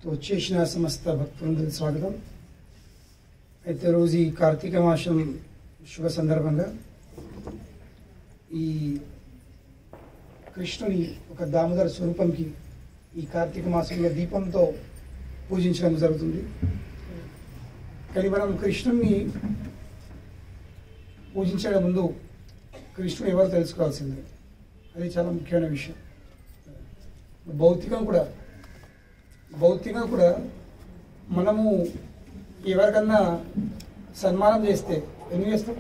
తో వచ్చేసిన సమస్త భక్తులందరికీ స్వాగతం అయితే రోజు ఈ కార్తీక మాసం శుభ సందర్భంగా ఈ కృష్ణుని ఒక దామోదర స్వరూపంకి ఈ కార్తీక మాసంలో దీపంతో పూజించడం జరుగుతుంది కానీ మనం కృష్ణుని పూజించడం ముందు కృష్ణుడు ఎవరు తెలుసుకోవాల్సిందే అది చాలా ముఖ్యమైన విషయం భౌతికం కూడా భౌతికంగా కూడా మనము ఎవరికన్నా సన్మానం చేస్తే ఎందుకు చేస్తాం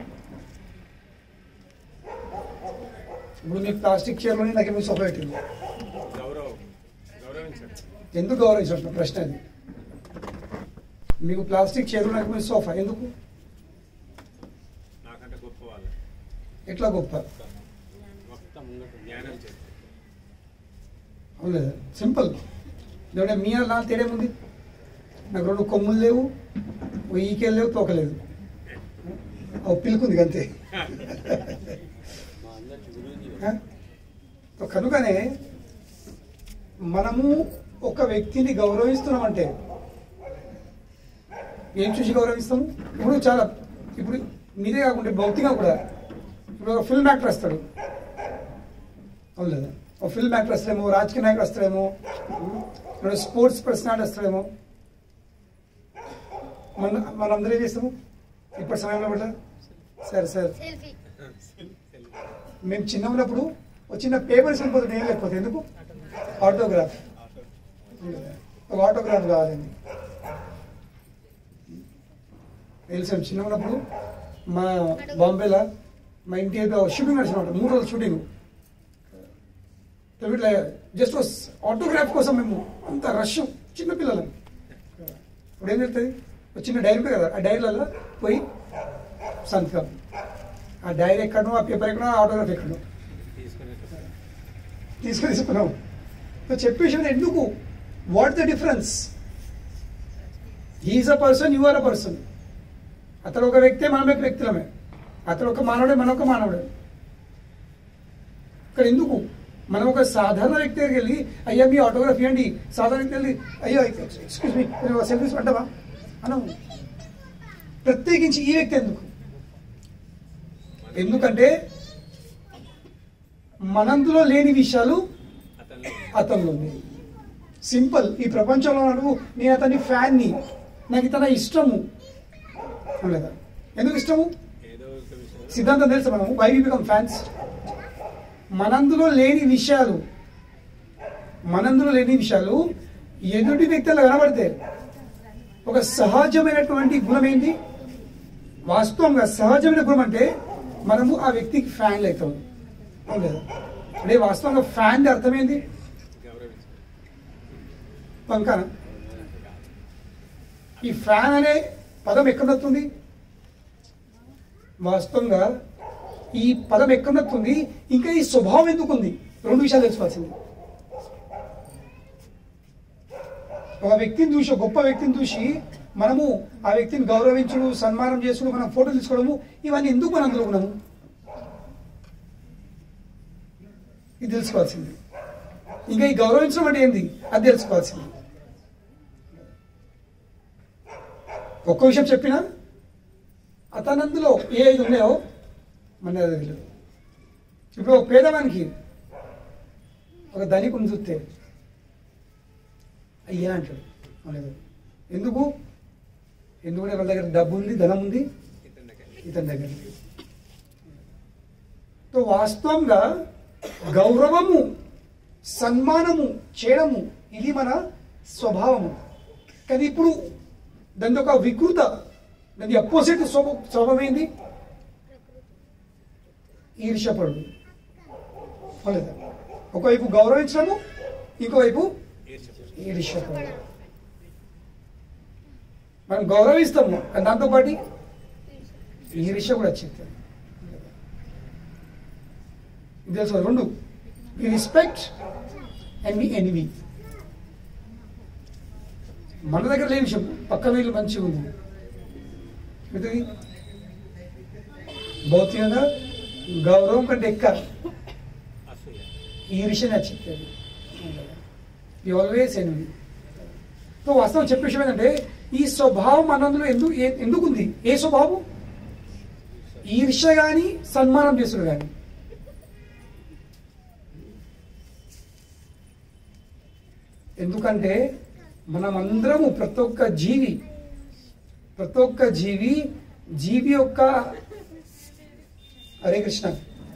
ఇప్పుడు మీకు ప్లాస్టిక్ చైర్లోనే నాకు ఏమి సోఫా పెట్టింది గౌరవం గౌరవించండి ఎందుకు గౌరవించడం ప్రశ్న అది మీకు ప్లాస్టిక్ చైర్ నాకు మీ సోఫా ఎందుకు నాకంటే గొప్ప వాళ్ళు ఎట్లా గొప్ప మొత్తం ముంగట జ్ఞానం చేస్తే అవును లేదా సింపుల్ లేదంటే మీ నా తేడేముంది నాకు రెండు కొమ్ములు లేవు ఓ ఈకేలు లేవు తోకలేదు ఓ పిలుకుంది అంతే ఆ? సో కనుకనే మనము ఒక వ్యక్తిని గౌరవిస్తున్నామంటే ఏం చూసి గౌరవిస్తాము ఇప్పుడు చాలా ఇప్పుడు మీరే కాకుండా భౌతికంగా కూడా ఇప్పుడు ఒక ఫిల్మ్ యాక్టర్ వస్తాడు అవును లేదా ఒక ఫిల్మ్ యాక్టర్ వస్తాడేమో రాజకీయ నాయకుడు వస్తాడేమో ఇప్పుడు స్పోర్ట్స్ పర్సనాలిటీ వస్తాడేమో మన మనందరం ఏం చేస్తాము ఇప్పటి సమయంలో కూడా సరే సార్ సెల్ఫీ మేము చిన్న ఉన్నప్పుడు ఒక చిన్న పేపర్స్ వెళ్ళిపోతుంది ఏం లేకపోతే ఎందుకు ఆటోగ్రాఫ్ ఒక ఆటోగ్రాఫ్ కావాలండి తెలుసు చిన్న ఉన్నప్పుడు మా బాంబేలో మా ఇంటి ఏదో షూటింగ్ నడిచిన మూడు రోజులు షూటింగ్ ఇట్లా జస్ట్ ఆటోగ్రాఫ్ కోసం మేము అంత రష్ చిన్న పిల్లలం ఇప్పుడు ఏం జరుగుతుంది ఒక చిన్న డైరీ ఉంటుంది కదా ఆ డైరీలలో పోయి సంతకం ఆ డైరీ ఎక్కడో ఆ పేపర్ ఎక్కడో ఆ ఆటోగ్రాఫ్ ఎక్కడో తీసుకునే తీసుకుని తీసుకున్నాం సో చెప్పేసి ఎందుకు what the difference he's a person you are a person అతడు ఒక వ్యక్తే మనం ఒక వ్యక్తులమే అతడు ఒక మానవుడే మనం ఒక మానవుడే ఇక్కడ ఎందుకు మనం ఒక సాధారణ వ్యక్తి దగ్గరికి వెళ్ళి అయ్యా మీ ఆటోగ్రాఫ్ ఇవ్వండి సాధారణ వ్యక్తి వెళ్ళి అయ్యో ఎక్స్క్యూజ్ మీ సెల్ఫీస్ పడ్డావా అనం ప్రత్యేకించి ఈ వ్యక్తి ఎందుకు ఎందుకంటే మనందులో లేని విషయాలు అతను అతనిలో ఉన్నాయి సింపుల్ ఈ ప్రపంచంలో నడువు నేను అతని ఫ్యాన్ని నాకు ఇతన ఇష్టము లేదా ఎందుకు ఇష్టము ఏదో ఒక విషయం సిద్ధాంతం తెలుసు మనము వై వి బికమ్ ఫ్యాన్స్ మనందులో లేని విషయాలు మనందులో లేని విషయాలు ఎదుటి వ్యక్తులు కనబడితే ఒక సహజమైనటువంటి గుణం ఏంటి వాస్తవంగా సహజమైన గుణం అంటే మనము ఆ వ్యక్తికి ఫ్యాన్లు అవుతాం అవును కదా అంటే వాస్తవంగా ఫ్యాన్ అర్థం ఏంటి గౌరవించండి పంకన ఈ ఫ్యాన్ అనే పదం ఎక్కడొస్తుంది వాస్తవంగా ఈ పదం ఎక్కడొస్తుంది ఇంకా ఈ స్వభావం ఎందుకు ఉంది రెండు విషయాలు తెలుసుకోవాల్సింది ఒక వ్యక్తిని చూసి ఒక గొప్ప వ్యక్తిని చూసి మనము ఆ వ్యక్తిని గౌరవించడం సన్మానం చేసుడు మనం ఫోటో తీసుకోవడము ఇవన్నీ ఎందుకు మనం అందులో ఉన్నాము ఇది తెలుసుకోవాల్సింది ఇంకా ఈ గౌరవించడం అంటే ఏంది అది తెలుసుకోవాల్సింది ఒక్క విషయం చెప్పినా అతనందులో ఏ ఐదు ఉన్నాయో మన అది తెలియదు ఇప్పుడు ఒక పేదవానికి ఒక ధనికుని చూస్తే అయ్యా అంటాడు అవును ఎందుకు ఎందుకంటే వాళ్ళ దగ్గర డబ్బు ఉంది ధనం ఉంది ఇతని దగ్గర ఇతని దగ్గర సో వాస్తవంగా గౌరవము సన్మానము చేయడము ఇది మన స్వభావము కానీ ఇప్పుడు దాని ఒక వికృత దాని అపోజిట్ స్వభ స్వభావం ఏంది ఈర్ష్యపడు అవునా? ఒకవైపు గౌరవించడము ఇంకోవైపు ఈర్ష్యపడు. ఈర్ష్యపడు మనం గౌరవిస్తాము కానీ దాంతోపాటు ఈర్ష్య కూడా వచ్చింది ఇది తెలుసు రెండు వి రెస్పెక్ట్ అండ్ వి ఎనివి మన దగ్గర లేని విషయం పక్క వీళ్ళు మంచిగా ఉంది ఇది భౌతికంగా గౌరవం కంటే ఎక్క అసూయ ఈర్ష్య నచ్చింది వి ఆల్వేస్ ఎనివి సో వాస్తవం చెప్పే విషయం ఏంటంటే ఈ స్వభావం మనందులో ఎందుకు ఏ- ఎందుకు ఉంది ఏ స్వభావం ఈర్ష్య కానీ సన్మానం చేసుడు కానీ ఎందుకంటే మనమందరము ప్రతి ఒక్క జీవి ప్రతి ఒక్క జీవి జీవి యొక్క హరే కృష్ణ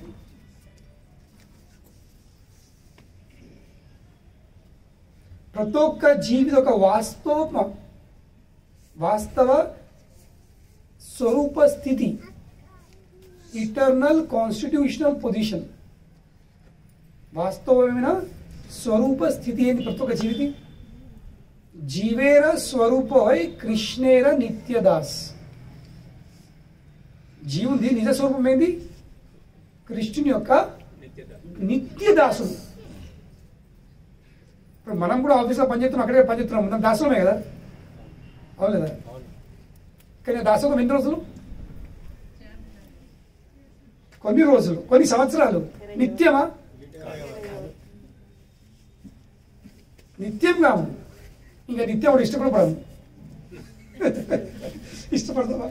ప్రతి ఒక్క జీవి ఒక వాస్తవ వాస్తవ స్వరూప స్థితి ఇటర్నల్ కాన్స్టిట్యూషనల్ పొజిషన్ వాస్తవమైన స్వరూప స్థితి ఏంటి ప్రతి ఒక్క జీవికి జీవేర స్వరూపై కృష్ణేర నిత్యదాస్ జీవుంది నిజ స్వరూపం ఏంది కృష్ణుని యొక్క నిత్యత నిత్యదాసుడు ఇప్పుడు మనం కూడా ఆఫీస్లో పనిచేస్తున్నాం అక్కడే పనిచేస్తున్నాం మనం దాసులమే కదా అవును లేదా అవును కానీ దాసోహం ఎన్ని రోజులు కొన్ని రోజులు కొన్ని సంవత్సరాలు నిత్యమా నిత్యం కాము ఇంకా నిత్యం కూడా ఇష్టపడపడము ఇష్టపడతావా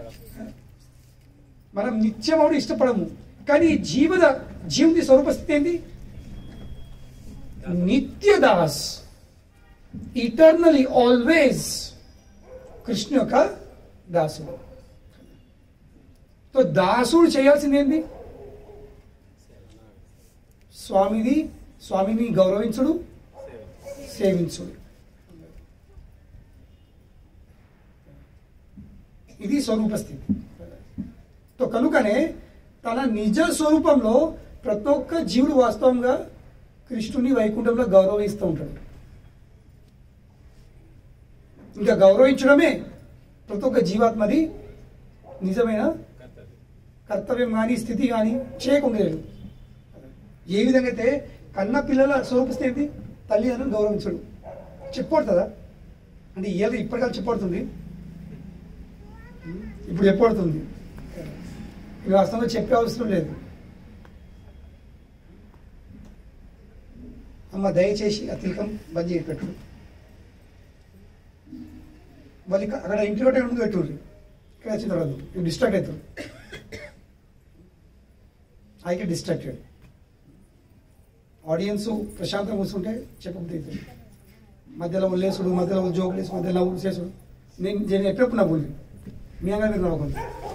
మనం నిత్యం కూడా ఇష్టపడము కానీ జీవన జీవుని స్వరూప స్థితి ఏంటి నిత్యదాస్ ఇటర్నలీ ఆల్వేస్ కృష్ణ యొక్క దాసుడు సో దాసుడు చేయాల్సింది ఏంటి స్వామిది స్వామిని గౌరవించుడు సేవ సేవించుడు ఇది స్వరూప స్థితి సో కనుకనే తన నిజ స్వరూపంలో ప్రతి ఒక్క జీవుడు వాస్తవంగా కృష్ణుని వైకుంఠంలో గౌరవిస్తూ ఉంటాడు ఇంకా గౌరవించడమే ప్రతి ఒక్క జీవాత్మది నిజమైన కర్తవ్యం కర్తవ్యం కానీ స్థితి కానీ చేయకుండా లేదు ఏ విధంగా అయితే కన్న పిల్లల స్వరూప స్థితి తల్లి అని గౌరవించడు చెప్పబడుతుందా అంటే ఏది ఇప్పటికాలం చెప్పబడుతుంది ఇప్పుడు చెప్పబడుతుంది ఇది వాస్తవంగా చెప్పే అవసరం లేదు అమ్మ దయచేసి ఆ తిలకం బంద్ చేసి పెట్టు వాళ్ళు ఇక్కడ- అక్కడ ఇంటి కొట్టే ముందు పెట్టుర్రి ఇక్కడ వచ్చిన తర్వాత ఇప్పుడు డిస్ట్రాక్ట్ అవుతారు ఐ కెన్ డిస్ట్రాక్టెడ్ ఆడియన్స్ ప్రశాంతంగా కూర్చుంటే చెప్పబుద్ధి అవుతుంది మధ్యలో లేసుడు మధ్యలో జోకులు వేసి మధ్యలో నవ్వులు చేసుడు నేను నేను ఎప్పుడప్పుడు నవ్వులు మీ అంగా మీరు నవ్వకుండా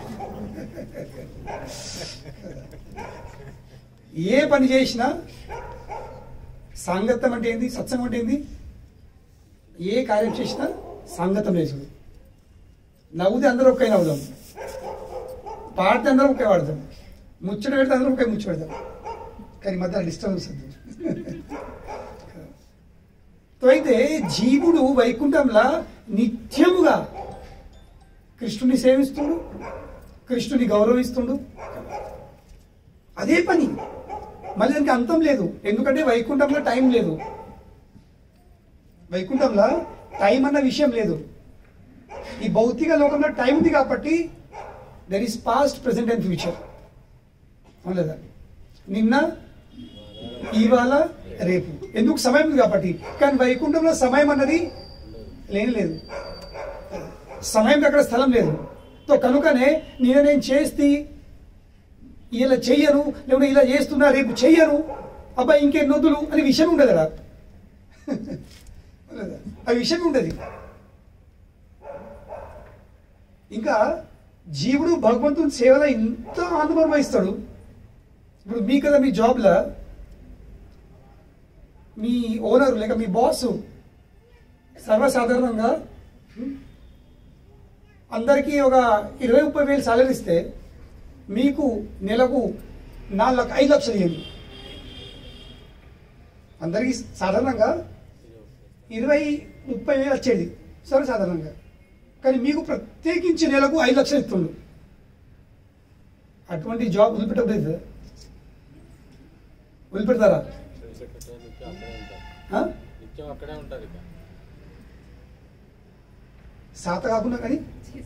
ఏ పని చేసినా సాంగత్యం అంటే ఏంది సత్సంగం అంటే ఏంది ఏ కార్యం చేసినా సాంగత్యం చేసుడు నవ్వుతే అందరూ ఒకే నవ్వుదాం పాడితే అందరం ఒకే వాడదాం ముచ్చట పెడితే అందరం ఒకే ముచ్చట పెడతాం కానీ మధ్య డిస్టర్బెన్స్ వద్దు తో అయితే జీవుడు వైకుంఠంలా నిత్యముగా కృష్ణుని సేవిస్తుండు కృష్ణుని గౌరవిస్తుండు అదే పని మళ్ళీ దానికి అంతం లేదు ఎందుకంటే వైకుంఠంలో టైం లేదు వైకుంఠంలో టైం అన్న విషయం లేదు ఈ భౌతిక లోకంలో టైం ఉంది కాబట్టి there is past present and future అవును లేదా నిన్న ఇవాళ రేపు ఎందుకు సమయం ఉంది కాబట్టి కానీ వైకుంఠంలో సమయం అన్నది లేని లేదు సమయం అక్కడ స్థలం లేదు తో కనుకనే నేను నేను చేస్తే ఇలా చెయ్యను లేకుంటే ఇలా చేస్తున్నా రేపు చెయ్యను అబ్బాయి ఇంకెన్ని వద్దులు అనే విషయం ఉండదు కదా లేదా? ఆ విషయం ఉండదు ఇంకా జీవుడు భగవంతుని సేవలో ఇంత ఆనందం అనుభవిస్తాడు ఇప్పుడు మీ కదా మీ జాబ్లో మీ ఓనర్ లేక మీ బాస్ సర్వసాధారణంగా ఉం, అందరికీ ఒక ఇరవై ముప్పై వేలు సాలరీ ఇస్తే మీకు నెలకు నాలుగు లక్ష ఐదు లక్షలు ఇవ్వండి అందరికీ సాధారణంగా ఇరవై ముప్పై వేలు వచ్చేది సర్వసాధారణంగా కానీ మీకు ప్రత్యేకించి నెలకు ఐదు లక్షలు ఇస్తుండు అటువంటి జాబ్ వదిలిపెట్టబోతుంది వదిలిపెడతారా నిత్యం అక్కడే ఉంటారు ఆ? నిత్యం అక్కడే ఉంటారు ఇక సాత కాకుండా కానీ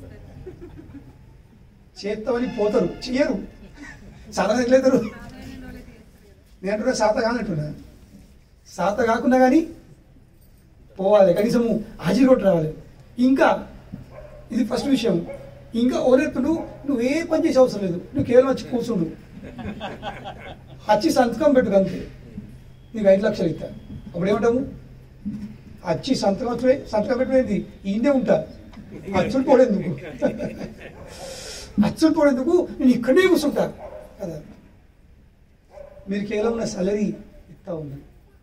చేస్తామని పోతారు చెయ్యరు సాధన ఎట్లయితారు నేను అంటున్నా సాత కానంటున్నా సాత కాకుండా కానీ పోవాలి కనీసము హాజీరోట్ రావాలి ఇంకా ఇది ఫస్ట్ విషయం ఇంకా ఓరెత్తుడు నువ్వు ఏ పని చేసే అవసరం లేదు నువ్వు కేవలం వచ్చి కూర్చుండు వచ్చి సంతకం పెట్టు అంతే నీకు ఐదు లక్షలు ఇస్తా అప్పుడు ఏమంటాము వచ్చి సంతకం వచ్చి సంతకం పెట్టిపోయింది ఈయనే ఉంటా అచ్చుడు పోడేందుకు అచ్చుడు పోడేందుకు నేను ఇక్కడే కూర్చుంటా కదా మీరు కేవలం నా సాలరీ ఇస్తా ఉన్నా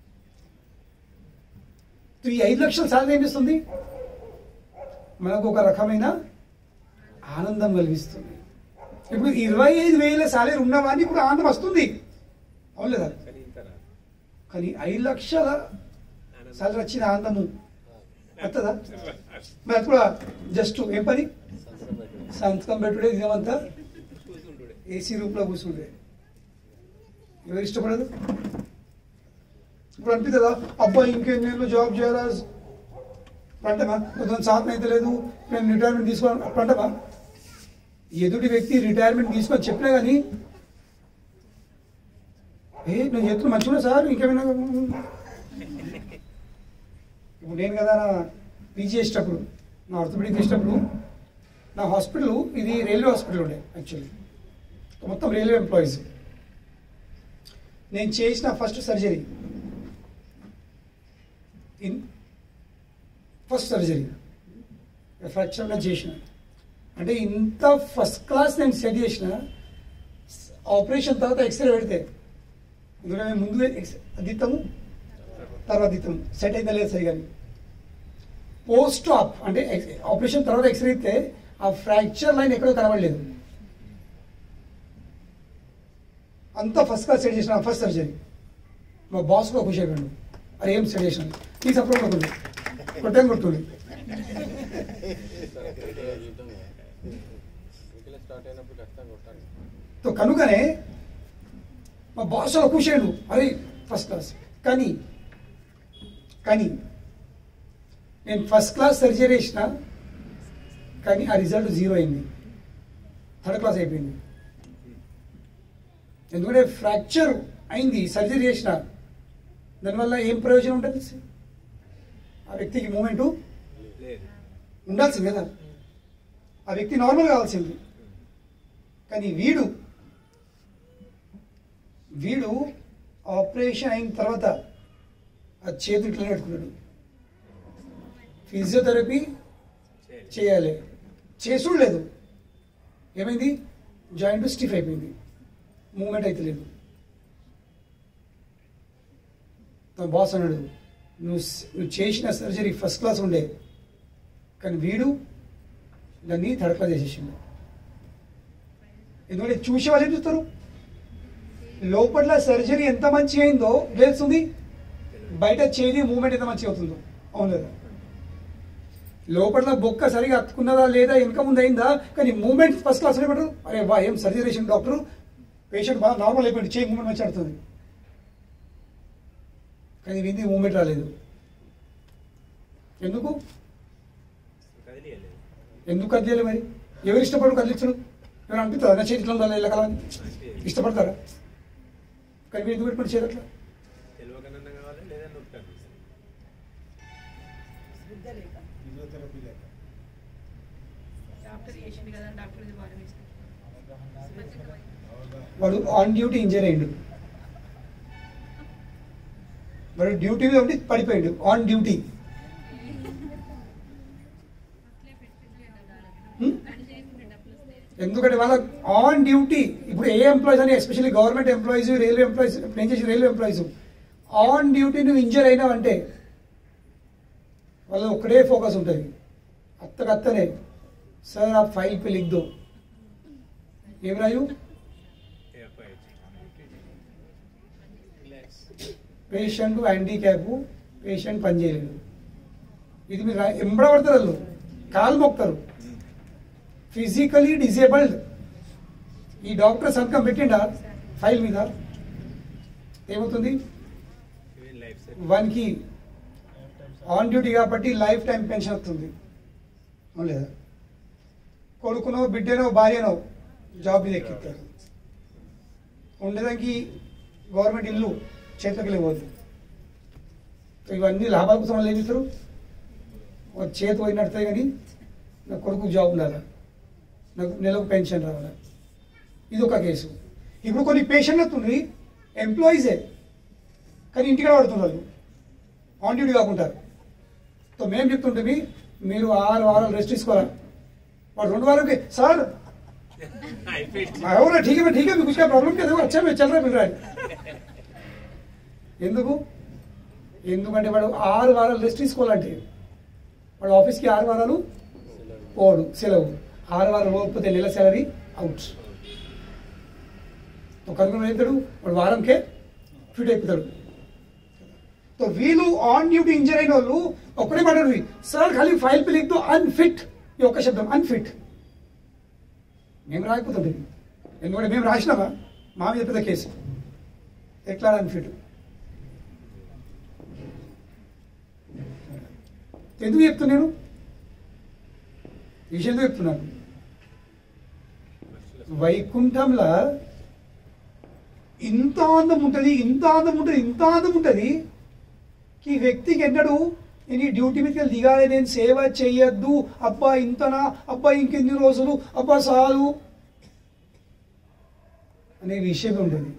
ఈ ఐదు లక్షల సాలరీ ఏం చేస్తుంది మనకు ఒక రకమైన ఆనందం కలిగిస్తుంది ఇప్పుడు ఇరవై ఐదు వేల సాలరీ ఉన్నవాడిని ఇప్పుడు ఆనందం వస్తుంది అవును లేదా కానీ ఇంత రాదు. కానీ ఐదు లక్షల సాలరీ వచ్చిన ఆనందము వస్తుందా మరి అది కూడా జస్ట్ ఏం పని సంతకం పెట్టడం. సంతకం పెట్టుడే ఇదేమంతా కూర్చుంటుడే. ఏసీ రూమ్లో కూర్చుంటే ఎవరు ఇష్టపడదు ఇప్పుడు అనిపిస్తుందా అబ్బాయి ఇంకేం నేను జాబ్ చేయాలా పంటమా కొంచెం సాధన అయితే లేదు నేను రిటైర్మెంట్ తీసుకోవాలి పంటమా ఎదుటి వ్యక్తి రిటైర్మెంట్ తీసుకొని చెప్పినా కానీ ఏ నేను చేతులు మంచిగా సార్ ఇంకేమైనా ఇప్పుడు నేను కదా నా పీజీ చేసేటప్పుడు నా ఆర్థోపెడిక్ చేసేటప్పుడు నా హాస్పిటల్ ఇది రైల్వే హాస్పిటల్ ఉండే యాక్చువల్లీ మొత్తం రైల్వే ఎంప్లాయీస్ నేను చేసిన first surgery in first surgery fracture మీద చేసిన అంటే ఇంత ఫస్ట్ క్లాస్ నేను సెట్ చేసిన ఆపరేషన్ తర్వాత ఎక్స్రే పెడితే ఎందుకంటే మేము ముందు ఎక్స్- అద్దిస్తాము తర్వాత ఇస్తాము సెట్ అయిందా లేదు సరిగా పోస్ట్ ఆప్ అంటే ఎక్స్- ఆపరేషన్ తర్వాత ఎక్స్రే ఇస్తే ఆ ఫ్రాక్చర్ లైన్ ఎక్కడో కనబడలేదు అంతా ఫస్ట్ క్లాస్ సెట్ చేసిన ఫస్ట్ సర్జరీ మా బాస్ కూడా ఖుషి అయిపోయాడు అరే ఏం సెట్ చేసిన ఈ సపోర్ట్ కొట్టుంది కొట్టాను కొడుతుంది జీవితం ఊరికే స్టార్ట్ అయినప్పుడు ఖచ్చితంగా కొట్టాలి తో కనుకనే మా బాస్ అలా ఖుషి అయ్యాడు అరే ఫస్ట్ క్లాస్ కానీ కానీ నేను ఫస్ట్ క్లాస్ సర్జరీ చేసిన కానీ ఆ రిజల్ట్ జీరో అయింది థర్డ్ క్లాస్ అయిపోయింది ఎందుకంటే ఫ్రాక్చర్ అయింది సర్జరీ చేసిన దానివల్ల ఏం ప్రయోజనం ఉంటుంది ఆ వ్యక్తికి మూమెంటు లేదు ఉండాల్సింది కదా ఆ వ్యక్తి నార్మల్ కావాల్సింది కానీ వీడు వీడు ఆపరేషన్ అయిన తర్వాత ఆ చేతులు ఇట్లా పెట్టుకున్నాడు ఫిజియోథెరపీ చేయాలి. చేయాలి చేసుడు లేదు ఏమైంది జాయింట్ స్టిఫ్ అయిపోయింది మూమెంట్ అయితే లేదు నా బాస్ అన్నాడు నువ్వు స్- నువ్వు చేసిన సర్జరీ ఫస్ట్ క్లాస్ ఉండే కానీ వీడు దాన్ని థర్డ్ క్లాస్ చేసేసిండు ఎందుకంటే చూసే వాళ్ళు ఏం చూస్తారు లోపల సర్జరీ ఎంత మంచిగా అయిందో తెలుస్తుంది బయట చేది మూమెంట్ ఎంత మంచిగా అవుతుందో అవును లేదా లోపల బొక్క సరిగా అతుకున్నదా లేదా వెనక ముందు అయిందా కానీ మూమెంట్ ఫస్ట్ క్లాస్ పెట్టరు అరే వా ఏం సర్జరీ చేసిన డాక్టర్ పేషెంట్ బాగా నార్మల్ అయిపోయింది చేయి మూమెంట్ మంచి ఆడుతుంది కానీ వింది మూమెంట్ రాలేదు ఎందుకు కదిలియలేదు ఎందుకు కదిలేదు మరి ఎవరు ఇష్టపడు కదిలించడు ఎవరు అనిపిస్తుందా నా చేతిలో ఉండాలి ఇలా కలవని ఇష్టపడతారా కానీ మీరు ఎందుకు పెట్టుకుని చేయరు అట్లా తెలియకనన్నా కావాలి లేదా నొప్పి అనిపిస్తుంది శ్రద్ధ లేక ఫిజియోథెరపీ లేక డాక్టర్ చేసిండు కదా అని డాక్టర్ ఇది భారం వేసిన వాడు ఆన్ డ్యూటీ ఇంజరీ అయ్యిండు వాడు డ్యూటీ మీద ఉండి పడిపోయాడు ఆన్ డ్యూటీ ఎందుకంటే వాళ్ళ ఆన్ డ్యూటీ ఇప్పుడు ఏ ఎంప్లాయీస్ అని especially government employees railway employees ఇప్పుడు ఏం చేసి రైల్వే ఎంప్లాయీస్ ఆన్ డ్యూటీ నువ్వు ఇంజర్ అయినావంటే వాళ్ళ ఒక్కడే ఫోకస్ ఉంటుంది అత్తకత్తనే సార్ ఆ ఫైల్ పే లిఖ్ దో ఏం రాయు రిలాక్స్ పేషెంట్ హ్యాండిక్యాప్ పేషెంట్ పనిచేయలేడు ఇది మీరు రా- ఎంబడబడతారు వాళ్ళు కాలు మొక్తారు ఫిజికలీ డిసేబుల్డ్ ఈ డాక్టర్ సంతకం పెట్టిండా ఫైల్ మీద ఏమవుతుంది లైఫ్ సెట్ వన్కి ఆన్ డ్యూటీ కాబట్టి లైఫ్ టైం పెన్షన్ వస్తుంది అవును లేదా కొడుకునో బిడ్డనో భార్యనో జాబ్ మీద ఎక్కిస్తారు ఉండేదానికి గవర్నమెంట్ ఇల్లు చేతిలోకి వెళ్ళిపోద్ది ఇవన్నీ లాభాల కోసం వాళ్ళు ఏం చేస్తారు ఒక చేతి పోయి నడితే కానీ నా కొడుకు జాబ్ ఉండాలి నాకు నెలకు పెన్షన్ రావాలి ఇది ఒక కేసు ఇప్పుడు కొన్ని పేషెంట్లు వస్తుంది ఎంప్లాయీసే కానీ ఇంటికి పడుతున్నారు ఆన్ డ్యూటీ కాకుంటారు సో మేము చెప్తుంటే మీరు ఆరు వారాలు రెస్ట్ తీసుకోవాలి వాడు రెండు వారాలకి సార్ ఎవరు ठीक है ठीक है कुछ का प्रॉब्लम क्या देखो अच्छा में चल रहा है मिल रहा है ఎందుకు ఎందుకంటే వాడు ఆరు వారాలు రెస్ట్ తీసుకోవాలంటే వాడు ఆఫీస్కి ఆరు వారాలు పోడు సెలవు ఆరు వారాలు పోకపోతే నెల సెలరీ అవుట్ కనుక వెళ్తాడు వాడు వారంకే ఫిట్ అయిపోతాడు तो వీళ్ళు ఆన్ డ్యూటీ ఇంజర్ అయిన వాళ్ళు ఒక్కడే పడరు సార్ ఖాళీ ఫైల్ పే లిఖ్ దో అన్ఫిట్ ఈ ఒక్క శబ్దం అన్ఫిట్ మేము రాకపోతుంది ఎందుకంటే మేము రాసినామా మా మీద పెద్ద కేసు ఎట్లా అన్ఫిట్ ఎందుకు చెప్తున్నాను ఈ విషయం ఎందుకు చెప్తున్నాను వైకుంఠంలో ఇంత అందం ఉంటుంది ఇంత అందం ఉంటుంది ఇంత అందం ఉంటుంది ఈ వ్యక్తికి ఎన్నడు నేను డ్యూటీ మీదకి వెళ్ళి దిగాలి నేను సేవ చెయ్యొద్దు అబ్బా ఇంతనా అబ్బా ఇంకెన్ని రోజులు అబ్బా చాలు అనే విషయం ఉంటుంది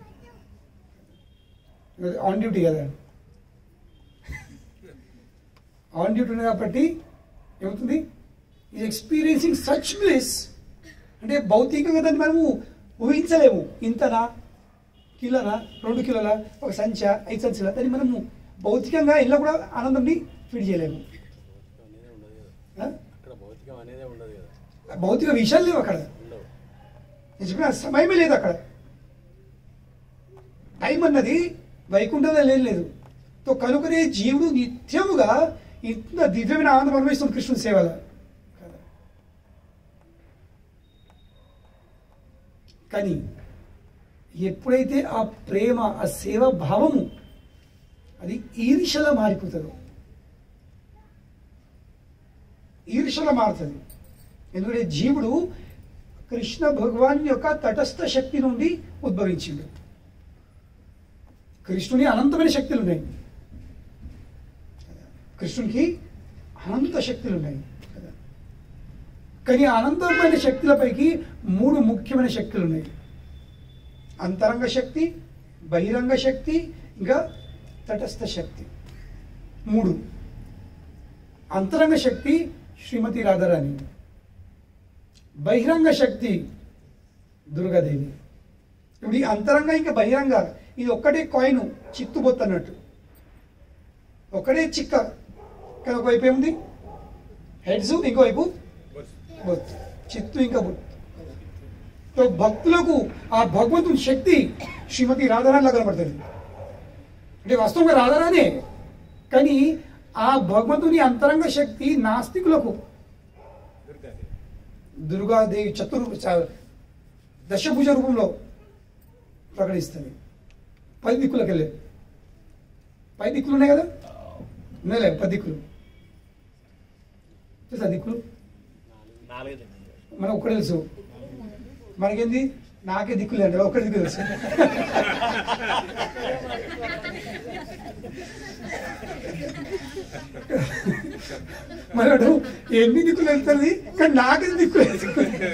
ఆన్ డ్యూటీ కదా ఆన్ డ్యూటీ ఉంది కాబట్టి ఏమవుతుంది ఈజ్ ఎక్స్పీరియన్సింగ్ సచ్ బ్లిస్ అంటే భౌతికంగా దాన్ని మనము ఊహించలేము ఇంతనా కిలోనా రెండు కిలోల ఒక సంచ ఐదు సంచుల దాన్ని మనము భౌతికంగా ఇలా కూడా ఆనందంని ఫీడ్ చేయలేము అనేది ఉండదు కదా ఆ? అక్కడ భౌతికం అనేది ఉండదు కదా భౌతిక విషయాలు లేవు అక్కడ ఉండవు నేను చెప్పిన సమయమే లేదు అక్కడ టైం అన్నది వైకుంఠంలో లేదు లేదు తో కనుకనే జీవుడు నిత్యముగా ఇంత దివ్యమైన ఆనందం అనుభవిస్తుంది కృష్ణుని సేవల కానీ ఎప్పుడైతే ఆ ప్రేమ ఆ సేవ భావము అది ఈర్షలా మారిపోతుందో ఈర్షలా మారుతుంది ఎందుకంటే జీవుడు కృష్ణ భగవాన్ యొక్క తటస్థ శక్తి నుండి ఉద్భవించిండు కృష్ణుని అనంతమైన శక్తులు ఉన్నాయి కృష్ణునికి అనంత శక్తులు ఉన్నాయి కదా కానీ ఆ అనంతమైన శక్తులపైకి మూడు ముఖ్యమైన శక్తులు ఉన్నాయి అంతరంగ శక్తి బహిరంగ శక్తి ఇంకా తటస్థ శక్తి మూడు అంతరంగ శక్తి శ్రీమతి రాధారాణి బహిరంగ శక్తి దుర్గాదేవి ఇప్పుడు ఈ అంతరంగ ఇంకా బహిరంగ ఇది ఒక్కటే కాయిన్ చిత్తుబొత్తు అన్నట్టు ఒక్కటే చిక్క కానీ ఒకవైపు ఏముంది హెడ్స్ ఇంకోవైపు బొత్తు చిత్తు ఇంకా బొత్తు సో భక్తులకు ఆ భగవంతుని శక్తి శ్రీమతి రాధారాణిలా కనబడుతుంది అంటే వాస్తవంగా రాధారాణే కానీ ఆ భగవంతుని అంతరంగ శక్తి నాస్తికులకు దుర్గాదేవి చతుర్ చ- దశభుజ రూపంలో ప్రకటిస్తుంది పది దిక్కులకు వెళ్ళే పది దిక్కులు ఉన్నాయి కదా ఉన్నాయిలే పది దిక్కులు తెలుసా దిక్కులు మనకు ఒక్కడే తెలుసు మనకేంది నాకే దిక్కులే అంటే ఒక్కడి దిక్కు తెలుసు మనడు ఎన్ని దిక్కులు వెళ్తుంది కానీ నాకే దిక్కు లేదు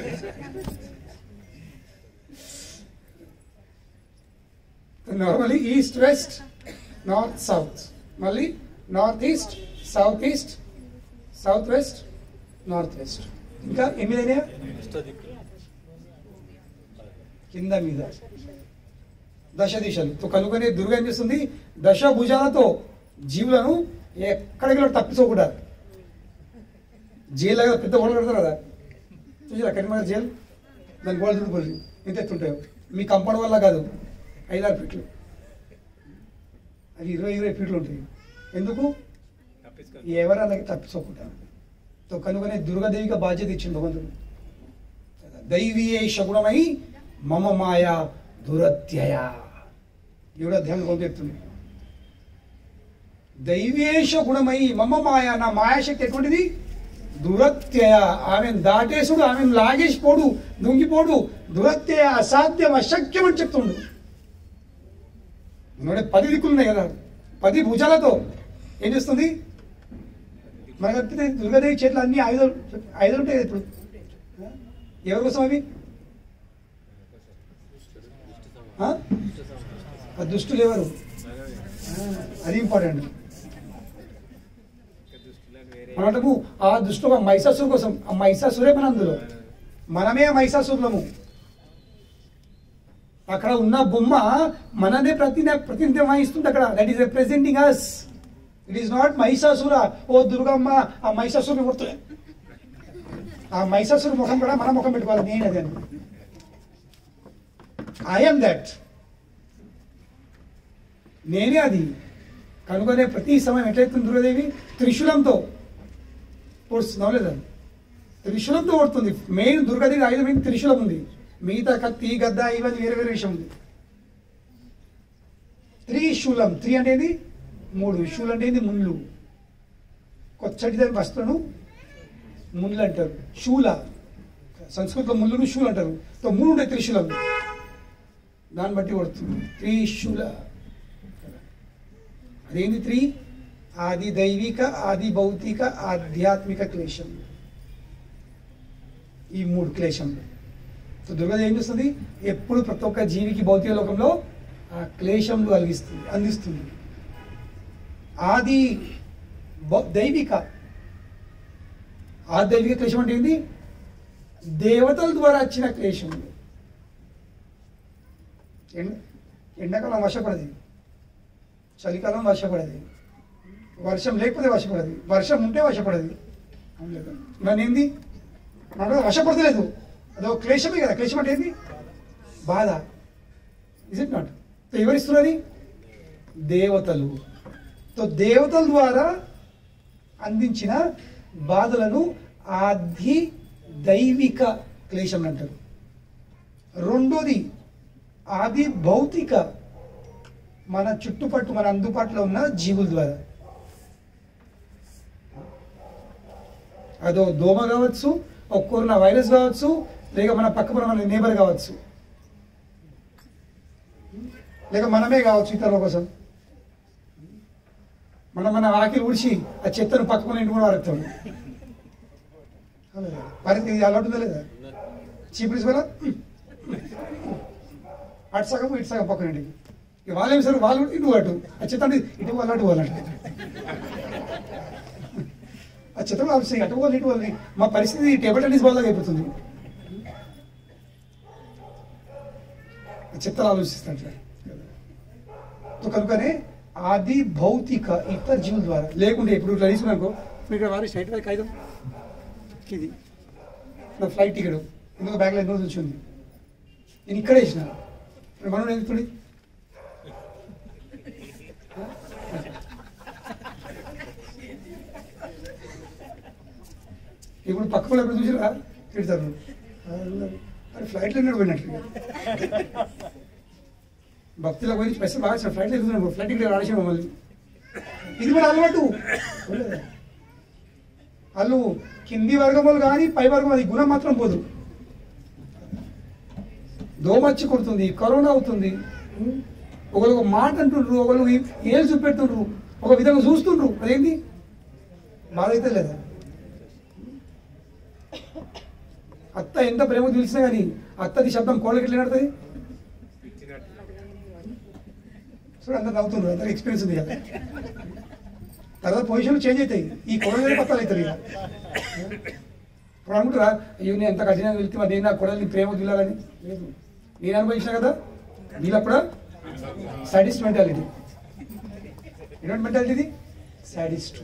normally east west north south మళ్ళీ north east south east south west north west ఇంకా ఎనిమిదైనా ఇష్ట దిక్కు కింద మీద దశ దిశలు తో కనుకొని దుర్గ ఏం చేస్తుంది దశ భుజాలతో జీవులను ఎక్కడికి వెళ్ళి తప్పించకూడదు జైలు లాగా పెద్ద గోడలు కడతారు కదా చూసారా కరీంనగర్ జైలు దాని గోడలు చూడుకోలేదు ఎంత ఎత్తుంటాయో మీ కంపౌండ్ వల్ల కాదు ఐదారు ఫీట్లు అవి ఇరవై ఇరవై ఫీట్లు ఉంటాయి ఎందుకు ఎవరన్నా తప్పించకుండా తో కనుగొనే దుర్గాదేవికి బాధ్యత ఇచ్చింది భగవంతుడు దైవీయ శగుణమై మమ మాయ దురత్యయ ఏడో అధ్యాయం కొంత చెప్తుంది దైవేశ గుణమై మమ మాయ నా మాయాశక్తి ఎటువంటిది దురత్యయ ఆమెను దాటేసుడు ఆమెను లాగేసిపోడు దొంగిపోడు దురత్యయ అసాధ్యం అశక్యం అని చెప్తుండు ఎందుకంటే పది దిక్కులు ఉన్నాయి కదా పది భుజాలతో ఏం చేస్తుంది మనకు అనిపిస్తే దుర్గాదేవి చేతిలో అన్ని ఆయుధాలు ఆయుధాలు ఉంటాయి కదా ఇప్పుడు ఎవరి కోసం అవి ఆ? ఆ దుష్టులు ఎవరు ఆ, అది ఇంపార్టెంట్ మనం అంటాము ఆ దుష్టులు మైసాసురు కోసం ఆ మైసాసురే మన అందులో మనమే ఆ మైసాసురులము అక్కడ ఉన్న బొమ్మ మనదే ప్రతి ప్రతినిధ్యం వహిస్తుంది అక్కడ that is representing us it is not Mahishasura ఓ దుర్గమ్మ ఆ మహిషాసురుని కొడుతుంది ఆ మహిషాసురు ముఖం కూడా మన ముఖం పెట్టుకోవాలి నేను అదే ఐఎమ్ దట్ నేనే అది కనుగొనే ప్రతి సమయం ఎట్లయితుంది దుర్గాదేవి త్రిశూలంతో పొడుస్తున్నావు లేదా త్రిశూలంతో కొడుతుంది మెయిన్ దుర్గాదేవి ఆయుధం ఏంటి త్రిశూలం ఉంది మిగతా కత్తి గద్ద ఇవన్నీ వేరే వేరే విషయం ఉంది త్రిశూలం త్రి అనేది మూడు శూలం అనేది ముళ్ళు కొచ్చటి దాని వస్త్రను ముళ్ళు అంటారు శూల సంస్కృతంలో ముళ్ళును శూలు అంటారు తో మూడు ఉంటాయి త్రిశూలం దాన్ని బట్టి కొడుతుంది త్రిశూల అదేంటి త్రి ఆది దైవిక ఆది భౌతిక ఆధ్యాత్మిక క్లేశం ఈ మూడు క్లేశంలు సో దుర్గాదేవి ఏం చేస్తుంది ఎప్పుడు ప్రతి ఒక్క జీవికి భౌతిక లోకంలో ఆ క్లేశంలు కలిగిస్తుంది అందిస్తుంది ఆది భౌ- దైవిక ఆ దైవిక క్లేశం అంటే ఏంటి దేవతల ద్వారా వచ్చిన క్లేశములు ఎండ ఎండాకాలం వర్షపడది చలికాలం వర్షపడది వర్షం లేకపోతే వర్షపడది వర్షం ఉంటే వర్షపడది అవును లేదా మరి ఏంది మనకు వర్షపడతలేదు అదో క్లేశమే కదా క్లేశం అంటే ఏంది బాధ ఇస్ ఇట్ నాట్ ఎవరిస్తున్నది దేవతలు తో దేవతల ద్వారా అందించిన బాధలను ఆది దైవిక క్లేశం అంటారు రెండోది ఆది భౌతిక మన చుట్టుపట్టు మన అందుబాటులో ఉన్న జీవుల ద్వారా అదో దోమ కావచ్చు ఒక కరోనా వైరస్ కావచ్చు లేక మన పక్క మన నేబర్ కావచ్చు లేక మనమే కావచ్చు ఇతరుల కోసం మనం మన ఆకిలి ఊడ్చి ఆ చెత్తను పక్కన ఇంటి కూడా వారుతాం వారికి ఇది అలవాటు ఉందా లేదా చీఫ్ ప్రిన్సిపల్ అటు సగం ఇటు సగం పక్కన ఇంటికి ఇక వాళ్ళేం సార్ వాళ్ళు ఇటు అటు ఆ చెత్త అంటే ఇటు వాళ్ళు అటు వాళ్ళంటే ఆ చెత్త కూడా ఆలోచిస్తాయి అటు వాళ్ళు ఇటు వాళ్ళు మా పరిస్థితి టేబుల్ టెన్నిస్ బాల్ లాగా అయిపోతుంది ఆ చెత్తలు ఆలోచిస్తాను సార్ సో కనుకనే ఆది భౌతిక ఇతర జీవుల ద్వారా లేకుంటే ఇప్పుడు ఇట్లా తీసుకున్నానుకో మీరు ఇక్కడ వారి సైట్ వైపు కాగితం ఇది నా ఫ్లైట్ టికెట్ ఇందులో బ్యాగ్లో ఎన్నో నుంచి ఉంది నేను ఇక్కడే ఇచ్చిన ఇప్పుడు మనం ఏం ఇప్పుడు ఇప్పుడు పక్క వాళ్ళు ఎప్పుడు చూసిరా తిడతారు అరే ఫ్లైట్లో ఎన్నో పోయినట్లు భక్తిలో పోయి స్పెషల్ బాగా ఫ్లైట్ ఎక్కుతున్నాడు ఫ్లైట్ ఇక్కడ ఆడేసాం మమ్మల్ని ఇది కూడా అలవాటు వాళ్ళు కింది వర్గములు కానీ పై వర్గం అది గుణం మాత్రం పోదు దోమచ్చి కొడుతుంది కరోనా అవుతుంది ఒకరు ఒక మాట అంటుండ్రు ఒకరు ఏళ్ళు చూపెడుతుండ్రు ఒక విధంగా చూస్తుండ్రు అదేంటి బాధ అయితే లేదా అత్త ఎంత ప్రేమ తెలిసినా కానీ అత్తది శబ్దం కోళ్ళకి ఎట్లా నడుతుంది చూడు అందరు నవ్వుతున్నారు అందరికి ఎక్స్పీరియన్స్ ఉంది కదా తర్వాత పొజిషన్లు చేంజ్ అవుతాయి ఈ కొడలు పత్తాలు అవుతాయి ఇక ఇప్పుడు అనుకుంటారా అయ్యో నేను ఎంత కఠినంగా వెళ్తే మరి నేను నా కొడల్ని ప్రేమ దిల్లాలని లేదు నేను అనుభవించిన కదా వీళ్ళప్పుడు సాడిస్ట్ మెంటాలిటీ ఎటువంటి మెంటాలిటీ ఇది సాడిస్ట్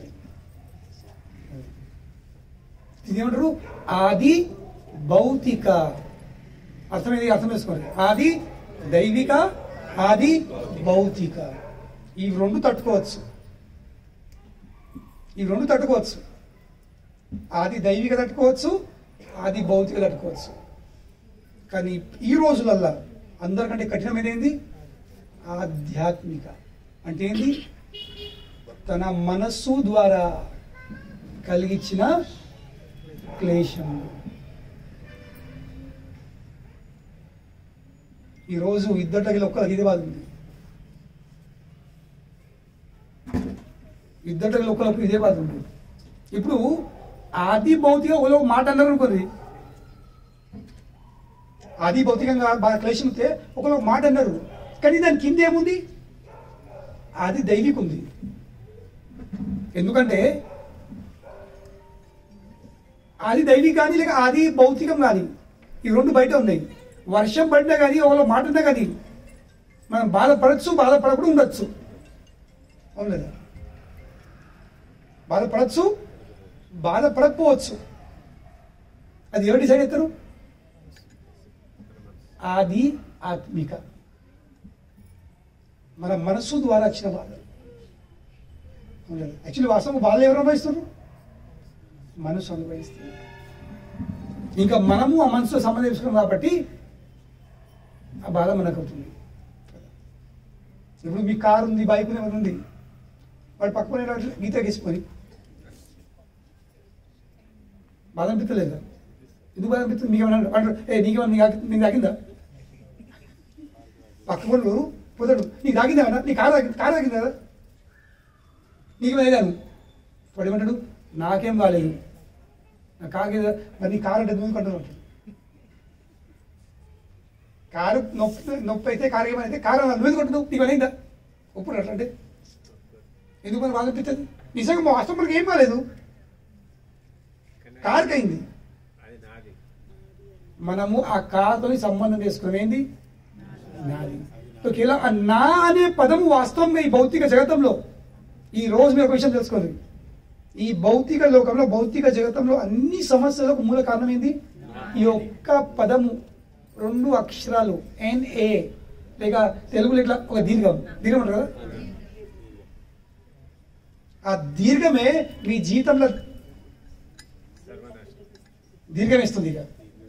ఇది ఏమంటారు ఆది భౌతిక అర్థమైంది అర్థం చేసుకోండి ఆది దైవిక ఆది భౌతిక ఈ రెండు తట్టుకోవచ్చు ఈ రెండు తట్టుకోవచ్చు ఆది దైవిక తట్టుకోవచ్చు ఆది భౌతిక తట్టుకోవచ్చు కానీ ఈ రోజులల్లా అందరికంటే కఠినమైనది ఆధ్యాత్మిక అంటే ఏంది తన మనస్సు ద్వారా కలిగించిన క్లేశం ఈరోజు ఇద్దరికి ఒక్కరికి ఇది బాధ ఉంది ఇద్దరికి ఒక్కరికి ఇదే బాధ ఉంది ఇప్పుడు ఆది భౌతిక ఒకలో మాట అన్నారు అనుకోండి ఆది భౌతికంగా బాగా క్లేశం వస్తే ఒకరు ఒక మాట అన్నారు కానీ దాని కింద ఏముంది ఆది దైవిక ఉంది ఎందుకంటే ఆది దైవిక కానీ లేక ఆది భౌతికం కానీ ఈ రెండు బయట ఉన్నాయి వర్షం పడినా కానీ ఒకళ్ళు మాట ఉన్నా కానీ మనం బాధపడచ్చు బాధపడకుండా ఉండొచ్చు అవును లేదా బాధపడచ్చు బాధపడకపోవచ్చు అది ఎవరు డిసైడ్ అవుతారు ఆది ఆత్మిక మన మనస్సు ద్వారా వచ్చిన బాధ యాక్చువల్లీ వాస్తవం బాధ ఎవరు అనుభవిస్తారు మనసు అనుభవిస్తుంది ఇంకా మనము ఆ మనసుతో సంబంధం చేసుకున్నాం కాబట్టి ఆ బాధ మనకు అవుతుంది ఇప్పుడు మీ కారు ఉంది బైక్ ఉంది ఏమైనా ఉంది వాడు పక్కన గీత గీసుకొని బాధ అనిపించలేదు ఎందుకు బాధ అనిపిస్తుంది మీకు ఏమైనా వాడు ఏ నీకేమన్నా నీకు ఆకి- నీకు తాగిందా పక్క వాళ్ళు పోతాడు నీకు తాగిందా అన్న నీ కారు తాగి కారు తాగిందా కదా నీకేమైనా అయ్యాను వాడు ఏమంటాడు నాకేం కాలేదు నా కాగేదా మరి నీ కారు అంటే ఎందుకు అంటారు అంటాడు. కారు నొప్పి నొప్పి అయితే కారు ఏమైతే కారు నువ్వు ఎందుకు అంటున్నావు నీకు అయిందా ఒప్పుడు అట్లా అంటే ఎందుకు మరి బాధ అనిపిస్తుంది నిజంగా మా వాస్తవం మనకి ఏం కాలేదు కారుకి అయింది అది నాది మనము ఆ కారుతో సంబంధం చేసుకునేది నాది సో కేవలం ఆ నా అనే పదము వాస్తవంగా ఈ భౌతిక జగతంలో ఈ రోజు మీరు ఒక విషయం తెలుసుకోండి ఈ భౌతిక లోకంలో భౌతిక జగతంలో అన్ని సమస్యలకు మూల కారణం ఏంది ఈ ఒక్క పదము రెండు అక్షరాలు ఎన్ఏ లేక తెలుగులో ఇట్లా ఒక దీర్ఘం దీర్ఘం అంటారు కదా ఆ దీర్ఘమే మీ జీవితంలో సర్వనాశనం దీర్ఘం ఇస్తుంది ఇక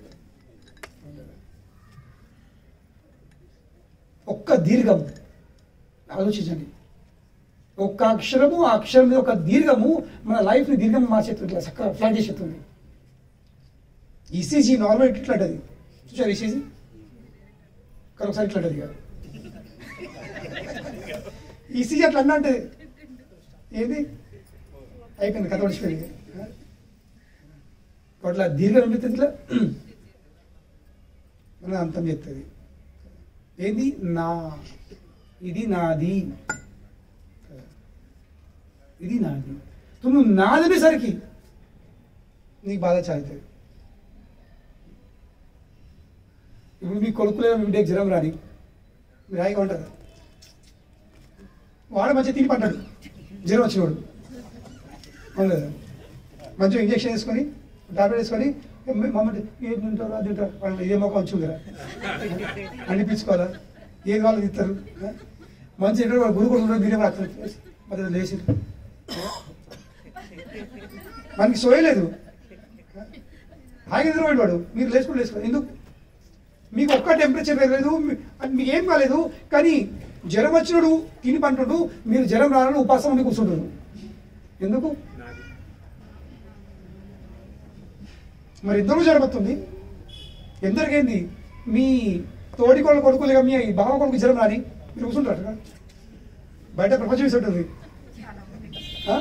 ఒక్క దీర్ఘం ఆలోచించండి ఒక్క అక్షరము ఆ అక్షరం మీద ఒక దీర్ఘము మన లైఫ్ని దీర్ఘం మార్చేస్తుంది ఇట్లా చక్కగా ఫ్లాట్ చేసేస్తుంది ఈసీజీ నార్మల్ ఇట్లా ఉంటుంది చూసారు ఈసీజీ కానీ ఒకసారి ఇట్లా ఉంటుంది కాదు ఈసీజీ అట్లా అన్నా అంటే ఏంది అయిపోయింది కథ పడిచిపోయింది అట్లా దీర్ఘం ఏమిస్తుంది ఇట్లా మన అంతం చెప్తుంది ఏంది నా ఇది నాది ఇది నాది సో నువ్వు నాదనేసరికి నీకు బాధ చాలుతుంది ఇప్పుడు మీ కొడుకులే మీ బిడ్డకి జ్వరం రాని మీరు హాయిగా ఉంటారు వాడు మంచిగా తిని పడ్డాడు జ్వరం వచ్చినవాడు అవును కదా మంచిగా ఇంజక్షన్ వేసుకొని టాబ్లెట్ వేసుకొని మమ్మల్ని ఏం తింటారు అది తింటారు వాళ్ళు ఇదే మొక్క వచ్చి ఉందిరా అనిపించుకోవాలా ఏది వాళ్ళు ఇస్తారు మంచి ఏంటంటే వాడు గురు కూడా మీరే రాత్రి మరి లేచి మనకి సోయలేదు హాయిగా నిద్రపోయాడు వాడు మీరు లేచుకోండి లేచుకోండి ఎందుకు మీకు ఒక్క టెంపరేచర్ పెరగలేదు మీ- అది మీకు ఏం కాలేదు కానీ జ్వరం వచ్చినాడు తిని పంటుడు మీరు జ్వరం రాలని ఉపాసం ఉండి కూర్చుంటారు ఎందుకు నాది మరి ఇద్దరు జరగబోతుంది ఎందరికైంది మీ తోడి కొడుకు కొడుకు లేక మీ బావ కొడుకు జ్వరం రాని మీరు కూర్చుంటారు కదా బయట ప్రపంచం వేసి ఉంటుంది ఆ?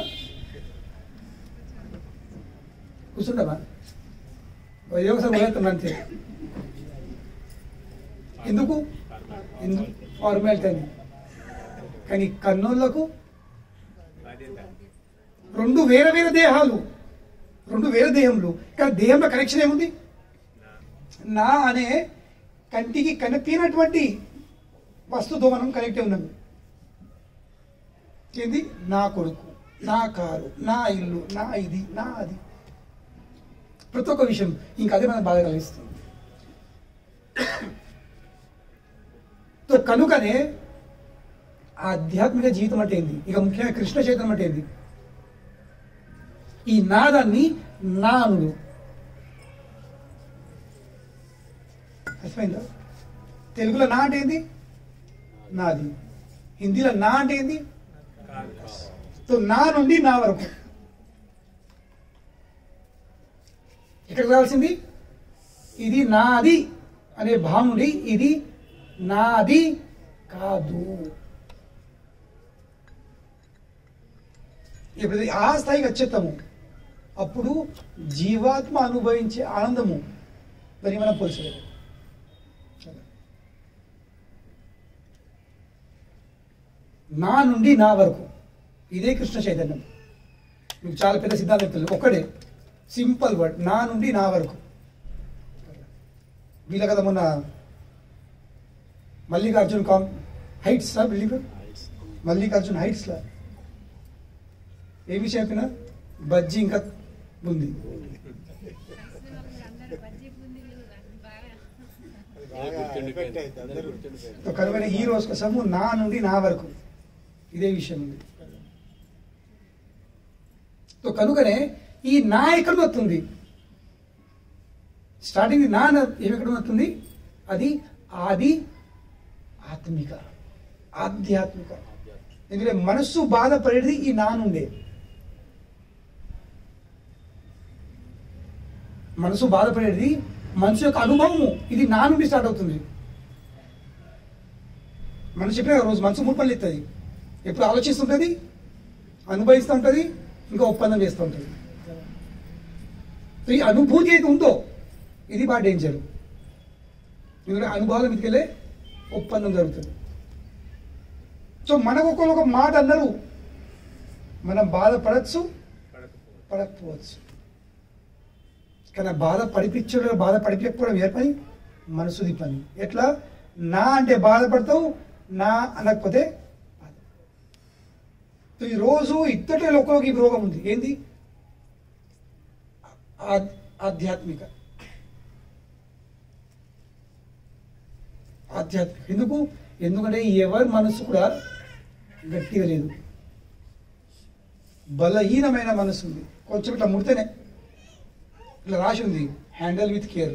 కూర్చుంటామా ఏదో ఒకసారి మొదలెత్తాం అంతే ఎందుకు ఎందుకు ఫార్మాలిటీ అని కానీ కన్నులకు బాధ్యత రెండు వేరే వేరే దేహాలు రెండు వేరే దేహములు కానీ దేహంలో కనెక్షన్ ఏముంది నా అనే కంటికి కనిపించినటువంటి వస్తువుతో మనం కనెక్ట్ అయి ఉన్నాము ఏంది నా కొడుకు నా కారు నా ఇల్లు నా ఇది నా అది ప్రతి ఒక్క విషయం ఇంకా అదే మనకు బాధ కలిగిస్తుంది సో కనుకనే ఆధ్యాత్మిక జీవితం అంటే ఏంది ఇక ముఖ్యంగా కృష్ణ చైతన్యం అంటే ఏంది ఈ నాదాన్ని నానుడు అర్థమైందా తెలుగులో నా అంటే ఏంది నాది హిందీలో నా అంటే ఏంది సో నా నుండి నా వరకు ఎక్కడికి రావాల్సింది ఇది నాది అనే భావం నుండి ఇది నాది కాదు ఇప్పుడు ఇది ఆ స్థాయికి వచ్చేస్తాము అప్పుడు జీవాత్మ అనుభవించే ఆనందము మరి మనం పోల్చలేదు నా నుండి నా వరకు ఇదే కృష్ణ చైతన్యం మీకు చాలా పెద్ద సిద్ధాంతం చెప్తుంది ఒక్కడే సింపుల్ వర్డ్ నా నుండి నా వరకు వీళ్ళ కదా మొన్న మల్లికార్జున్ కాం హైట్స్ రా బిల్డింగ్ మల్లికార్జున్ హైట్స్ లా ఏ విషయం చెప్పినా బజ్జీ ఇంకా ఉంది అందరూ బజ్జీ బూందీలు బాగా అందరూ గుర్తుండిపోయింది అందరూ గుర్తుండిపోయింది సో కనుక ఈ రోజు కోసము నా నుండి నా వరకు ఇదే విషయం ఉంది సో కనుకనే ఈ నా ఎక్కడ వస్తుంది స్టార్టింగ్ నా న- ఏమి ఎక్కడ వస్తుంది అది ఆది ఆత్మిక ఆధ్యాత్మిక ఎందుకంటే మనస్సు బాధపడేది ఈ నా నుండే మనసు బాధపడేది మనసు యొక్క అనుభవము ఇది నా నుండి స్టార్ట్ అవుతుంది మనం చెప్పిన కదా రోజు మనసు మూడు పనులు ఎత్తుంది ఎప్పుడు ఆలోచిస్తుంటుంది అనుభవిస్తూ ఉంటుంది ఇంకా ఒప్పందం చేస్తూ ఉంటుంది సో ఈ అనుభూతి అయితే ఉందో ఇది బాగా డేంజర్ ఎందుకంటే అనుభవాల మీదకి వెళ్ళే ఒప్పందం జరుగుతుంది సో మనకు ఒకరు ఒక మాట అన్నారు మనం బాధపడచ్చు పడకపోవచ్చు కానీ ఆ బాధ పడిపించడం బాధ పడిపించకపోవడం ఏ పని మనసుది పని ఎట్లా నా అంటే బాధపడతావు నా అనకపోతే బాధ. సో ఈ రోజు ఇద్దరు ఒక్కొక్క ఈ రోగం ఉంది ఏంది ఆ- ఆధ్యాత్మిక ఆధ్యాత్మిక ఎందుకు ఎందుకంటే ఎవరి మనసు కూడా గట్టిగా లేదు బలహీనమైన మనసు ఉంది కొంచెం ఇట్లా ముడితేనే ఇట్లా రాసి ఉంది handle with care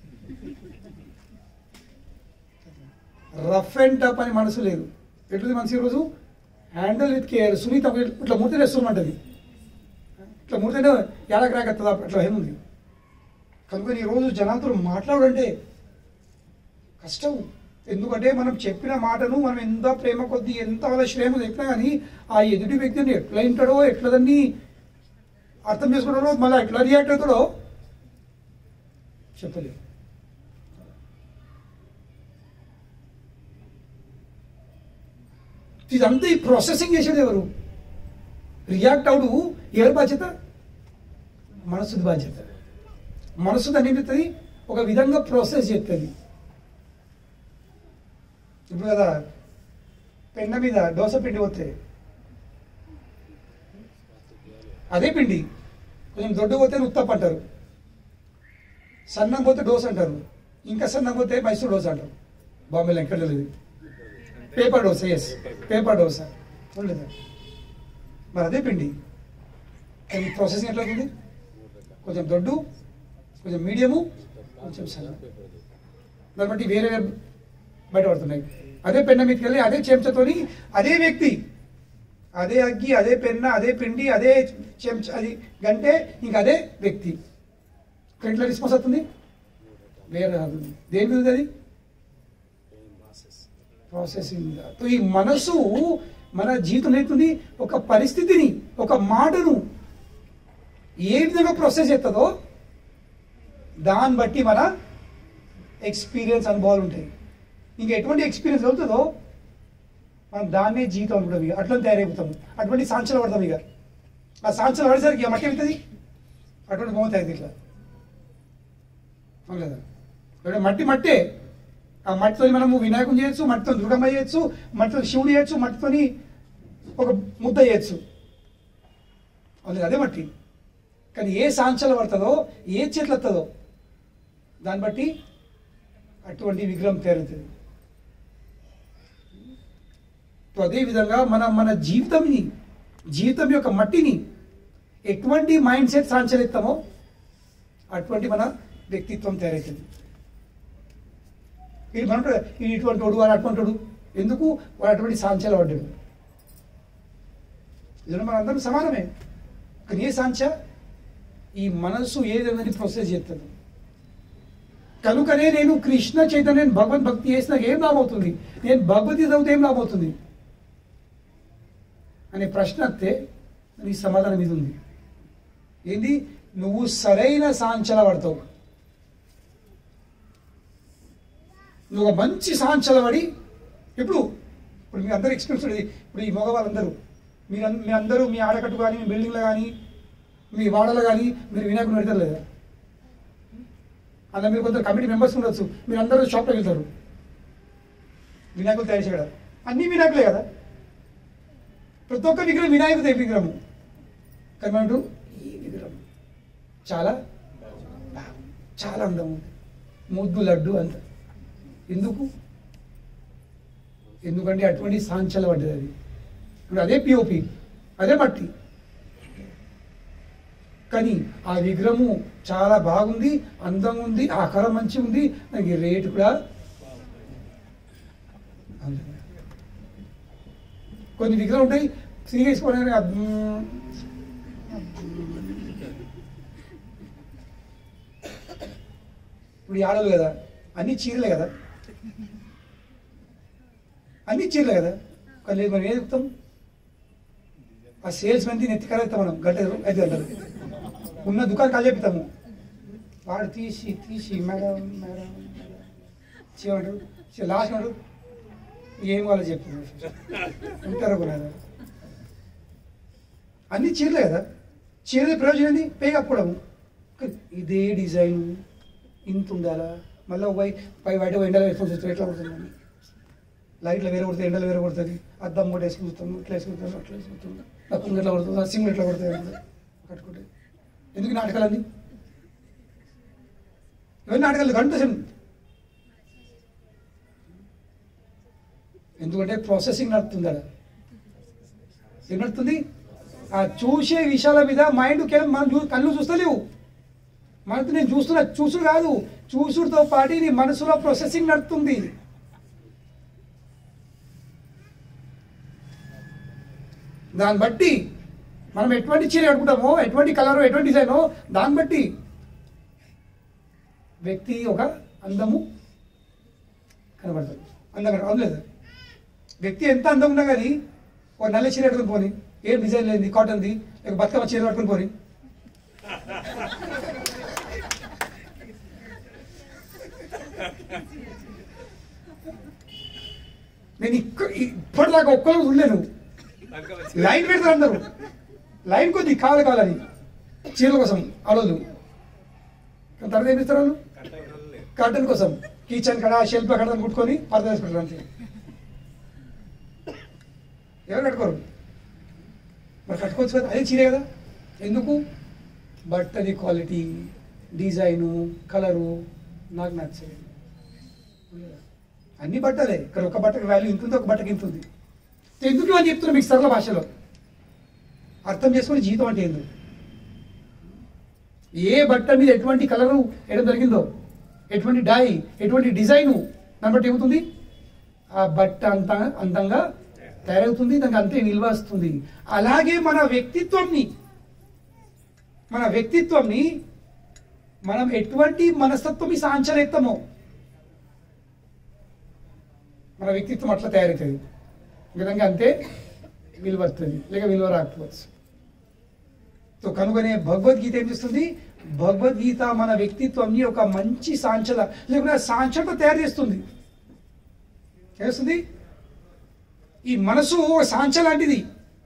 rough and tough అని మనసు లేదు ఎట్లుంది మనసు ఈరోజు హ్యాండిల్ విత్ కేర్ సునీత ఇట్లా ముడితే వేస్తున్నది ఇట్లా ముడితేనే ఎలాగ రాగత్తదా అట్లా ఏముంది కనుక ఈ రోజు జనాలతో మాట్లాడంటే కష్టం ఎందుకంటే మనం చెప్పిన మాటను మనం ఎంత ప్రేమ కొద్దీ ఎంత వాళ్ళ శ్రేమ చెప్పినా కానీ ఆ ఎదుటి వ్యక్తిని ఎట్లా వింటాడో ఎట్లా దాన్ని అర్థం చేసుకుంటాడో మళ్ళీ ఎట్లా రియాక్ట్ అవుతాడో చెప్పలేదు ఇదంతా ఈ ప్రాసెసింగ్ చేసేది ఎవరు రియాక్ట్ అవుడు ఎవరి బాధ్యత మనసుది బాధ్యత మనసు దాన్ని ఏం చెప్తుంది ఒక విధంగా ప్రాసెస్ చెప్తుంది ఇప్పుడు కదా పెన్న మీద దోశ పిండి పోతే అదే పిండి కొంచెం దొడ్డు పోతే ఉత్తప్ప అంటారు సన్నం పోతే డోస్ అంటారు ఇంకా సన్నం పోతే మైసూర్ డోస్ అంటారు బాంబేలో ఎక్కడ లేదు పేపర్ డోస ఎస్ పేపర్ డోస ఉండలేదా మరి అదే పిండి కానీ ప్రాసెసింగ్ ఎట్లా ఉంది కొంచెం దొడ్డు కొంచెం మీడియము కొంచెం సన్న దాన్ని బట్టి వేరే వేరే బయటపడుతున్నాయి అదే పెన్న మీదకి వెళ్ళి అదే చెంచాతోని అదే వ్యక్తి అదే అగ్గి అదే పెన్న అదే పిండి అదే చెంచా అది గంటే ఇంకా అదే వ్యక్తి ఇక్కడ ఎట్లా రెస్పాన్స్ అవుతుంది వేరే రాదు దేని మీద ఉంది అది ప్రాసెసింగ్ సో ఈ మనసు మన జీవితం నేర్పుతుంది ఒక పరిస్థితిని ఒక మాటను ఏ విధంగా ప్రాసెస్ చేస్తుందో దాన్ని బట్టి మన ఎక్స్పీరియన్స్ అనుభవాలు ఉంటాయి ఇంకా ఎటువంటి ఎక్స్పీరియన్స్ అవుతుందో మనం దాన్నే జీవితం అనుకుంటాం ఇక అట్లా తయారైపోతాము అటువంటి సాంచలు పడతాం ఇక ఆ సాంచలు పడేసరికి ఇక మట్టి అవుతుంది అటువంటి బొమ్మ తయారు ఇట్లా అవును కదా ఇక్కడ మట్టి మట్టే ఆ మట్టితో మనము వినాయకుని చేయొచ్చు మట్టితో దుర్గమ్మ చేయొచ్చు మట్టితో శివుడు చేయొచ్చు మట్టితోని ఒక ముద్ద చేయొచ్చు అవును అదే మట్టి కానీ ఏ సాంచలు పడుతుందో ఏ చెట్లు వస్తుందో దాన్ని బట్టి అటువంటి విగ్రహం తేరుతుంది సో అదేవిధంగా మన మన జీవితంని జీవితం యొక్క మట్టిని ఎటువంటి మైండ్ సెట్ సాంచలిస్తామో అటువంటి మన వ్యక్తిత్వం తయారవుతుంది ఇది మన ఇది ఇటువంటి వాడు వాడు అటువంటి వాడు ఎందుకు వాడు అటువంటి సాంచాల పడ్డాడు ఇది మన అందరం సమానమే కానీ ఏ సాంచ ఈ మనస్సు ఏదైనా ప్రొసెస్ చేస్తుంది కనుకనే నేను కృష్ణ చైతన్యం భగవద్ భక్తి చేసిన ఏం లాభం అవుతుంది నేను భగవద్గీత చదివితే ఏం లాభం అవుతుంది అనే ప్రశ్న వస్తే నీ సమాధానం ఇది ఉంది ఏంది నువ్వు సరైన సాంచల పడతావు నువ్వు ఒక మంచి సాంచల పడి ఇప్పుడు ఇప్పుడు మీ అందరూ ఎక్స్పీరియన్స్ ఉండేది ఇప్పుడు ఈ మగవాళ్ళందరూ మీరు మీ అందరూ మీ ఆడకట్టు కానీ మీ బిల్డింగ్లో కానీ మీ వాడలో కానీ మీరు వినాయకుడు పెడతారు లేదా అలా మీరు కొంత కమిటీ మెంబర్స్ ఉండొచ్చు మీరు అందరూ షాప్లోకి వెళ్తారు వినాయకులు తయారు చేయడం అన్ని వినాయకులే కదా ప్రతి ఒక్క విగ్రహం వినాయకుడు విగ్రహము కానీ మనం అంటూ, ఈ విగ్రహం చాలా బాగుంది. చాలా అందం ఉంది ముద్దు లడ్డు అంత ఎందుకు ఎందుకంటే అటువంటి సాంచల పడ్డది అది ఇప్పుడు అదే పిఓపి అదే మట్టి కానీ ఆ విగ్రహము చాలా బాగుంది అందంగా ఉంది ఆకారం మంచిగా ఉంది దానికి రేటు కూడా అవును. కొన్ని విగ్రహాలు ఉంటాయి ఫ్రీగా వేసుకోవడానికి అద్భుతం. ఇప్పుడు ఈ ఆడలు కదా అన్ని చీరలే కదా అన్ని చీరలే కదా కానీ లేదు మనం ఏం చెప్తాం ఆ సేల్స్ మెన్ నెత్తి కరెక్తాం మనం గంట ఐదు గంటలు ఉన్న దుకాణం కాల్ చెప్తాము వాడు తీసి తీసి మేడం మేడం మేడం చేయమంటాడు లాస్ట్ నాడు ఏం వాళ్ళు చెప్తున్నారు ఉంటారు కొన్నారు అన్ని చీరలే కదా చీరల ప్రయోజనం ఏంది పే కప్పుకోవడం కానీ ఇదే డిజైన్ ఇంత ఉండాలా మళ్ళీ పై పై బయట ఎండలో వేసుకొని చూస్తే ఎట్లా పడుతుందని లైట్లు వేరే కొడుతుంది ఎండలు వేరే కొడుతుంది అద్దం కూడా వేసుకుని చూస్తాం ఇట్లా వేసుకుంటాం అట్లా వేసుకుంటాం నక్కులు ఎట్లా కొడుతుంది సింగులు ఎట్లా కొడతాయి అంటారు. కట్టుకుంటే ఎందుకు ఈ నాటకాలన్నీ ఇవన్నీ నాటకాలు గంట ఎందుకంటే ప్రాసెసింగ్ నడుతుంది అక్కడ ఏం నడుతుంది ఆ చూసే విషయాల మీద మైండ్ కేవలం మనం చూ కళ్ళు చూస్తలేవు మనతో నేను చూస్తున్నా చూసుడు కాదు చూసుడుతో పాటు నీ మనసులో ప్రాసెసింగ్ నడుతుంది దాన్ని బట్టి మనం ఎటువంటి చీర కట్టుకుంటామో ఎటువంటి కలరు ఎటువంటి డిజైనో దాన్ని బట్టి వ్యక్తి ఒక అందము కనబడుతుంది అందంగా అవును లేదా వ్యక్తి ఎంత అందం ఉన్నా కానీ ఒక నల్ల చీర కట్టుకుని పోని ఏం డిజైన్ లేని కాటన్ది లేక బతుకమ్మ చీర కట్టుకుని పోని నేను ఇక్క ఇప్పటిదాకా ఒక్కరు ఉండలేను లైన్ పెడతారు అందరూ లైన్ కొద్ది కావాలి కావాలని చీరల కోసం ఆడోళ్ళు కానీ తర్వాత ఏం ఇస్తారు వాళ్ళు కర్టన్ కోసం కిచెన్ కడ షెల్ఫ్ కడ కుట్టుకొని పరద వేసుకుంటారు అంతే ఎవరు కట్టుకోరు మరి కట్టుకోవచ్చు కదా అదే చీరే కదా ఎందుకు బట్టది క్వాలిటీ డిజైను కలరు నాకు నచ్చలేదు అన్ని బట్టలే ఇక్కడ ఒక బట్టకి వాల్యూ ఇంత ఉంది ఒక బట్టకి ఇంత ఉంది ఎందుకు అని చెప్తున్నా మీకు సరళ భాషలో అర్థం చేసుకుని జీవితం అంటే ఏందో ఏ బట్ట మీద ఎటువంటి కలరు వేయడం జరిగిందో ఎటువంటి డై ఎటువంటి డిజైను దాన్ని బట్టి ఏమవుతుంది ఆ బట్ట అంత అందంగా తయారవుతుంది దానికి అంతే నిల్వ వస్తుంది అలాగే మన వ్యక్తిత్వంని మన వ్యక్తిత్వంని మనం ఎటువంటి మనస్తత్వం సాంచలేస్తామో మన వ్యక్తిత్వం అట్లా తయారవుతుంది ఈ విధంగా అంతే విలువ వస్తుంది లేక విలువ రాకపోవచ్చు సో కనుగొనే భగవద్గీత ఏం చేస్తుంది భగవద్గీత మన వ్యక్తిత్వంని ఒక మంచి సాంచల లేకుంటే సాంచలతో తయారు చేస్తుంది చేస్తుంది ఈ మనసు ఒక సాంచ లాంటిది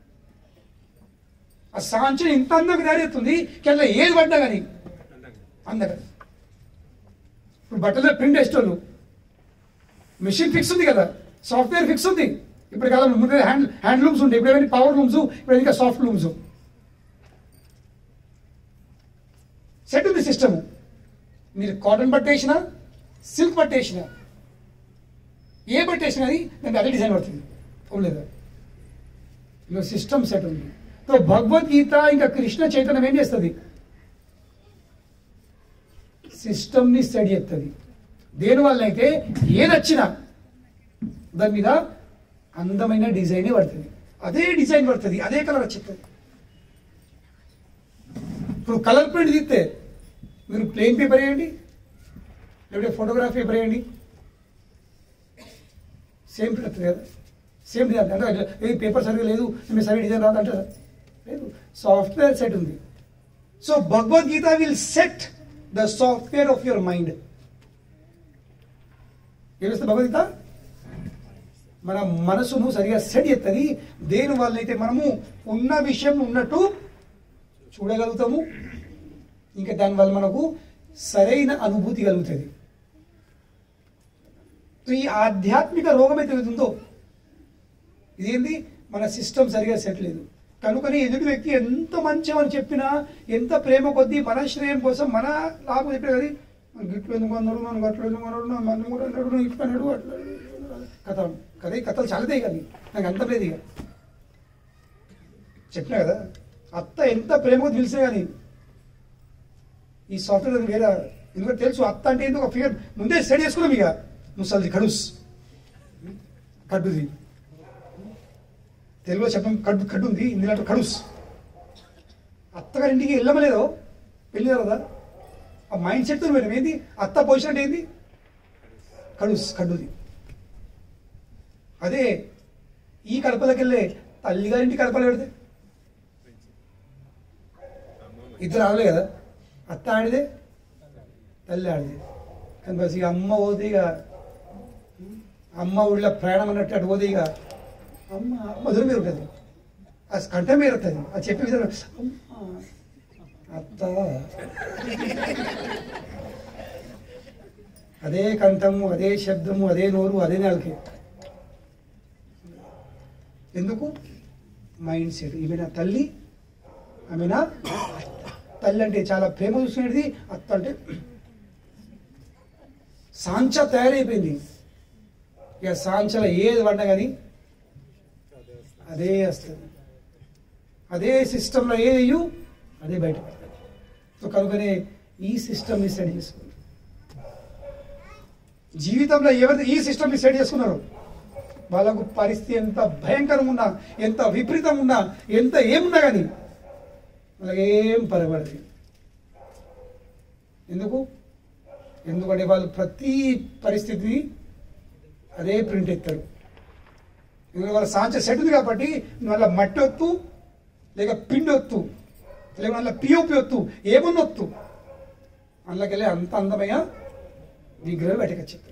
ఆ సాంచం ఇంత అందంగా తయారు చేస్తుంది కింద ఏది పడ్డా కానీ అందగా ఇప్పుడు బట్టలో ప్రింట్ వేసేటోళ్ళు మిషన్ ఫిక్స్ ఉంది కదా సాఫ్ట్వేర్ ఫిక్స్ ఉంది ఇప్పుడు కాలం ముందే హ్యాండ్ హ్యాండ్ లూమ్స్ ఉంటాయి ఇప్పుడు ఏమైనా పవర్ లూమ్స్ ఇప్పుడు ఇంకా సాఫ్ట్ లూమ్స్ సెట్ ఉంది సిస్టమ్ మీరు కాటన్ పట్టేసినా సిల్క్ పట్టేసినా ఏ పట్టేసినా అది దానికి అదే డిజైన్ పడుతుంది అవును ఇలా సిస్టమ్ సెట్ ఉంది సో భగవద్గీత ఇంకా కృష్ణ చైతన్యం ఏం చేస్తుంది సిస్టమ్ని స్టడీ చేస్తుంది దేనివల్ల అయితే ఏది వచ్చినా దాని మీద అందమైన డిజైనే పడుతుంది అదే డిజైన్ పడుతుంది అదే కలర్ వచ్చేస్తుంది ఇప్పుడు కలర్ ప్రింట్ తీస్తే మీరు ప్లెయిన్ పేపర్ వేయండి లేకపోతే ఫోటోగ్రాఫ్ పేపర్ వేయండి సేమ్ ప్రింట్ వస్తుంది కదా సేమ్ డిజైన్ అంటే ఏ పేపర్ సరిగ్గా లేదు మీరు సరిగ్గా డిజైన్ రాదు అంటారా లేదు సాఫ్ట్వేర్ సెట్ ఉంది so Bhagavad Gita will set the software of your mind ఏమిస్తుంది భగవద్గీత మన మనసును సరిగా సెట్ చేస్తుంది దేని వల్ల అయితే మనము ఉన్న విషయం ఉన్నట్టు చూడగలుగుతాము ఇంకా దానివల్ల మనకు సరైన అనుభూతి కలుగుతుంది సో ఈ ఆధ్యాత్మిక రోగం అయితే ఉందో ఇదేంది మన సిస్టమ్ సరిగా సెట్ లేదు కనుకని ఎదుటి వ్యక్తి ఎంత మంచివని చెప్పినా ఎంత ప్రేమ కొద్దీ మన శ్రేయం కోసం మన లాభం చెప్పిన కానీ మన గిట్లు ఎందుకు అన్నాడు మన గట్లు ఎందుకు అన్నాడు నా మన కూడా అన్నాడు నా ఇట్లా అన్నాడు అట్లా అన్నాడు. కథ కథ ఈ కథలు చాలతాయి కానీ నాకు అంత లేదు ఇక చెప్పినా కదా అత్త ఎంత ప్రేమగా తెలిసినా కానీ ఈ సాఫ్ట్వేర్ అది వేరే ఎందుకంటే తెలుసు అత్త అంటే ఏందో ఒక ఫిగర్ ముందే స్టడీ చేసుకున్నాం ఇక ముసలిది కడుస్ కడ్డుది తెలుగులో చెప్పడం కడ్డు కడ్డు ఉంది ఇందులో కడుస్ అత్తగారింటికి వెళ్ళమలేదో వెళ్ళిన కదా ఆ మైండ్ సెట్తో పోయినాం ఏంది అత్త పొజిషన్ అంటే ఏంది కడుస్ కడ్డుది అదే ఈ కడపలోకి వెళ్ళే తల్లిగారింటి కడపలు పెడితే ఇద్దరు ఆడలే కదా అత్త ఆడిదే తల్లి ఆడిదే కానీ బస్ ఇక అమ్మ పోతే ఇక అమ్మ ఊళ్ళో ప్రయాణం అన్నట్టు అటు పోతే ఇక అమ్మ మధుర మీద ఉంటుంది ఆ కంఠ మీద ఉంటుంది ఆ చెప్పే విధానం అమ్మ అత్త అదే కంఠము అదే శబ్దము అదే నోరు అదే నాలుకే ఎందుకు మైండ్ సెట్ ఈమె నా తల్లి ఆమె నా తల్లి అంటే చాలా ప్రేమ చూసుకునేది అత్త అంటే సాంచ తయారైపోయింది ఇక సాంచల ఏది వండ కానీ అదే వస్తుంది అదే సిస్టంలో ఏది వేయు అదే బయట పడుతుంది సో కనుకనే ఈ సిస్టమ్ని సెట్ చేసుకున్నారు జీవితంలో ఎవరు ఈ సిస్టమ్ని సెట్ చేసుకున్నారు వాళ్ళకు పరిస్థితి ఎంత భయంకరం ఉన్నా ఎంత విపరీతం ఉన్నా ఎంత ఏమున్నా కానీ వాళ్ళకి ఏం పరపడదు ఎందుకు ఎందుకంటే వాళ్ళు ప్రతి పరిస్థితిని అదే ప్రింట్ ఎత్తారు ఎందుకంటే వాళ్ళ సాంచ సెట్ ఉంది కాబట్టి వాళ్ళ మట్టి వత్తు లేక పిండి వత్తు లేక వాళ్ళ పిఓపి వత్తు ఏమన్నా వత్తు అందులోకెళ్ళి అంత అందమైన విగ్రహం బయటకు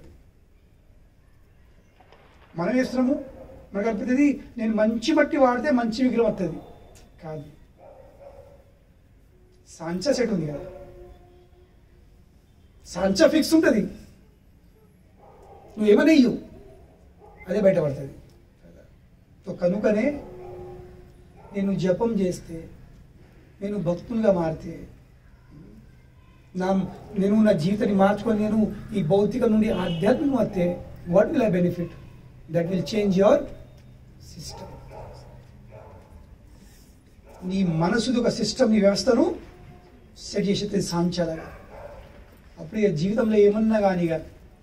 మనం చేస్తున్నాము మనకు అనిపిస్తుంది నేను మంచి మట్టి వాడితే మంచి విగ్రహం వస్తుంది కాదు సాంచ సెట్ ఉంది కదా సాంచ ఫిక్స్ ఉంటుంది నువ్వేమని ఇయ్యు అదే బయటపడుతుంది సో కనుకనే నేను జపం చేస్తే నేను భక్తులుగా మారితే నా నేను నా జీవితాన్ని మార్చుకొని నేను ఈ భౌతిక నుండి ఆధ్యాత్మికం వస్తే what will I benefit that will change your system నీ మనసుది ఒక సిస్టమ్ నీ వ్యవస్థను సెట్ చేసేది సాంచాలగా అప్పుడు ఇక జీవితంలో ఏమన్నా కానీ ఇక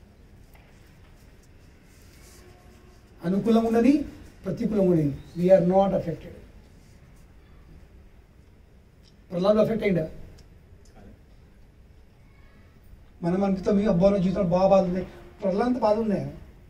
అనుకూలం ఉండని ప్రతికూలం ఉండని we are not affected Prahlad affect అయిందా మనం అనిపిస్తాం మీకు అబ్బా నా జీవితంలో బాగా బాధ ఉన్నాయి ప్రహ్లాద్ అంత బాధ ఉన్నాయా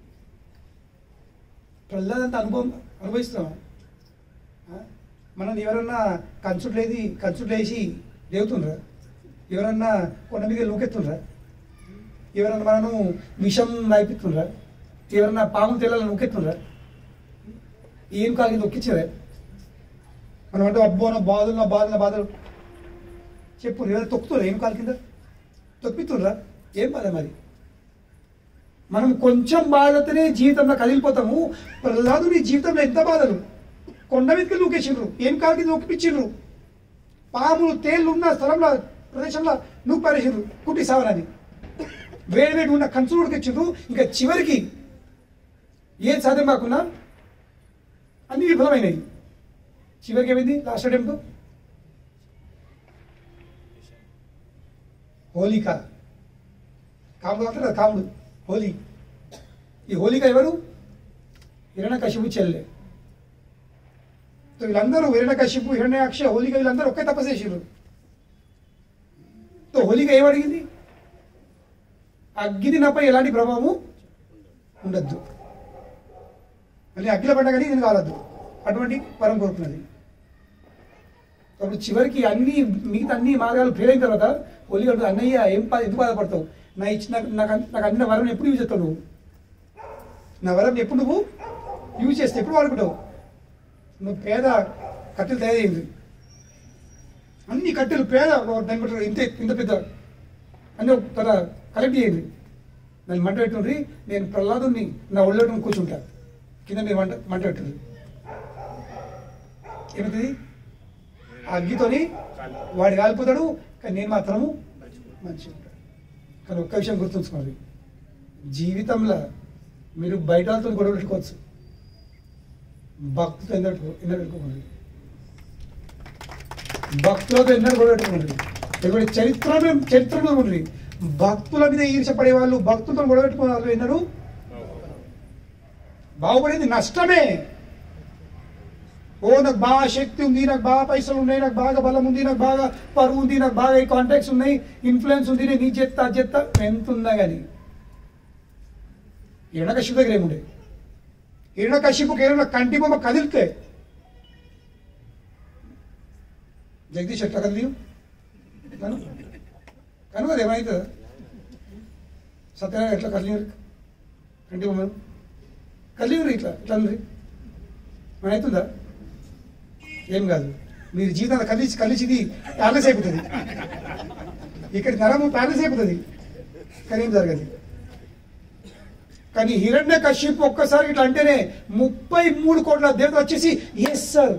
ప్రహ్లాద్ అంత అనుభవం అనుభవిస్తున్నాం మనం ఎవరన్నా కంచుట్లు వేసి కంచుట్లు వేసి లేవుతుండ్రా ఎవరన్నా కొండ మీద నూకెత్తుండ్రా ఎవరన్నా మనను విషం నైపిస్తుండ్రా ఎవరన్నా పాము తెల్లని నూకెత్తుండ్రా ఏం కాలింది నొక్కించరా మనం అంటే అబ్బో నా బాధలు నా బాధలు నా బాధలు చెప్పు ఎవరైనా తొక్కుతురా ఏం కాలు కింద తొక్కితుండ్రా ఏం బాధ మరి మనం కొంచెం బాధతోనే జీవితంలో కదిలిపోతాము ప్రహ్లాదు నీ జీవితంలో ఎంత బాధలు కొండ మీదకి నూకేసిండ్రు ఏం కాలికి నొక్కిపించిండ్రు పాములు తేళ్ళు ఉన్న స్థలంలో ప్రదేశంలో నువ్వు పారేసిండ్రు కుట్టి సావరాని వేడి వేడి ఉన్న కంచులు ఉడికిచ్చిండ్రు ఇంకా చివరికి ఏం సాధ్యం కాకుండా అన్ని విఫలమైనవి చివరికి ఏమైంది లాస్ట్ అటెంప్ట్ హోలిక కాముడు అంటారు కదా కాముడు హోలీ ఈ హోలిక ఎవరు హిరణ్యకశిపు చెల్లె సో వీళ్ళందరూ హిరణ్యకశిపు హిరణ్యాక్ష హోలిక వీళ్ళందరూ ఒకే తపస్సు చేసిర్రు సో హోలిక ఏమడిగింది అగ్ని నాపై ఎలాంటి ప్రభావము ఉండద్దు మళ్ళీ అగ్గిల పడ్డ కానీ నేను కావద్దు అటువంటి వరం కోరుకున్నది అప్పుడు చివరికి అన్ని మిగతా అన్ని మార్గాలు ఫెయిల్ అయిన తర్వాత ఒలి అంటుంది అన్నయ్య ఏం బా- ఎందుకు బాధపడతావు నా ఇచ్చిన నాకు నాకు అందిన వరం ఎప్పుడు యూజ్ చేస్తావు నువ్వు నా వరం ఎప్పుడు నువ్వు యూజ్ చేస్తే ఎప్పుడు వాడుకుంటావు నువ్వు పేద కట్టెలు తయారైంది అన్ని కట్టెలు పేద దాన్ని బట్టి ఇంత ఇంత పెద్ద అన్నీ ఒక తర కలెక్ట్ చేయండి నన్ను మంట పెట్టుండ్రి నేను ప్రహ్లాదుని నా ఒళ్ళో కూర్చుంటా కింద మీరు మంట మంట పెట్టుండ్రి ఏమవుతుంది ఆ అగ్గితోని వాడు కాలిపోతాడు కానీ నేను మాత్రము మంచిగా ఉంటాడు కానీ ఒక్క విషయం గుర్తుంచుకోండి జీవితంలో మీరు బయట వాళ్ళతో గొడవ పెట్టుకోవచ్చు భక్తితో ఎన్నో ఎన్నో పెట్టుకోకండి భక్తులతో ఎన్నో గొడవ పెట్టుకోండి ఎందుకంటే చరిత్రలో చరిత్రలో ఉండి భక్తుల మీద ఈర్షపడే వాళ్ళు భక్తులతో గొడవ పెట్టుకునే వాళ్ళు ఎన్నడూ బాగుపడేది నష్టమే ఓ నాకు బాగా శక్తి ఉంది నాకు బాగా పైసలు ఉన్నాయి నాకు బాగా బలం ఉంది నాకు బాగా పరువు ఉంది నాకు బాగా కాంటాక్ట్స్ ఉన్నాయి ఇన్ఫ్లుయెన్స్ ఉంది నేను నీ చెత్త అది చెత్త ఎంత ఉన్నా కానీ హిరణకశిపు దగ్గర ఏముండే హిరణకశిపుకి ఏమైనా కంటి బొమ్మ కదిలితే జగదీష్ ఎట్లా కదిలి కను కను అది ఏమైతుందా సత్యనారాయణ ఎట్లా కదిలిరు కంటి బొమ్మను కదిలిరు ఇట్లా ఇట్లా అందరి మన అవుతుందా ఏం కాదు మీరు జీవితంలో కలిసి కలిసిది ప్యాలెస్ అయిపోతుంది ఇక్కడ నరము ప్యాలెస్ అయిపోతుంది కానీ ఏం జరగదు కానీ హిరణ్య కశ్యప్ ఒక్కసారి ఇట్లా అంటేనే ముప్పై మూడు కోట్ల దేవత వచ్చేసి ఎస్ సార్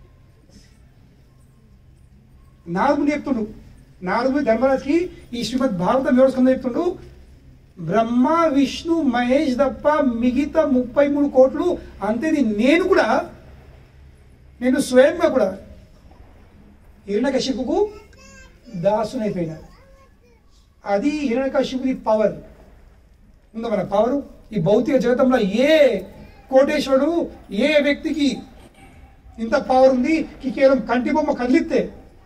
నారదుని చెప్తుండు నారదుని ధర్మరాజ్కి ఈ శ్రీమద్ భాగవతం వివరిస్తుందని చెప్తుండు బ్రహ్మ విష్ణు మహేష్ తప్ప మిగతా ముప్పై మూడు కోట్లు అంతేది నేను కూడా నేను స్వయంగా కూడా హిరణ్యకశిపుకు దాసునైపోయినా అది హిరణ్యకశిపుది పవర్ ఉందా మన పవర్ ఈ భౌతిక జగతంలో ఏ కోటేశ్వరుడు ఏ వ్యక్తికి ఇంత పవర్ ఉంది కి కేవలం కంటి బొమ్మ కదిలిస్తే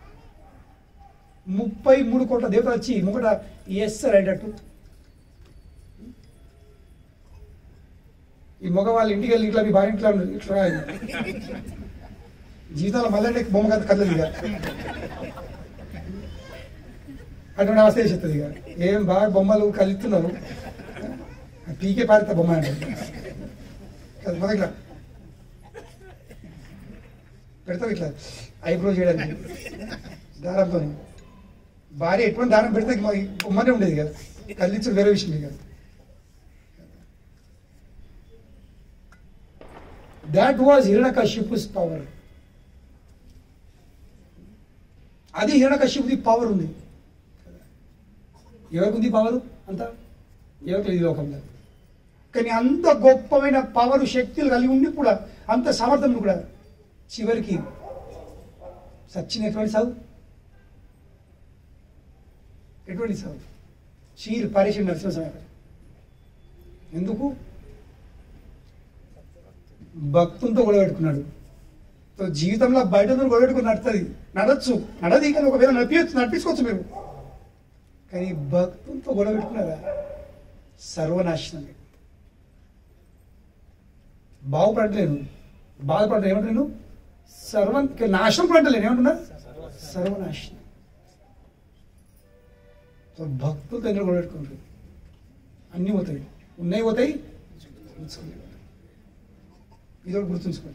ముప్పై మూడు కోట్ల దేవతలు వచ్చి ముగట ఎస్ సార్ అయ్యేటట్టు ఈ మగవాళ్ళ ఇంటికి వెళ్ళి ఇట్లా మీ భార్య ఇంట్లో ఉన్నారు. ఇట్లా రాయండి. జీవితంలో మళ్ళీ బొమ్మ కథ కదలదు ఇక అటువంటి అవస్థ చేస్తుంది ఇక ఏం బాగా బొమ్మలు కలుస్తున్నారు పీకే పారిత బొమ్మ అంటే అది మొదట ఇట్లా పెడతావు ఇట్లా ఐబ్రో చేయడానికి దారంతో భార్య ఎటువంటి దారం పెడితే మా బొమ్మనే ఉండేది కదా కళ్ళించడం వేరే విషయం ఇక దాట్ వాజ్ హిరణకశ్యపుస్ పవర్ అది హిరణకశ్యపుది పవర్ ఉంది ఎవరికి ఉంది పవర్ అంత ఎవరికి లేదు ఈ లోకంలో కానీ అంత గొప్పమైన పవర్ శక్తులు కలిగి ఉండి కూడా అంత సమర్థం కూడా చివరికి సచిన ఎటువంటి సాగు ఎటువంటి సాగు చీరు పరేషన్ నరసింహస్వామి ఎందుకు భక్తులతో గొడవ పెట్టుకున్నాడు సో జీవితంలో బయట గొడవ పెట్టుకుని నడుతుంది నడచ్చు నడది కానీ ఒకవేళ నడిపించచ్చు నడిపించుకోవచ్చు మీరు కానీ భక్తులతో గొడవ పెట్టుకున్నారా సర్వనాశనమే బాగుపడలేను బాధపడలేదు ఏమంటాను సర్వ నాశనం పడలేను ఏమంటున్నా సర్వనాశనం సో భక్తులతో ఎందుకు గొడవ పెట్టుకుంటారు అన్నీ పోతాయి ఉన్నాయి పోతాయి ఉంచుకునేవి పోతాయి. ఇది ఒకటి గుర్తుంచుకోండి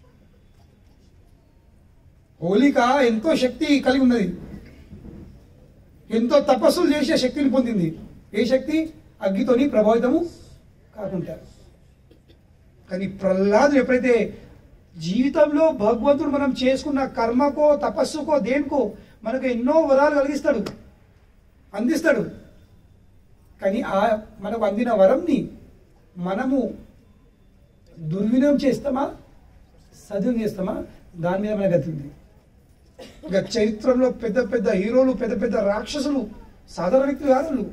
హోలిక ఎంతో శక్తి కలిగి ఉన్నది ఎంతో తపస్సులు చేసే శక్తిని పొందింది ఏ శక్తి అగ్గితోని ప్రభావితము కాకుండా కానీ ప్రహ్లాదుడు ఎప్పుడైతే జీవితంలో భగవంతుడు మనం చేసుకున్న కర్మకో తపస్సుకో దేనికో మనకు ఎన్నో వరాలు కలిగిస్తాడు అందిస్తాడు కానీ ఆ మనకు అందిన వరంని మనము దుర్వినియోగం చేస్తామా సద్వినియోగం చేస్తామా దాని మీద మన గతి ఉంది ఇక చరిత్రలో పెద్ద పెద్ద హీరోలు పెద్ద పెద్ద రాక్షసులు సాధారణ వ్యక్తులు కాదు వాళ్ళు.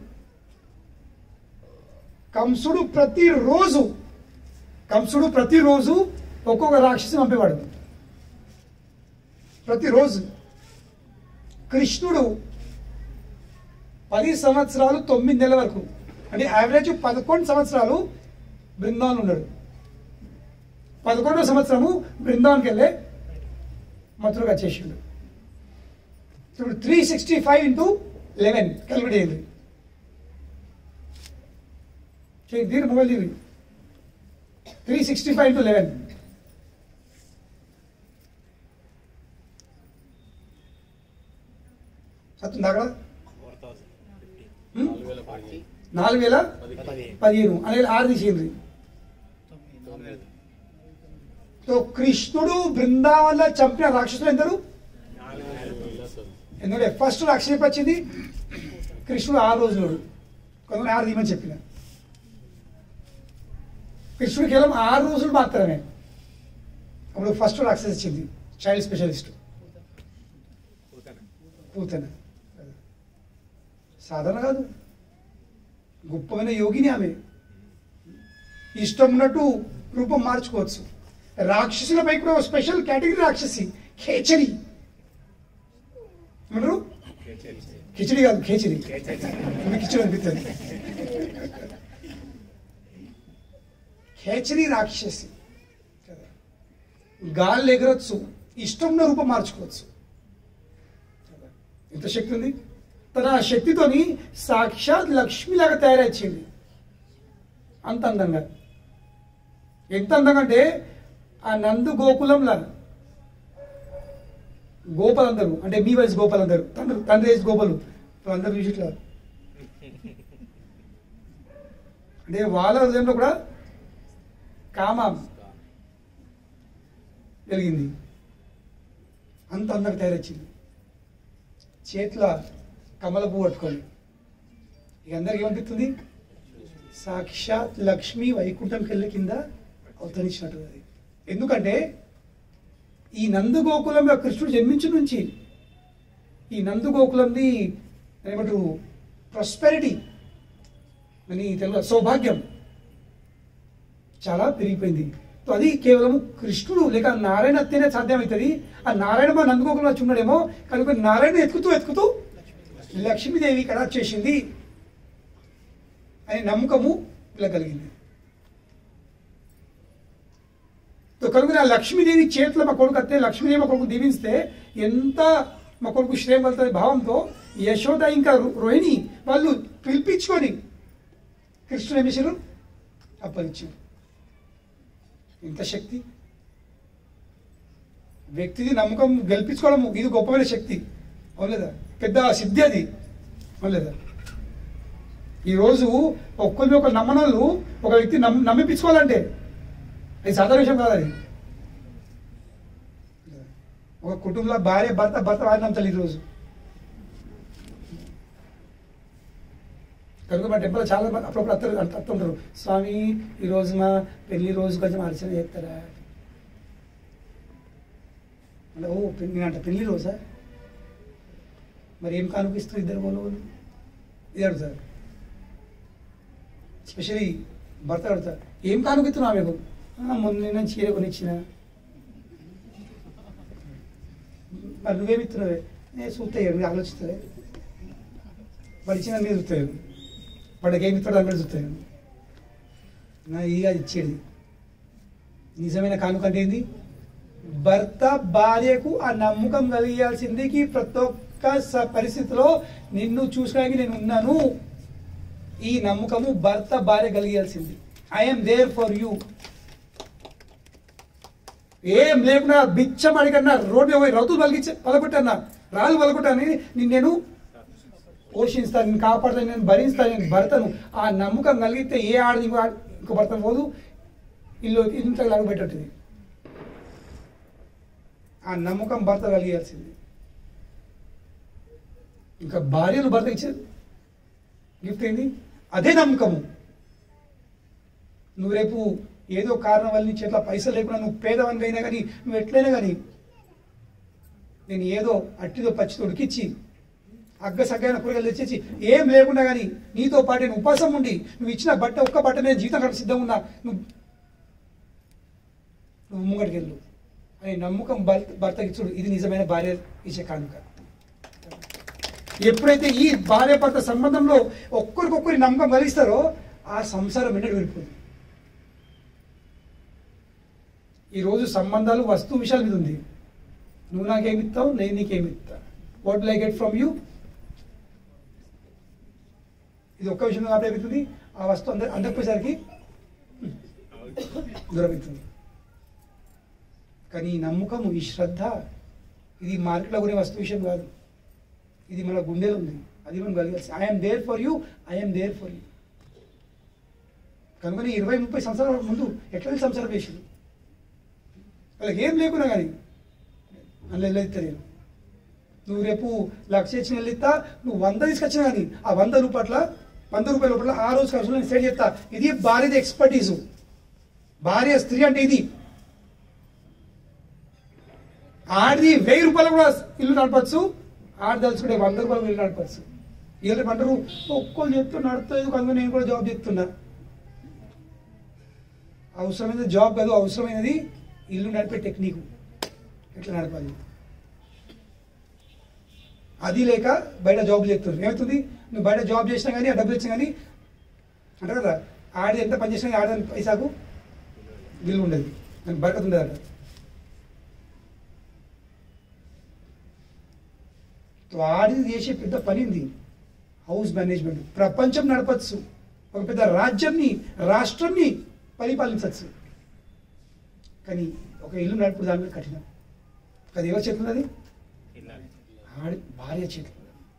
కంసుడు ప్రతిరోజు కంసుడు ప్రతిరోజు ఒక్కొక్క రాక్షసుని పంపేవాడు ప్రతిరోజు కృష్ణుడు పది సంవత్సరాలు తొమ్మిది నెలల వరకు అంటే యావరేజ్ పదకొండు సంవత్సరాలు బృందావనం ఉన్నాడు పదకొండవ సంవత్సరము బృందావన్కి వెళ్ళే మథురకు వచ్చేసిండు ఇప్పుడు three sixty five into eleven calculate చేయండి చేయండి దీని మొబైల్ దీని three sixty five into eleven వస్తుందా అక్కడ హ్మ్? నాలుగు వేల పది నాలుగు వేల పది పదిహేను అనేది ఆరు తీసేయండి సో కృష్ణుడు బృందావనంలో చంపిన రాక్షసులు ఎందరు నాలుగు వేల తొమ్మిది. ఎందుకంటే ఫస్ట్ రాక్షసి ఎప్పుడు వచ్చింది కృష్ణుడు ఆరు రోజులు కొంతమంది ఆరు తీయమని చెప్పిన కృష్ణుడు కేవలం ఆరు రోజులు మాత్రమే అప్పుడు ఫస్ట్ రాక్షసి వచ్చింది చైల్డ్ స్పెషలిస్ట్ పూతన సాధారణ కాదు గొప్పమైన యోగిని ఆమె ఇష్టం ఉన్నట్టు రూపం మార్చుకోవచ్చు రాక్షసులపై కూడా ఒక స్పెషల్ కేటగిరీ రాక్షసి ఖేచరి ఏమంటారు కిచిడి కాదు ఖేచరి మీకు కిచిడి అనిపిస్తుంది ఖేచరి రాక్షసి కదా. గాలి ఎగరొచ్చు ఇష్టం ఉన్న రూపం మార్చుకోవచ్చు కదా. ఎంత శక్తి ఉంది తన ఆ శక్తితోని సాక్షాత్ లక్ష్మిలాగా తయారైంది అంత అందంగా ఎంత అందంగా అంటే ఆ నందు గోకులంలా గోపాలందరూ అంటే మీ వయసు గోపాలందరూ తండ్రి తండ్రి వయసు గోపాలు అందరూ చూసి ఇట్లా అంటే వాళ్ళ హృదయంలో కూడా కామం వెలిగింది అంత అందంగా తయారొచ్చింది చేతిలో కమల పువ్వు పట్టుకొని ఇక అందరికి ఏమనిపిస్తుంది సాక్షాత్ లక్ష్మి వైకుంఠంకి వెళ్ళే కింద అవతరించినట్టు అది ఎందుకంటే ఈ నందగోకులంలో కృష్ణుడు జన్మించు నుంచి ఈ నందగోకులంది ఏమంటారు ప్రాస్పెరిటీ అని తెలుగు సౌభాగ్యం చాలా పెరిగిపోయింది సో అది కేవలం కృష్ణుడు లేక నారాయణ అత్తేనే సాధ్యమవుతుంది ఆ నారాయణ మా నందగోకులంలో వచ్చి ఉన్నాడేమో కనుక నారాయణ ఎత్తుకుతూ ఎత్తుకుతూ లక్ష్మీదేవి ఇక్కడ చేసింది అనే నమ్మకము ఇలా కలిగింది సో కనుక ఆ లక్ష్మీదేవి చేతిలో మా కొడుకు అత్తే లక్ష్మీదేవి మా కొడుకు దీవిస్తే ఎంత మా కొడుకు శ్రేయం వెళ్తుంది భావంతో యశోద ఇంకా రో- రోహిణి వాళ్ళు పిలిపించుకొని కృష్ణుడు ఏం చేశారు అప్పగించారు ఇంత శక్తి వ్యక్తిది నమ్మకం గెలిపించుకోవడము ఇది గొప్పమైన శక్తి అవునలేదా పెద్ద సిద్ధి అది అవునలేదా ఈరోజు ఒక్కరిని ఒక నమ్మనోళ్ళు ఒక వ్యక్తి నమ్మి నమ్మిపించుకోవాలంటే అది సాధారణ విషయం కాదు అది ఒక కుటుంబంలో భార్య భర్త భర్త వారి నమ్ముతారు ఈరోజు కనుక మా టెంపుల్ చాలా మంది అప్పుడప్పుడు అత్తరు అంట అత్తుంటారు స్వామి ఈ రోజు మా పెళ్లి రోజు కొంచెం అర్చన చేస్తారా అంటే ఓ పెళ్లి అంట పెళ్లి రోజా మరి ఏం కనిపిస్తుంది ఇద్దరు గోలు ఇది అడుగుతారు స్పెషలీ భర్త అడుగుతారు ఏం కానుకిస్తున్నావు ఆమెకు "ఆ, మొన్న నేను చీర కొనిచ్చిన మరి నువ్వేమిస్తున్నావే నేను చూస్తాయి మీరు ఆలోచిస్తావే వాడు ఇచ్చిన మీద చూస్తాయి వాడికి ఏమి ఇస్తాడు అక్కడ చూస్తాయి నా ఇక ఇచ్చేది నిజమైన కానుక అంటే ఏంది భర్త భార్యకు ఆ నమ్మకం కలిగాల్సింది కి ప్రతి ఒక్క స- పరిస్థితిలో నిన్ను చూసుకోవడానికి నేను ఉన్నాను ఈ నమ్మకము భర్త భార్య కలిగాల్సింది ఐఎమ్ దేర్ ఫర్ యూ ఏం లేకుండా బిచ్చం అడిగన్నా రోడ్డు మీద పోయి రౌతులు పలికించ పలగొట్టన్నా రాళ్ళు పలగొట్టని నేను నేను పోషిస్తాను నేను కాపాడుతాను నేను భరిస్తాను నేను భర్తను ఆ నమ్మకం కలిగితే ఏ ఆడది ఇంకో ఆడ- ఇంకో భర్త పోదు ఇల్లు ఇంత లాగా పెట్టట్టుంది ఆ నమ్మకం భర్త కలిగాల్సింది ఇంకా భార్యలు భర్త ఇచ్చారు గిఫ్ట్ ఏంది అదే నమ్మకము నువ్వు రేపు ఏదో కారణం వల్ల నీ చేతిలో పైసలు లేకుండా నువ్వు పేదవానికి అయినా కానీ నువ్వు ఎట్లయినా కానీ నేను ఏదో అట్టిదో పచ్చితో ఉడికిచ్చి అగ్గ సగ్గైన కూరగాయలు తెచ్చేసి ఏం లేకుండా కానీ నీతో పాటు నేను ఉపాసం ఉండి నువ్వు ఇచ్చిన బట్ట ఒక్క బట్ట నేను జీవితం కంటే సిద్ధంగా ఉన్నా నువ్వు నువ్వు ముంగటికి వెళ్ళు అని నమ్మకం భర్త భర్తకి చూడు ఇది నిజమైన భార్య ఇచ్చే కానుక ఎప్పుడైతే ఈ భార్య భర్త సంబంధంలో ఒక్కరికొక్కరి నమ్మకం కలిగిస్తారో ఆ సంసారం వెంటనే వెళ్ళిపోతుంది ఈరోజు సంబంధాలు వస్తు విషయాల మీద ఉంది నువ్వు నాకేమిస్తావు నేను నీకేమిస్తా what will I get from you ఇది ఒక్క విషయం కాబట్టి అవుతుంది ఆ వస్తువు అంద అందకపోయేసరికి దూరమవుతుంది కానీ ఈ నమ్మకము ఈ శ్రద్ధ ఇది మార్కెట్లో కొనే వస్తు విషయం కాదు ఇది మన గుండెలో ఉంది అది మనం కలిగాల్సి I'm there for you I'm there for you కనుక ఇరవై ముప్పై సంవత్సరాల ముందు ఎట్లా వెళ్ళి సంసారం చేసిండు వాళ్ళకి ఏం లేకున్నా కానీ అందులో వెళ్ళిస్తా నేను నువ్వు రేపు లక్ష ఇచ్చిన వెళ్ళిస్తా నువ్వు వంద తీసుకొచ్చినా కానీ ఆ వంద రూపాయల వంద రూపాయల లోపల ఆ రోజు ఖర్చులు నేను సెట్ చేస్తా ఇది భార్యది ఎక్స్పర్టీసు భార్య స్త్రీ అంటే ఇది ఆడిది వెయ్యి రూపాయలు కూడా ఇల్లు నడపచ్చు ఆడి తలుచుకుంటే వంద రూపాయలు ఇల్లు నడపచ్చు వీళ్ళు అంటారు ఒక్కరు చెప్తూ నడుతుంది కనుక నేను కూడా జాబ్ చెప్తున్నా అవసరమైనది జాబ్ కాదు అవసరమైనది ఇల్లు నడిపే టెక్నిక్ ఎట్లా నడపాలి అది లేక బయట జాబ్ చేస్తుంది ఏమవుతుంది నువ్వు బయట జాబ్ చేసినా కానీ ఆ డబ్బులు ఇచ్చినా కానీ అంటారు కదా ఆడి ఎంత పని చేసినా ఆడదాని పైసాకు విలువ ఉండదు నాకు బరకత ఉండదు అక్కడ ఆడి చేసే పెద్ద పనింది హౌస్ మేనేజ్మెంట్ ప్రపంచం నడపచ్చు ఒక పెద్ద రాజ్యాన్ని రాష్ట్రాన్ని పరిపాలించవచ్చు కానీ ఒక ఇల్లు నడుపు దాని మీద కఠినం అది ఎవరు చెప్తున్నది ఆడి భార్య చేతులు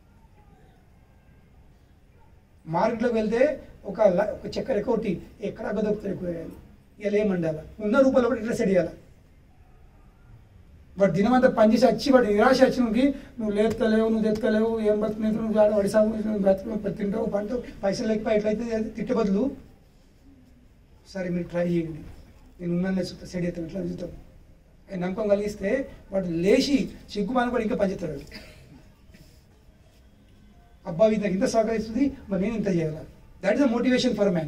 మార్కెట్లోకి వెళ్తే ఒక ల- ఒక చక్కెర ఎక్కువటి ఎక్కడ దొరుకుతాయి కూరగాయలు ఇలా ఏమండాల ఉన్న రూపాయలు ఒకటి ఇట్లా సెట్ చేయాలి వాడు దినమంతా పనిచేసి వచ్చి వాడు నిరాశ వచ్చినకి నువ్వు లేపుతలేవు నువ్వు తెత్తలేవు ఏం బతుకునేది నువ్వు ఆడ వడి సాగు నువ్వు బ్రతుకు తింటావు పంట పైసలు లేకపోయి ఎట్లయితే తిట్టే బదులు సరే మీరు ట్రై చేయండి నేను ఉన్నాను చూస్తా సెట్ చేస్తాను ఎట్లా చూస్తాం ఆయన నమ్మకం కలిగిస్తే వాడు లేచి సిగ్గుమాన కూడా ఇంకా పనిచేస్తాడు అబ్బా ఇది నాకు ఇంత సహకరిస్తుంది మరి నేను ఇంత చేయాలి that is the motivation for man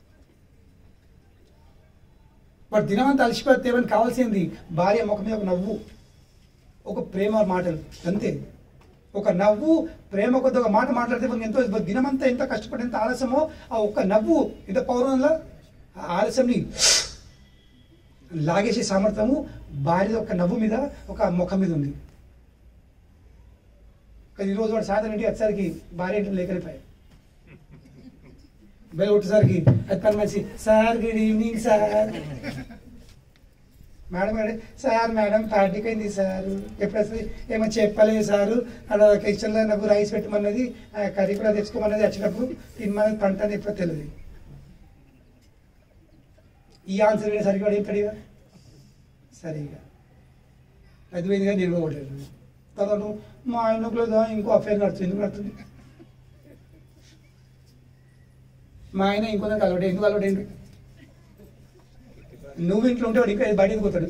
వాడు దినమంతా అలసిపోతే ఏమని కావాల్సింది భార్య ముఖం మీద ఒక నవ్వు ఒక ప్రేమ మాటలు అంతే ఒక నవ్వు ప్రేమ కొద్ది ఒక మాట మాట్లాడితే మనకి ఎంతో దినమంతా ఎంత కష్టపడి ఎంత ఆలస్యమో ఆ ఒక్క నవ్వు ఎంత పౌరంలో ఆ ఆలస్యంని లాగేసే సామర్థ్యము భార్య ఒక నవ్వు మీద ఒక ముఖం మీద ఉంది కానీ ఈరోజు వాడు సాయంత్రం ఇంటికి వచ్చేసరికి భార్య ఇంట్లో లేకలిపోయాయి బెల్ కొట్టేసరికి అది పని మనిషి sir good evening sir madam madam sir madam పార్టీకి అయింది సార్ ఎప్పుడు వస్తుంది ఏమో చెప్పలేదు సారు అలా కిచెన్లో నాకు రైస్ పెట్టమన్నది ఆ కర్రీ కూడా తెచ్చుకోమన్నది వచ్చేటప్పుడు తినమన్నది పంట అని ఎప్పుడో తెలియదు ఈ ఆన్సర్ సరిగ్గా వాడు ఏం పెడిగా సరిగా అది పోయిందిగా నేను ఓడలేదు తర్వాత మా ఆయనకు లేదా ఇంకో అఫేర్ నడుస్తుంది ఎందుకు నడుతుంది మా ఆయన ఇంకో దానికి అలవాటు ఎందుకు అలవాటు ఏంటి నువ్వు ఇంట్లో ఉంటే వాడు ఇంకా బయటకు పోతాడు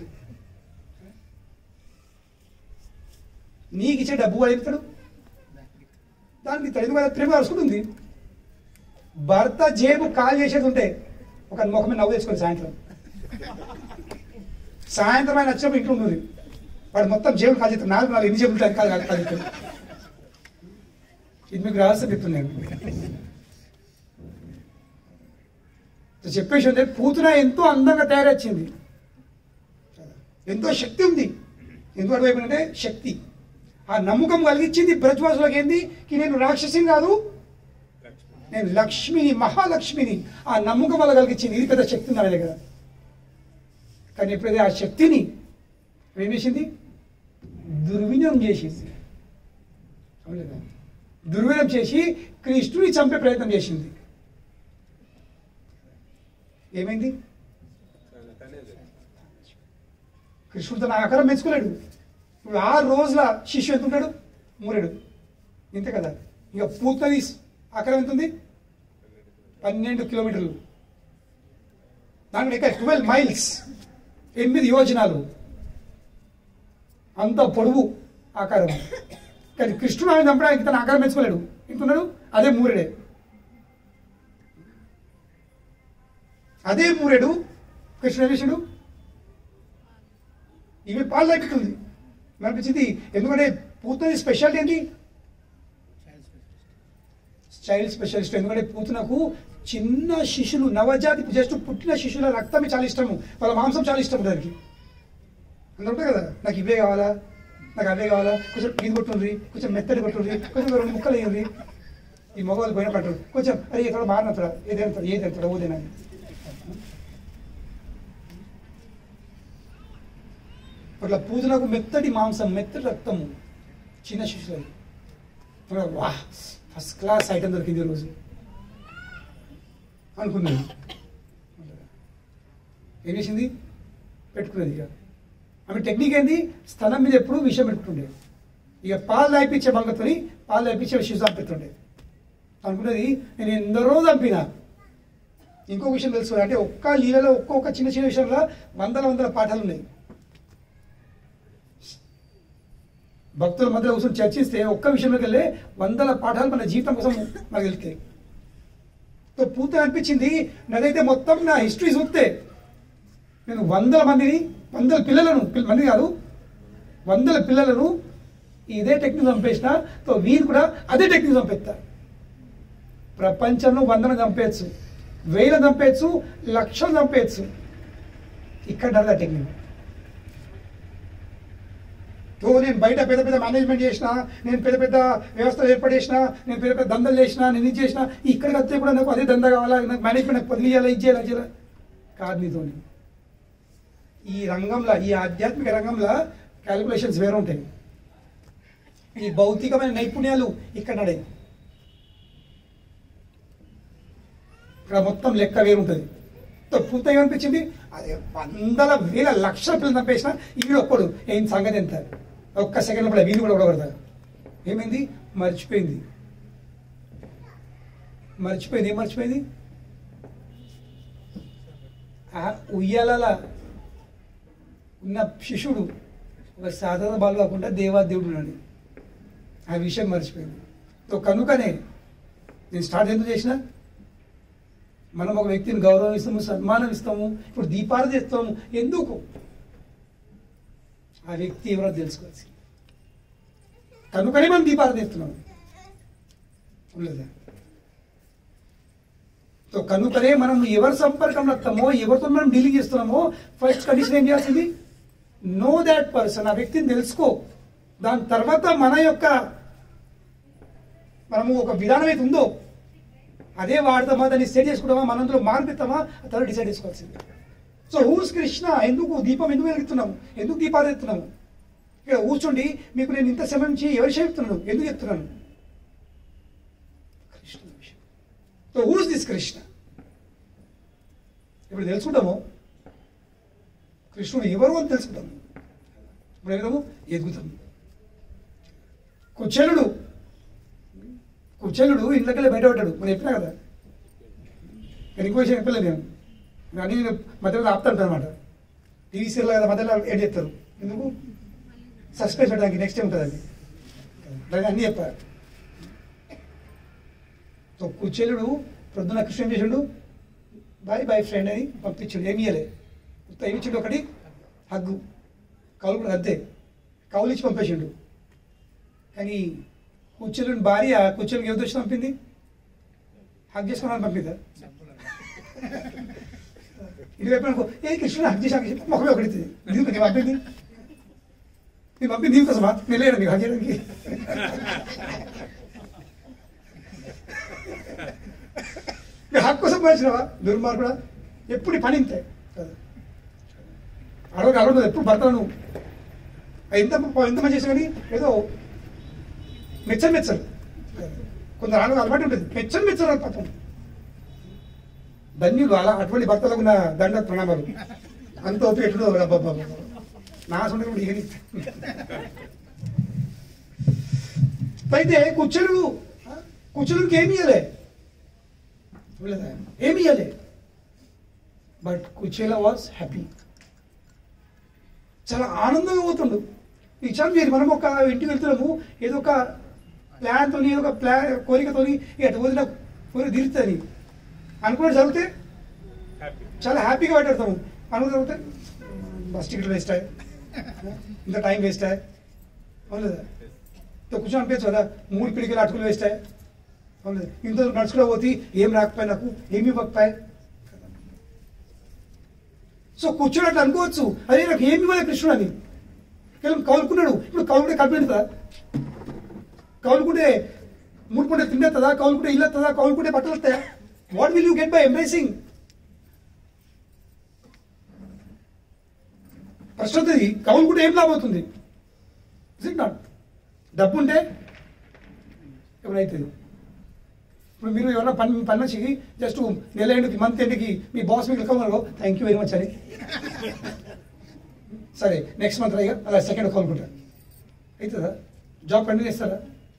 నీకు ఇచ్చే డబ్బు వాడు చెప్తాడు దానికి ఇస్తాడు ఎందుకు ప్రేమ కలుసుకుంటుంది భర్త జేబు కాల్ చేసేది ఉంటే ఒక ముఖం మీద నవ్వు తెచ్చుకోండి సాయంత్రం సాయంత్రం ఆయన వచ్చినప్పుడు ఇంట్లో ఉన్నది వాడు మొత్తం జేబులు కాల్ చేస్తాడు నాలుగు నాలుగు ఎన్ని జేబులు ఉంటాయి కాదు కాదు కాదు చెప్తాడు. ఇది మీకు రహస్యం చెప్తున్నాను సో చెప్పేసి ఉంటే పూతన ఎంతో అందంగా తయారొచ్చింది ఎంతో శక్తి ఉంది ఎందుకు అటువైపు అంటే శక్తి ఆ నమ్మకం కలిగించింది బ్రజ్వాసులకు ఏంది కి నేను రాక్షసిని కాదు నేను లక్ష్మిని మహాలక్ష్మిని ఆ నమ్మకం వల్ల కలిగించింది ఇది పెద్ద శక్తి ఉంది ఆమె దగ్గర కానీ ఎప్పుడైతే ఆ శక్తిని ఏం చేసింది దుర్వినియోగం చేసింది అవునా? దుర్వినియోగం చేసి కృష్ణుని చంపే ప్రయత్నం చేసింది ఏమైంది కృష్ణుడు తన ఆకారం మెచ్చుకోలేడు ఇప్పుడు ఆరు రోజుల శిష్యు ఎంత ఉంటాడు మూరెడు ఇంతే కదా ఇంకా పూర్తది ఆకారం ఎంత ఉంది పన్నెండు కిలోమీటర్లు దాని ఇంకా ట్వెల్వ్ మైల్స్ ఎనిమిది యోజనాలు అంత పొడవు ఆకారం కానీ కృష్ణుడు ఆమె చంపడానికి తన ఆకారం మెచ్చుకోలేడు ఇంతున్నాడు అదే మూరెడే అదే మూరెడు కృష్ణ విషుడు ఇవి పాలు తగ్గుతుంది అనిపించింది ఎందుకంటే పూతని స్పెషాలిటీ ఏంటి చైల్డ్ స్పెషలిస్ట్ ఎందుకంటే పూతనకు చిన్న శిశులు నవజాతి జస్ట్ పుట్టిన శిశువుల రక్తమే చాలా ఇష్టము వాళ్ళ మాంసం చాలా ఇష్టం దానికి అందరూ ఉంటారు కదా నాకు ఇవే కావాలా నాకు అవే కావాలా కొంచెం ఇది కొట్టుండ్రి కొంచెం మెత్తడి కొట్టుండ్రి కొంచెం రెండు ముక్కలు వేయండి ఈ మగవాళ్ళు పోయిన పట్టు కొంచెం అరే ఇక్కడ మారినప్పుడు ఏది అంటాడు ఏది అంటాడు ఓదేనా అట్లా పూజలకు మెత్తటి మాంసం మెత్తటి రక్తము చిన్న శిశువులు అప్పుడు వా ఫస్ట్ క్లాస్ ఐటమ్ దొరికింది ఈ రోజు అనుకున్నాను ఏం చేసింది పెట్టుకునేది ఇక ఆమె టెక్నిక్ ఏంది స్థలం మీద ఎప్పుడు విషయం పెట్టుకుంటుండే ఇక పాలు దాయిపించే బంగతోని పాలు దాయిపించే శిశు చంపుతుండే అనుకున్నది నేను ఎందరో చంపిన ఇంకో విషయం తెలుసు అంటే ఒక్క లీలలో ఒక్కొక్క చిన్న చిన్న విషయంలో వందల వందల పాఠాలు ఉన్నాయి భక్తుల మధ్యలో కూర్చొని చర్చిస్తే ఒక్క విషయంలోకి వెళ్ళే వందల పాఠాలు మన జీవితం కోసం మనకు వెళ్తాయి సో పూత అనిపించింది నాదైతే మొత్తం నా హిస్టరీ చూస్తే నేను వందల మందిని వందల పిల్లలను పిల్ల- మంది కాదు వందల పిల్లలను ఇదే టెక్నిక్ చంపేసిన సో వీరు కూడా అదే టెక్నిక్ చంపేస్తారు ప్రపంచంలో వందను చంపేయచ్చు వేల చంపేయచ్చు లక్షలు చంపేయచ్చు ఇక్కడ నల్ల టెక్నిక్ తో నేను బయట పెద్ద పెద్ద మేనేజ్మెంట్ చేసిన నేను పెద్ద పెద్ద వ్యవస్థలు ఏర్పాటు చేసిన నేను పెద్ద పెద్ద దందలు చేసిన నేను ఇది చేసిన ఇక్కడికి వస్తే కూడా నాకు అదే దంద కావాలా నాకు మేనేజ్మెంట్ నాకు పదిలి చేయాలా ఇది చేయాలా ఇది చేయాలా కాదు నీతోని ఈ రంగంలో ఈ ఆధ్యాత్మిక రంగంలో క్యాలిక్యులేషన్స్ వేరే ఉంటాయి ఈ భౌతికమైన నైపుణ్యాలు ఇక్కడ నడే ఇక్కడ మొత్తం లెక్క వేరు ఉంటుంది తో పూర్తి ఏమనిపించింది అదే వందల వేల లక్షల పిల్లలు చంపేసిన ఈవిడ ఒక్కడు ఏం సంగతి ఎంత ఒక్క సెకండ్ కూడా వీళ్ళు కూడా కొడతారు ఏమైంది మర్చిపోయింది మర్చిపోయింది ఏం మర్చిపోయింది ఆ ఉయ్యాల ఉన్న శిష్యుడు ఒక సాధారణ బాలు కాకుండా దేవాదేవుడు ఉన్నాడు ఆ విషయం మర్చిపోయింది సో కనుకనే నేను స్టార్ట్ ఎందుకు చేసిన మనం ఒక వ్యక్తిని గౌరవిస్తాము సన్మానం ఇస్తాము ఇప్పుడు దీపాలు ఇస్తాము ఎందుకు ఆ వ్యక్తి ఎవరో తెలుసుకోవాల్సి కనుకనే మనం దీపాలు తెస్తున్నాం లేదా సో కనుకనే మనం ఎవరి సంపర్కంలో వస్తామో ఎవరితో మనం డీలింగ్ చేస్తున్నామో ఫస్ట్ కండిషన్ ఏం చేయాల్సింది నో దాట్ పర్సన్ ఆ వ్యక్తిని తెలుసుకో దాని తర్వాత మన యొక్క మనము ఒక విధానం అయితే ఉందో అదే వాడతామా దాన్ని సెట్ చేసుకుంటామా మనందులో మార్పిస్తామా ఆ తర్వాత డిసైడ్ చేసుకోవాల్సింది సో హూస్ కృష్ణ ఎందుకు దీపం ఎందుకు వెలుగుతున్నాము ఎందుకు దీపాలు ఎత్తున్నాము ఇక్కడ కూర్చోండి మీకు నేను ఇంత సమయం నుంచి ఎవరి విషయం చెప్తున్నాను ఎందుకు చెప్తున్నాను కృష్ణ విషయం సో హూస్ దిస్ కృష్ణ ఇప్పుడు తెలుసుకుంటాము కృష్ణుడు ఎవరు అని తెలుసుకుంటాము ఇప్పుడు ఏమిటాము ఎదుగుతాము కుచలుడు కుచలుడు ఇంట్లోకెళ్ళి బయట పడ్డాడు నేను చెప్పినా కదా నేను ఇంకో విషయం చెప్పలేదు నేను నేను అన్ని నేను మధ్యలో ఆపుతాను అనమాట టీవీ సీరియల్ కదా మధ్యలో ఏడ్ చేస్తారు ఎందుకు సస్పెన్స్ పెట్టడానికి నెక్స్ట్ టైం ఉంటుందండి దాన్ని అన్నీ చెప్పారు సో కుచేలుడు ప్రొద్దున కృష్ణ ఏం చేసిండు బాయ్ బాయ్ ఫ్రెండ్ అని పంపించాడు ఏమి ఇయ్యలే మొత్తం ఏమి ఇచ్చిండు ఒకటి హగ్గు కౌలు కూడా అంతే కౌలు ఇచ్చి పంపేసిండు కానీ కుచ్చెలుని భార్య కుచ్చెలుకి ఏదో వచ్చి పంపింది హగ్ చేసుకోవాలని పంపిందా ఇటువైపు అనుకో ఏ కృష్ణుడు హగ్ చేసి హగ్ చేసి ముఖమే ఒకటి దీనికి నేను పంపింది నేను పంపింది దీనికోసమా నేను లేను మీకు హగ్ చేయడానికి నీ హక్కు కోసం పోయించినవా దుర్మార్గుడా ఎప్పుడు ఈ పని ఇంతే అడగ అడగదు ఎప్పుడు భర్త నువ్వు ఎంత ఎంత మంది చేసినా కానీ ఏదో మెచ్చని మెచ్చరు కొందరు ఆడవాళ్ళు అలవాటు ఉంటుంది మెచ్చని మెచ్చరు పాపం ధన్యులు అలా అటువంటి భర్తలకు ఉన్న దండ ప్రణామాలు అంత ఓపిక ఎట్టుడో అబ్బబ్బబ్బ. నా సొంత కూడా ఇగని అయితే కుచ్చలు కుచ్చలుకి ఏమి ఇయ్యలే చూడలేదా? ఏమి ఇయ్యలే బట్ కుచేల వాజ్ హ్యాపీ చాలా ఆనందంగా పోతుండు ఈ చదువు చేసి మనం ఒక ఇంటికి వెళ్తున్నాము ఏదో ఒక ప్లాన్తో ఏదో ఒక ప్లాన్ కోరికతోని ఎటు వదిన కోరిక తీరుతుంది అనుకున్నట్టు జరిగితే చాలా హ్యాపీగా మాట్లాడతాము అనుకుని జరిగితే బస్ టికెట్ వేస్ట్ అయ్యి ఇంత టైం వేస్ట్ అయ్యి అవును లేదా తో కూర్చొని అనిపించు కదా మూడు పిడికలు అటుకులు వేస్ట్ అయ్యి అవును లేదా ఇంత నడుచుకుని పోతే ఏం రాకపోయి నాకు ఏమి ఇవ్వకపోయి సో కూర్చోనట్టు అనుకోవచ్చు అదే నాకు ఏమి ఇవ్వలేదు కృష్ణుడు అని కేవలం కౌలుకున్నాడు ఇప్పుడు కౌలుకుంటే కల్పెడుతుందా కౌలుకుంటే మూడు పూట తిండేస్తుందా కౌలుకుంటే ఇల్లు వస్తుందా కౌలుకుంటే బట్టలు వస్తాయా what will you get by embracing ప్రశ్న వస్తుంది కౌలుకుంటే ఏం లాభం అవుతుంది ఇస్ ఇట్ నాట్ డబ్బు ఉంటే ఎవరైతుంది ఇప్పుడు మీరు ఎవరైనా పని పని మనిషికి జస్ట్ నెల ఎండుకి మంత్ ఎండ్కి మీ బాస్ మీకు కమ్మరు థ్యాంక్ యూ వెరీ మచ్ అని సరే నెక్స్ట్ మంత్ అయ్యా అలా సెకండ్ కోలుకుంటా అవుతుందా జాబ్ కంటిన్యూ చేస్తారా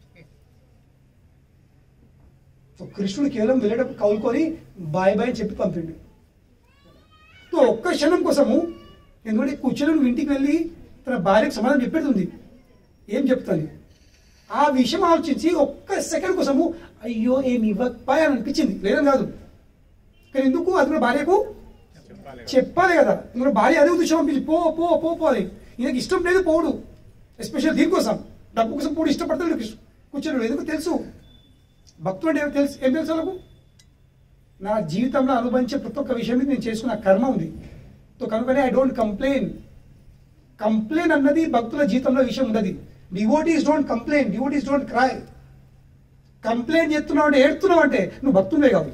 సో కృష్ణుడు కేవలం వెళ్ళేటప్పుడు కౌలుకొని బాయ్ బాయ్ అని చెప్పి పంపిండు సో ఒక్క క్షణం కోసము ఎందుకంటే కూర్చొని నువ్వు ఇంటికి వెళ్ళి తన భార్యకు సమాధానం చెప్పేది ఏం చెప్తాను ఆ విషయం ఆలోచించి ఒక్క సెకండ్ కోసము అయ్యో ఏమి ఇవ్వకపోయా అని అనిపించింది లేదని కాదు కానీ ఎందుకు అది కూడా భార్యకు చెప్పాలి కదా ఎందుకంటే భార్య అదే ఉద్దేశం పంపించి పో పో పో పో అని ఈయనకి ఇష్టం లేదు పోడు ఎస్పెషల్ దీనికోసం డబ్బు కోసం పోడు ఇష్టపడతాడు కృష్ణ కూర్చోడు ఎందుకు తెలుసు భక్తుడు అంటే ఏం తెలుసు ఏం తెలుసు వాళ్ళకు నా జీవితంలో అనుభవించే ప్రతి ఒక్క విషయం మీద నేను చేసుకున్న కర్మ ఉంది సో కనుకనే ఐ డోంట్ కంప్లైన్ కంప్లైన్ అన్నది భక్తుల జీవితంలో విషయం ఉండదు devotees don't complain devotees don't cry complaint చేస్తున్నావు అంటే ఏడుతున్నావు అంటే నువ్వు భక్తులే కావు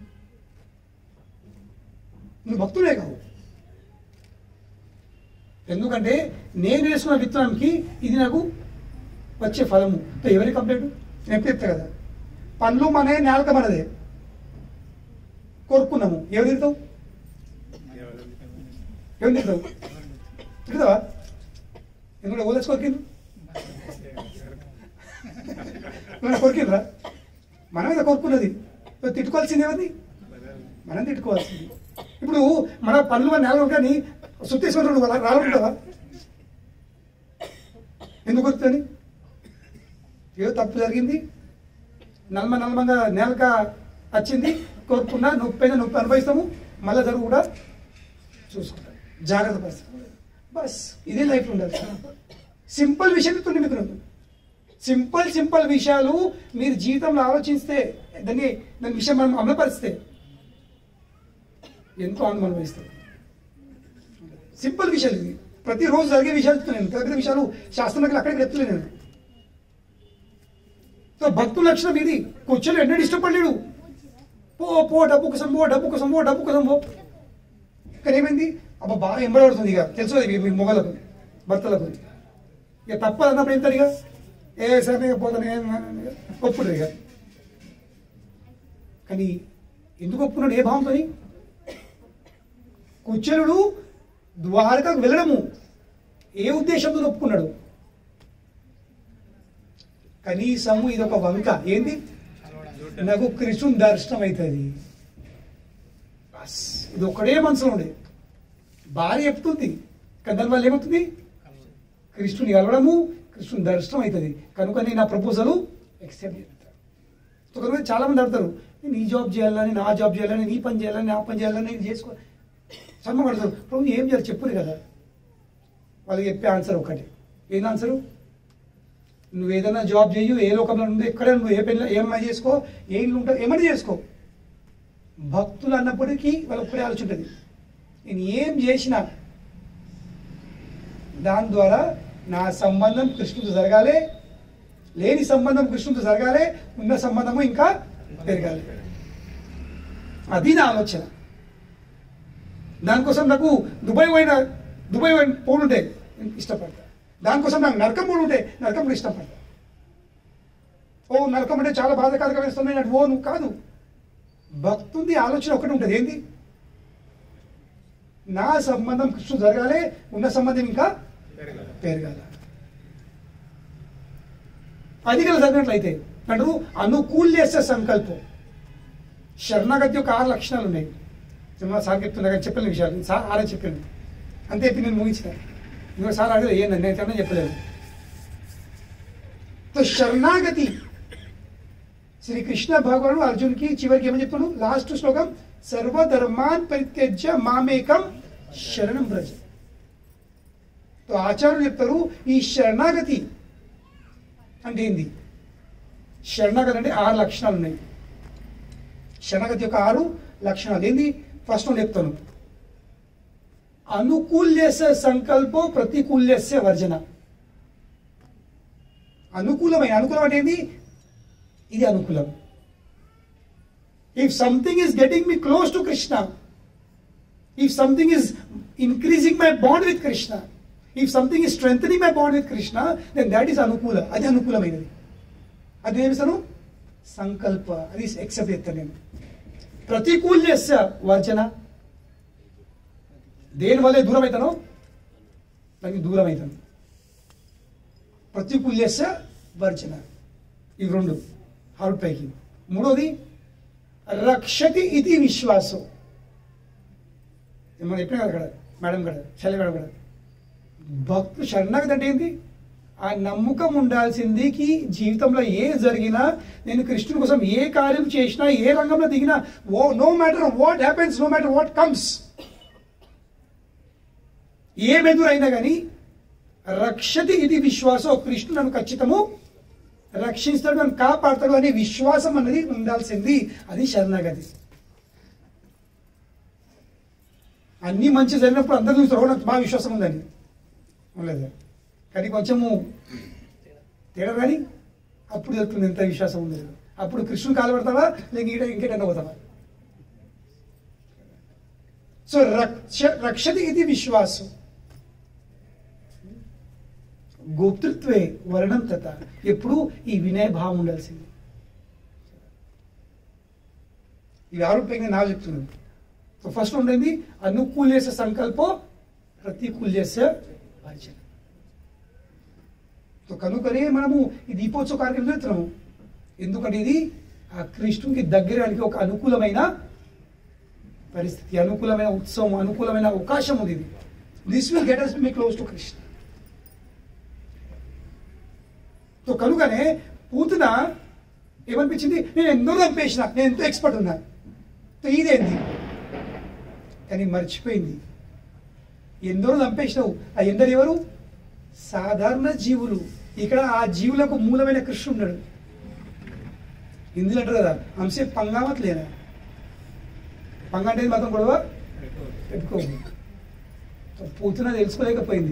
నువ్వు భక్తులే కావు ఎందుకంటే నేను వేసుకున్న విత్తనానికి ఇది నాకు వచ్చే ఫలము సో ఎవరి కంప్లైంట్ నేను ఎప్పుడు చెప్తా కదా పనులు మనే నేలక మనదే కోరుకున్నాము ఎవరు తిడతావు ఎవరు తిడతావు తిడతావా ఎందుకంటే ఓలేసి కొరికిండ్రు మనం కొరికిండ్రా మనం మీద కొరుకున్నది సో తిట్టుకోవాల్సింది ఎవరిది మనం తిట్టుకోవాల్సింది ఇప్పుడు మన పనులు మన నేల కానీ సుత్తేసుకుంటాడు రాలుంటావా ఎందుకు కొరుకుతుంది ఏదో తప్పు జరిగింది నల్మ నల్మంగా నేలక వచ్చింది కోరుకున్నా నొప్పి అయినా నొప్పి అనుభవిస్తాము మళ్ళీ జరుగు కూడా చూసుకుంటాం జాగ్రత్త పరిస్థితి బస్ ఇదే లైఫ్ ఉండాలి సింపుల్ విషయం చెప్తుండే మీకు నేను. సింపుల్ సింపుల్ విషయాలు మీరు జీవితంలో ఆలోచిస్తే దాన్ని దాని విషయం మనం అమలుపరిస్తే ఎంతో ఆనందం అనుభవిస్తారు సింపుల్ విషయాలు ఇవి ప్రతిరోజు జరిగే విషయాలు చెప్తున్నాను పెద్ద పెద్ద విషయాలు శాస్త్రంలో అక్కడికి చెప్తున్నాను నేను సో భక్తుల లక్షణం ఇది కూర్చొని ఎన్నడూ ఇష్టపడలేడు పో పో డబ్బు కోసం పో డబ్బు కోసం పో డబ్బు కోసం పో కానీ ఏమైంది అబ్బా బాగా ఎంబడబడుతుంది ఇక తెలుసు అది మీ మొగలకు భర్తలకు ఇక తప్పదు అన్నప్పుడు ఏం ఇక ఏ సరే ఇక పోతాను ఒప్పుడు ఇక కానీ ఎందుకు ఒప్పుకున్నాడు ఏ భావంతో కుచేలుడు ద్వారకకు వెళ్ళడము ఏ ఉద్దేశంతో ఒప్పుకున్నాడు కనీసము ఇది ఒక వంక ఏంది నాకు కృష్ణుని దర్శనం అవుతుంది బస్ ఇది ఒకటే మనసులో ఉండే భార్య చెప్తుంది కానీ దాని వల్ల ఏమవుతుంది కృష్ణుని కలవడము కృష్ణుని దర్శనం అవుతుంది కనుక నేను ఆ ప్రపోజల్ యాక్సెప్ట్ చేస్తాను సో కనుక చాలా మంది అడుగుతారు నేను ఈ జాబ్ చేయాలని నా జాబ్ చేయాలని నీ పని చేయాలని నా పని చేయాలని నేను చేసుకో సన్మ పడతారు ప్రభు ఏం చేయాలి చెప్పురు కదా వాళ్ళకి చెప్పే ఆన్సర్ ఒకటి ఏం ఆన్సరు నువ్వు ఏదైనా జాబ్ చేయు ఏ లోకంలో ఉండి ఎక్కడ నువ్వు ఏ పెళ్ళి ఏమన్నా చేసుకో ఏ ఇల్లు ఉంటావు ఏమన్నా చేసుకో భక్తులు అన్నప్పటికీ వాళ్ళ ఒక్కడే ఆలోచన ఉంటుంది నేను ఏం చేసినా దాని ద్వారా నా సంబంధం కృష్ణుడితో జరగాలి లేని సంబంధం కృష్ణుడితో జరగాలి ఉన్న సంబంధము ఇంకా పెరగాలి అది నా ఆలోచన దానికోసం నాకు దుబాయ్ పోయిన దుబాయ్ పోయిన పోలుంటే ఇష్టపడతా దానికోసం నాకు నరకం పోలు ఉంటే నరకం కూడా ఇష్టపడతా ఓ నరకం అంటే చాలా బాధకారకం వేస్తుంది నాకు ఓ నువ్వు కాదు భక్తుంది ఆలోచన ఒకటి ఉంటుంది ఏంది నా సంబంధం కృష్ణుడు జరగాలి ఉన్న సంబంధం ఇంకా పెరగాల అది కల జరిగినట్లయితే అంటారు అనుకూల్యస్య సంకల్పం శరణాగతి యొక్క ఆరు లక్షణాలు ఉన్నాయి సినిమా సార్ చెప్తున్నా కానీ చెప్పలేని విషయాలు సార్ ఆరే చెప్పాను అంతే చెప్పి నేను ముగించిన ఇంకో సార్ అడిగితే ఏందండి నేను చెప్పిన చెప్పలేదు సో శరణాగతి శ్రీ కృష్ణ భగవానుడు అర్జున్కి చివరికి ఏమని చెప్తున్నాడు లాస్ట్ శ్లోకం సర్వధర్మాన్ పరిత్యజ్య మామేకం శరణం బ్రజ సో ఆచార్యులు చెప్తారు ఈ శరణాగతి అంటే ఏంది శరణాగతి అంటే ఆరు లక్షణాలు ఉన్నాయి శరణాగతి యొక్క ఆరు లక్షణాలు ఏంది ఫస్ట్ వన్ చెప్తాను అనుకూల్యస్య సంకల్పో ప్రతికూల్యస్య వర్జన అనుకూలమైన అనుకూలం అంటే ఏంది ఇది అనుకూలం if something is getting me close to Krishna if something is increasing my bond with Krishna if something is strength my bond with Krishna then that is అనుకూల అది అనుకూలమైనది అది ఏమిస్తాను సంకల్ప అది ఎక్సెప్ట్ చేస్తాను నేను ప్రతికూల్ చేస్తా వర్చన దేని వల్లే దూరం అవుతానో దానికి దూరం అవుతాను ప్రతికూల్ చేస్తా వర్చన ఇవి రెండు హార్ట్ పైకి మూడోది రక్షతి ఇది విశ్వాసం మనం చెప్పినా కదా అక్కడ మేడం కదా శైలి మేడం కదా భక్తులు శరణాగతి అంటే ఏంటి ఆ నమ్మకం ఉండాల్సింది కి జీవితంలో ఏ జరిగినా నేను కృష్ణుని కోసం ఏ కార్యం చేసినా ఏ రంగంలో దిగినా oh no matter what happens no matter what comes ఏం ఎదురైనా కానీ రక్షతి ఇది విశ్వాసం కృష్ణుడు నన్ను ఖచ్చితము రక్షిస్తాడు నన్ను కాపాడతాడు అనే విశ్వాసం అనేది ఉండాల్సింది అది శరణాగతి అన్ని మంచి జరిగినప్పుడు అందరూ చూస్తారు "ఓ, నాకు బాగా విశ్వాసం ఉందని ఉండలేదు కానీ కొంచెము తేడా కానీ అప్పుడు చెప్తుంది ఎంత విశ్వాసం ఉంది అప్పుడు కృష్ణుని కాలు పెడతావా లేక ఇంకేట ఇంకేటన్నా పోతావా సో రక్ష రక్షతి ఇది విశ్వాసం గోప్తృత్వే వర్ణం తత ఎప్పుడు ఈ వినయ భావం ఉండాల్సింది ఇవి ఆరోగ్యంగా నాకు చెప్తున్నాను సో ఫస్ట్ ఉండేది అనుకూలేస సంకల్పో ప్రతికూలేస వర్జన సో కనుకనే మనము ఈ దీపోత్సవ కార్యక్రమం చేస్తున్నాము ఎందుకంటే ఇది ఆ కృష్ణునికి దగ్గరానికి ఒక అనుకూలమైన పరిస్థితి అనుకూలమైన ఉత్సవం అనుకూలమైన అవకాశం ఉంది ఇది this will get us me close to Krishna so కనుకనే పూతన ఏమనిపించింది నేను ఎంతో చంపేసిన నేను ఎంతో ఎక్స్పర్ట్ ఉన్నా సో ఇదేంది కానీ మర్చిపోయింది ఎందరో చంపేసినావు ఆ ఎందరు ఎవరు సాధారణ జీవులు ఇక్కడ ఆ జీవులకు మూలమైన కృష్ణుడు ఉన్నాడు ఇందులో అంటారు కదా అంశే పంగామత్ లేదా పంగ అంటే మాత్రం గొడవ పెట్టుకోదు సో పూతన తెలుసుకోలేకపోయింది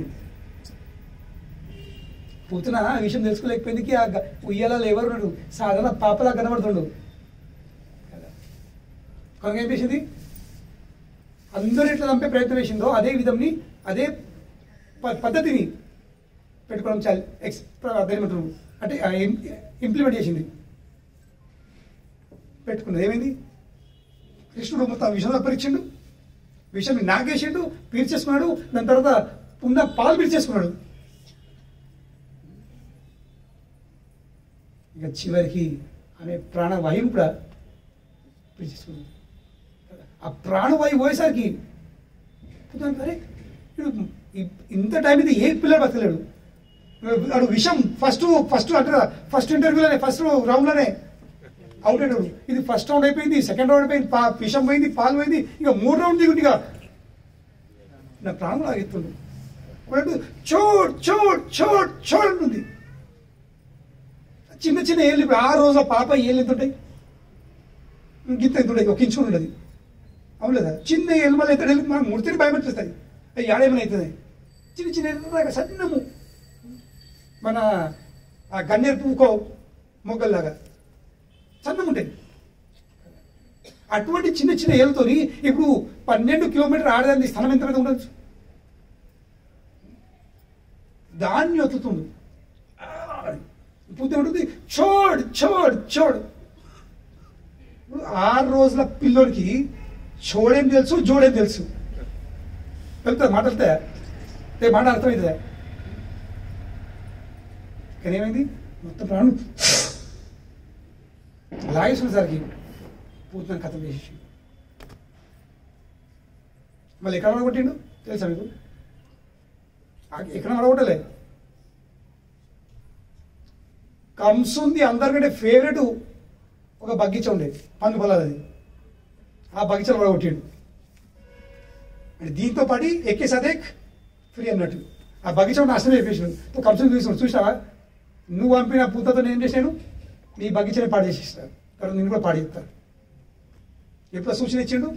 పూతన ఆ విషయం తెలుసుకోలేకపోయింది ఆ గ- ఉయ్యాలలో ఎవరు ఉన్నాడు సాధారణ పాపలా కనబడుతుండు కదా. కనుక ఏం చేసింది అందరూ ఎట్లా చంపే ప్రయత్నం చేసిందో అదే విధంని అదే ప- పద్ధతిని పెట్టుకోవడం చాలా ఎక్స్ అదేమంటారు అంటే ఇంప్లిమెంట్ చేసింది పెట్టుకున్నది ఏమైంది కృష్ణుడు మొత్తం విషం అప్పరించిండు విషం నాగేసిండు పీల్చేసుకున్నాడు దాని తర్వాత ఉన్న పాలు పీల్చేసుకున్నాడు ఇక చివరికి ఆమె ప్రాణవాయువు కూడా పీల్చేసుకున్నాడు ఆ ప్రాణవాయువు పోయేసరికి పుట్టాను, అరే వీడు ఇ- ఇంత టైం ఇది ఏ పిల్లలు బతకలేడు వాడు విషం ఫస్ట్ ఫస్ట్ అంటారా ఫస్ట్ ఇంటర్వ్యూలోనే ఫస్ట్ రౌండ్లోనే అవుట్ అయ్యాడు ఇది ఫస్ట్ రౌండ్ అయిపోయింది సెకండ్ రౌండ్ అయిపోయింది పా విషం పోయింది పాలు పోయింది ఇక మూడు రౌండ్ దిగుంది ఇక నా ప్రాణం లాగెత్తుండు వాడు చోడ్ చోడ్ చోడ్ చోడ్ అంటుంది చిన్న చిన్న ఏళ్ళు ఇప్పుడు ఆ రోజు ఆ పాప ఏళ్ళు ఎంత ఉంటాయి గింత ఎంత ఉంటాయి ఒక ఇంచు ఉండదు అవును లేదా చిన్న ఏళ్ళు మళ్ళీ ఎంత మన మూర్తిని భయపెట్టిస్తాయి అవి ఏడేమైనా అవుతుంది చిన్న చిన్న ఏళ్ళు దాకా సన్నము మన ఆ గన్నేరు పువ్వుకో మొగ్గల్లాగా సన్నం ఉంటాయి అటువంటి చిన్న చిన్న ఏళ్ళతోని ఇప్పుడు పన్నెండు కిలోమీటర్ ఆడదాన్ని స్థలం ఎంత మీద ఉండొచ్చు దాన్ని ఒత్తుతుంది ఇప్పుడు ఉంటుంది చోడ్ చోడ్ చోడ్ ఇప్పుడు ఆరు రోజుల పిల్లోడికి చోడేం తెలుసు జోడేం తెలుసు వెళ్తా మాట వెళ్తా రే మాట అర్థమవుతుందా కానీ ఏమైంది మొత్తం ప్రాణం లాగేసుకునేసరికి పూర్తిని కథం చేసేసి మళ్ళీ ఎక్కడ కొట్టిండు తెలుసా మీకు ఆ- ఎక్కడ అడగొట్టలే కంసుంది అందరికంటే ఫేవరెట్ ఒక బగీచ ఉండేది పండు పొలాలు అది ఆ బగీచలో కూడా కొట్టిండు అంటే దీంతో పడి ఎక్కే సదేక్ ఫ్రీ అన్నట్టు ఆ బగీచ నాశనం అయిపోయాడు నువ్వు కంసుని చూసినావు చూసావా నువ్వు పంపిన పూతతో నేను ఏం చేశాను నీ బగీచనే పాడేసేస్తాను తర్వాత నేను కూడా పాడేస్తాను ఎప్పుడు ఆ సూచన ఇచ్చిండు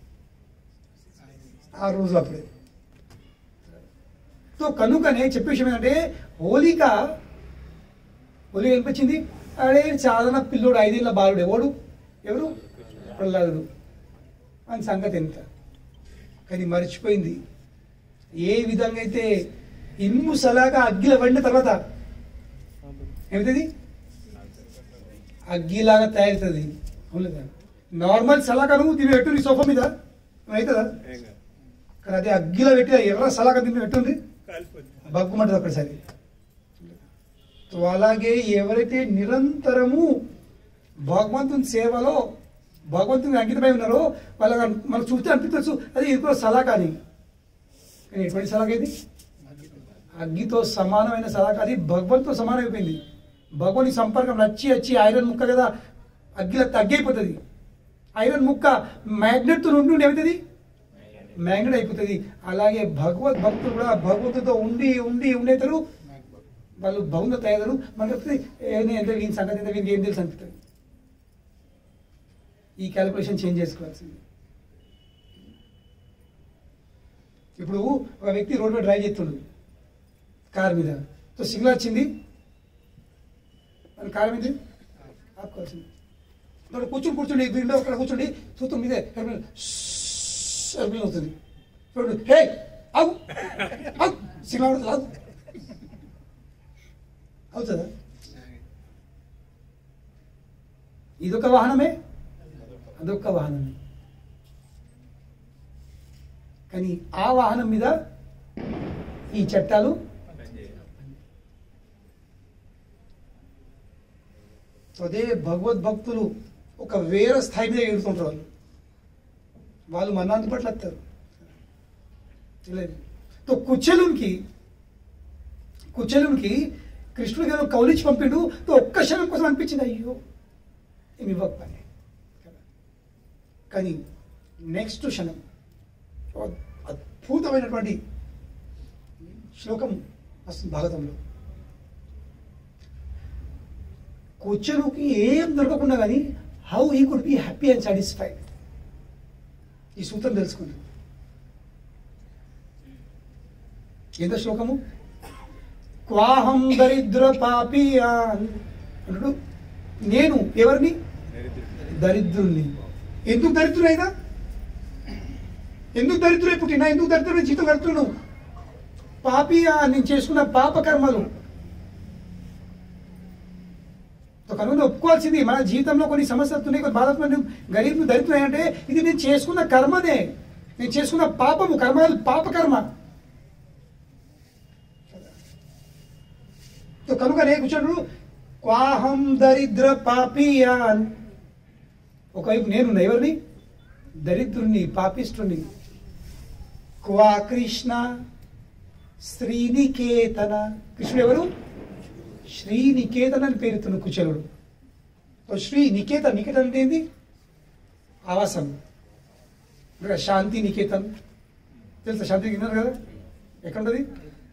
ఆ రోజు అప్పుడే సో కనుకనే చెప్పే విషయం ఏంటంటే హోలిక ఒలి కనిపించింది అడే సాధన పిల్లోడు ఐదేళ్ళ బాలుడు ఎవడు ఎవరు ప్రహ్లాదుడు అని సంగతి ఎంత కానీ మర్చిపోయింది ఏ విధంగా అయితే ఇనుము సలాగా అగ్గిల వండిన తర్వాత ఏమవుతుంది అగ్గిలాగా తయారవుతుంది అవును నార్మల్ సలాగా నువ్వు దీన్ని పెట్టు నీ సోఫా మీద అవుతుందా కానీ అదే అగ్గిలో పెట్టి ఎర్ర సలాగా దీన్ని పెట్టుంది బగ్గుమంటుంది ఒకసారి సో అలాగే ఎవరైతే నిరంతరము భగవంతుని సేవలో భగవంతుని అంకితమై ఉన్నారో వాళ్ళ మనకు చూస్తే అనిపించవచ్చు అది ఇది కూడా సలాక అని కానీ ఎటువంటి సలాక ఇది అగ్గితో సమానమైన సలాక అది భగవంతుతో సమానం అయిపోయింది భగవాని సంపర్కం నచ్చి వచ్చి ఐరన్ ముక్క కదా అగ్గిలో తగ్గైపోతుంది ఐరన్ ముక్క మ్యాగ్నెట్తో ఉండి ఉండి ఏమవుతుంది మ్యాగ్నెట్ అయిపోతుంది అలాగే భగవద్ భక్తులు కూడా భగవంతుతో ఉండి ఉండి ఉండేతారు వాళ్ళు భగవంతులు తయారు మనకు చెప్తే ఎంత వీని సంగతి ఎంత వీనికి ఏం తెలుసు అనిపిస్తుంది ఈ క్యాలిక్యులేషన్ చేంజ్ చేసుకోవాల్సింది ఇప్పుడు ఒక వ్యక్తి రోడ్ మీద డ్రైవ్ చేస్తుండు కార్ మీద సో సిగ్నల్ వచ్చింది మన కార్ మీద ఆపుకోవాల్సింది ఇక్కడ కూర్చుని కూర్చుండి విండో అక్కడ కూర్చుండి చూస్తూ మీదే ఎయిర్ప్లేన్ ఎయిర్ప్లేన్ అవుతుంది చూడు హే ఆగు ఆగు సిగ్నల్ పడుతుంది ఆగు అవుతుందా ఇదొక వాహనమే అదొక వాహనమే కానీ ఆ వాహనం మీద ఈ చట్టాలు సో అదే భగవద్భక్తులు ఒక వేరే స్థాయి మీద ఎగురుతుంటారు వాళ్ళు వాళ్ళు మన అందుబాటులో వస్తారు తెలియదు తో కుచెలునికి కుచెలునికి కృష్ణుడు గారు కౌలించి పంపిండు తో ఒక్క క్షణం కోసం అనిపించింది అయ్యో ఏమి ఇవ్వకపోయి కానీ నెక్స్ట్ క్షణం ఓ అద్భుతమైనటువంటి శ్లోకం వస్తుంది భాగవతంలో కూర్చొనికి ఏం దొరకకుండా కానీ how he could be happy and satisfied ఈ సూత్రం తెలుసుకుంది ఎంత శ్లోకము క్వాహం దరిద్ర పాపియాన్ అంటాడు నేను ఎవరిని దరిద్రుణ్ణి ఎందుకు దరిద్రుడైనా ఎందుకు దరిద్రుడై పుట్టినా ఎందుకు దరిద్రుడై జీతం కడుతున్నావు పాపియా నేను చేసుకున్న పాప కర్మలు కనుక ఒప్పుకోవాల్సింది మన జీవితంలో కొన్ని సమస్యలు వస్తున్నాయి కొన్ని బాధలు గరీబ్ దరిద్రులు అంటే ఇది నేను చేసుకున్న కర్మనే నేను చేసుకున్న పాపము కర్మ పాప కర్మ तो కనుక నే కూర్చోడు క్వాహం దరిద్ర పాపియాన్ ఒకవైపు నేను ఎవరిని దరిద్రుణ్ణి పాపిష్ఠుణ్ణి క్వా కృష్ణ శ్రీనికేతన కృష్ణుడు ఎవరు శ్రీనికేతన్ అని పేరుతున్న కుచలుడు ఓ శ్రీ నికేతన్ నికేతన్ అంటే ఏంది ఆవాసం ఇక్కడ శాంతి నికేతన్ తెలుసా శాంతి విన్నారు కదా ఎక్కడ ఉంటుంది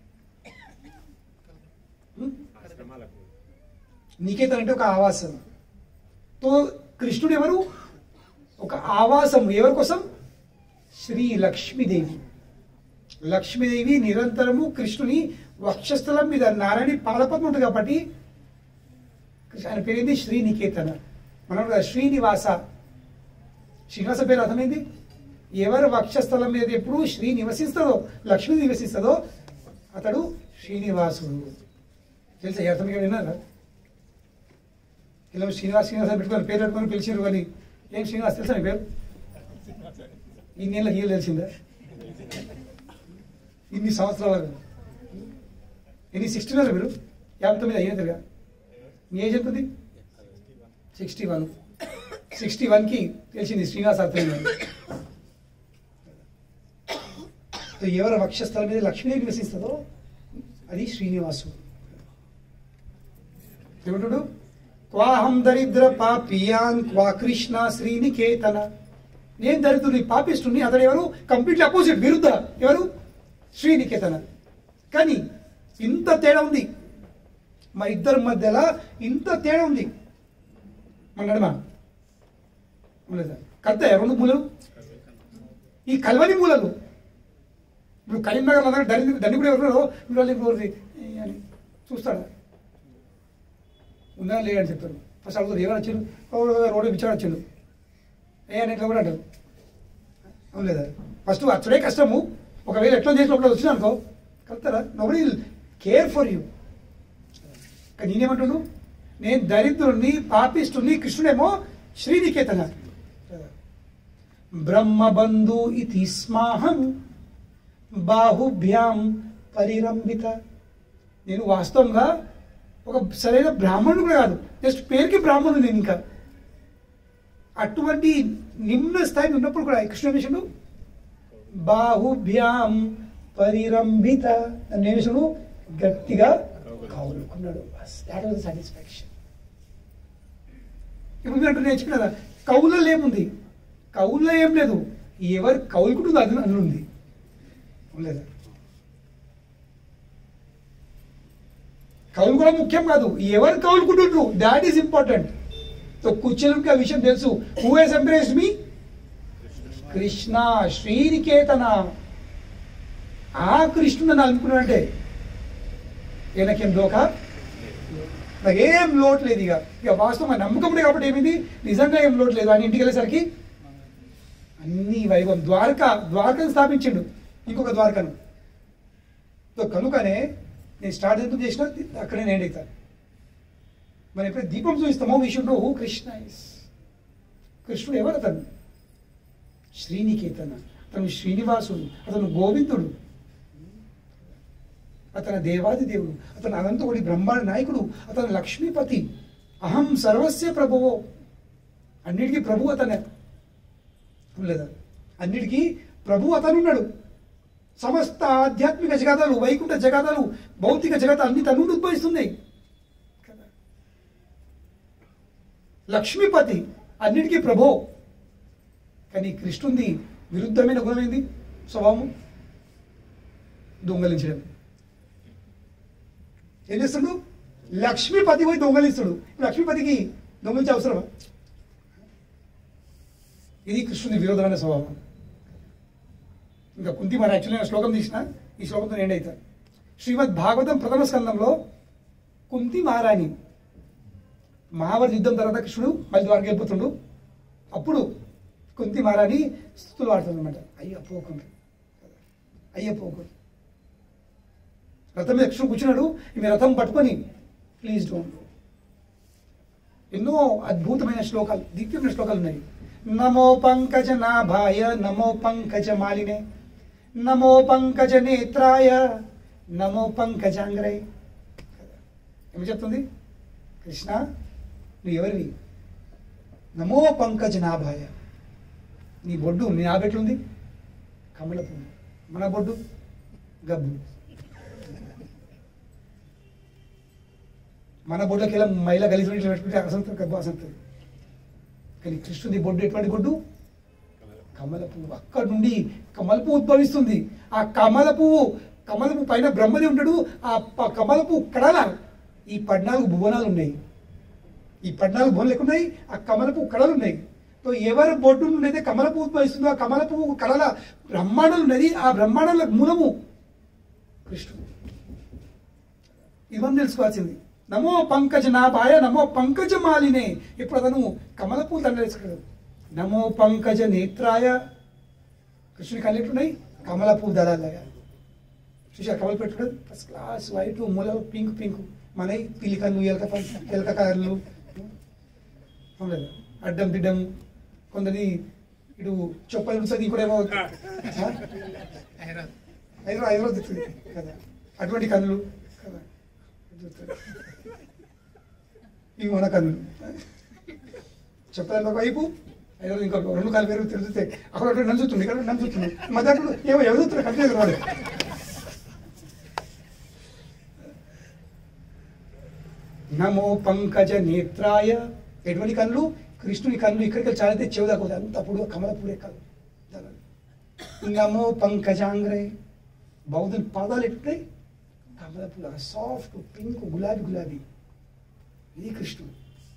నికేతన్ అంటే ఒక ఆవాసం తో కృష్ణుడు ఎవరు ఒక ఆవాసం ఎవరి కోసం శ్రీ లక్ష్మీదేవి లక్ష్మీదేవి నిరంతరము కృష్ణుని వక్షస్థలం మీద నారాయణ పాదపద్మ ఉంటుంది కాబట్టి ఆయన పేరేంది శ్రీనికేతన మనం కూడా శ్రీనివాస శ్రీనివాస పేరు అర్థమైంది ఎవరు వక్షస్థలం మీద ఎప్పుడు శ్రీ నివసిస్తుందో లక్ష్మి నివసిస్తుందో అతడు శ్రీనివాసుడు తెలుసా ఈ అర్థం విన్నారా ఇలా శ్రీనివాస్ శ్రీనివాస పెట్టుకొని పేరు పెట్టుకొని పిలిచిరు కానీ ఏం శ్రీనివాస్ తెలుసా నీ పేరు ఈ నెల హీలు తెలిసిందా ఇన్ని సంవత్సరాలు ఎన్ని సిక్స్టీ ఉన్నారు మీరు యాభై తొమ్మిది అయ్యేదిగా మీ ఏజ్ ఎంత ఉంది సిక్స్టీ వన్ సిక్స్టీ వన్కి తెలిసింది శ్రీనివాస్ అర్థమైంది సో ఎవరి వక్షస్థలం మీద లక్ష్మీదేవి నివసిస్తుందో అది శ్రీనివాసుడు ఏమంటాడు క్వాహం దరిద్ర పాపియాన్ క్వా కృష్ణ శ్రీనికేతన నేను దరిద్రుని పాపిస్తుని అతడు ఎవరు కంప్లీట్లీ అపోజిట్ విరుద్ధ ఎవరు శ్రీనికేతన కానీ ఇంత తేడా ఉంది మా ఇద్దరి మధ్యలో ఇంత తేడా ఉంది మన నడమ కడతా రెండు మూలలు ఈ కలవని మూలలు ఇప్పుడు కరీంనగర్ నా దగ్గర ధని ధని కూడా ఎవరు మీరు వాళ్ళు ఎవరు అని చూస్తాడు ఉన్నా లేదని చెప్తారు ఫస్ట్ అడుగుతారు ఏమైనా వచ్చారు రోడ్డు పిచ్చాడు వచ్చాడు ఏ అని ఎట్లా కూడా అంటారు అవును లేదా ఫస్ట్ అచ్చడే కష్టము ఒకవేళ ఎట్లా చేసి లోపల వచ్చినా అనుకో కలుతారా నోబడి కేర్ ఫర్ యూ కానీ నేనేమంటున్నాను నేను దరిద్రుణ్ణి పాపిష్టుని కృష్ణుడేమో శ్రీనికేతన బ్రహ్మబంధు ఇది స్మాహం బాహుభ్యాం పరిరంభిత నేను వాస్తవంగా ఒక సరైన బ్రాహ్మణుడు కూడా కాదు జస్ట్ పేరుకి బ్రాహ్మణుడు నేను ఇంకా అటువంటి నిమ్న స్థాయి ఉన్నప్పుడు కూడా ఈ కృష్ణ విషయుడు బాహుభ్యాం పరిరంభిత నన్ను విషయుడు గట్టిగా కౌలుకున్నాడు దాట్ వాజ్ సాటిస్ఫాక్షన్ ఇప్పుడు మీరు అంటే నేర్చుకున్నా కదా కౌలలో ఏముంది కౌల్లో ఏం లేదు ఎవరు కౌలుకుంటుందో అది అందులో ఉంది లేదా కౌలు కూడా ముఖ్యం కాదు ఎవరు కౌలుకుంటుండ్రు దాట్ ఈస్ ఇంపార్టెంట్ సో కూర్చోనికి ఆ విషయం తెలుసు who he's impressed me Krishna శ్రీనికేతన ఆ కృష్ణుడు నన్ను అనుకున్నాడంటే ఈయనకేం దోక నాకు ఏం లోటు లేదు ఇక ఇక వాస్తవం నమ్మకం లేదు కాబట్టి ఏమింది నిజంగా ఏం లోటు లేదు అని ఇంటికి వెళ్ళేసరికి అన్ని వైభవం ద్వారక ద్వారకను స్థాపించిండు ఇంకొక ద్వారకను సో కనుకనే నేను స్టార్ట్ ఎందుకు చేసినా అక్కడే నేను అవుతాను మనం ఎప్పుడైతే దీపం చూపిస్తామో we should know who Krishna is కృష్ణుడు ఎవరు అతను శ్రీనికేతన అతను శ్రీనివాసుడు అతను గోవిందుడు అతను దేవాది దేవుడు అతను అనంతకుడి బ్రహ్మాండ నాయకుడు అతను లక్ష్మీపతి అహం సర్వస్య ప్రభువో అన్నిటికీ ప్రభు అతనే లేదా అన్నిటికీ ప్రభు అతనున్నాడు సమస్త ఆధ్యాత్మిక జగతాలు వైకుంఠ జగతాలు భౌతిక జగత అన్ని తను నుండి ఉద్భవిస్తున్నాయి కదా లక్ష్మీపతి అన్నిటికీ ప్రభో కానీ కృష్ణుంది విరుద్ధమైన గుణం ఏంది స్వభావం దొంగలించడం ఏం చేస్తుడు లక్ష్మీపతి పోయి దొంగలిస్తుడు లక్ష్మీపతికి దొంగలించే అవసరమా ఇది కృష్ణుని విరోధమైన స్వభావం ఇంకా కుంతి మరి యాక్చువల్లీ నేను శ్లోకం తీసిన ఈ శ్లోకంతో ఎండ్ అవుతాను శ్రీమద్ భాగవతం ప్రథమ స్కందంలో కుంతి మహారాణి మహాభారత యుద్ధం తర్వాత కృష్ణుడు మళ్ళీ ద్వారకి వెళ్ళిపోతుండు అప్పుడు కుంతి మహారాణి స్థుతులు ఆడుతుంది అనమాట అయ్య పోకుండా అయ్య పోకుండా రథం మీద కృష్ణుడు కూర్చున్నాడు ఈమె రథం పట్టుకొని ప్లీజ్ డోంట్ ఎన్నో అద్భుతమైన శ్లోకాలు దివ్యమైన శ్లోకాలు ఉన్నాయి నమో పంకజ నాభాయ నమో పంకజ మాలినే నమో పంకజ నేత్రాయ నమో పంకజాంగ్రై ఏమి చెప్తుంది కృష్ణ నువ్వు ఎవరివి నమో పంకజ నాభాయ నీ బొడ్డు నీ నాబెట్లుంది కమల పువ్వు మన బొడ్డు గబ్బు మన బొడ్డుకి ఇలా మైల కలిసి ఇట్లా పెట్టుకుంటే అసంత గబ్బు అసంతుంది కానీ కృష్ణుడి బొడ్డు ఎటువంటి బొడ్డు కమల పువ్వు అక్కడ నుండి కమల పువ్వు ఉద్భవిస్తుంది ఆ కమల పువ్వు కమల పువ్వు పైన బ్రహ్మది ఉంటాడు ఆ ప- కమల పువ్వు కడల ఈ పద్నాలుగు భువనాలు ఉన్నాయి ఈ పద్నాలుగు భువనాలు ఎక్కున్నాయి ఆ కమల పువ్వు కళలు ఉన్నాయి సో ఎవరి బొడ్డు నుండి అయితే కమల పువ్వు ఉద్భవిస్తుందో ఆ కమల పువ్వు కళల బ్రహ్మాండాలు ఉన్నది ఆ బ్రహ్మాండాల మూలము కృష్ణుడు ఇది మనం తెలుసుకోవాల్సింది నమో పంకజ నాభాయ నమో పంకజ మాలినే ఇప్పుడు అతను కమల పూలు దండ వేసుకున్నాడు నమో పంకజ నేత్రాయ కృష్ణుని కళ్ళు ఎట్లున్నాయి కమల పువ్వు దళాలగా చూసా కమల పెట్టుకోవడం ఫస్ట్ క్లాస్ వైట్ మూల పింక్ పింక్ మన పిల్లి కళ్ళు ఎలక పం- ఎలక కళ్ళు అవును కదా అడ్డం దిడ్డం కొందరి ఇటు చొప్పలు ఉంటుంది ఇంకోటేమో ఆ? హైదరాబాద్ హైదరాబాద్ తిరుగుతుంది కదా అటువంటి కన్నులు కదా ఇవి మన కన్నులు చెప్పాలి ఒక వైపు హైదరాబాద్ ఇంకొక రెండు కాలు వేరు తిరుగుతాయి అక్కడ ఒకటి నన్ను చూస్తుంది ఇక్కడ నన్ను చూస్తుంది మా దాంట్లో ఏమో ఎవరు చూస్తున్నారు కంటే వాడు నమో పంకజ నేత్రాయ ఎటువంటి కళ్ళు కృష్ణుని కళ్ళు ఇక్కడికి చాలితే చెవి దాకా పోతాయి. అంత అప్పుడు కమలపూడే కళ్ళు నమో పంకజాంగ్రే బౌద్ధుని పాదాలు ఎట్టుతాయి కమలపూల సాఫ్ట్ పింక్ గులాబీ గులాబీ ఇది కృష్ణుడు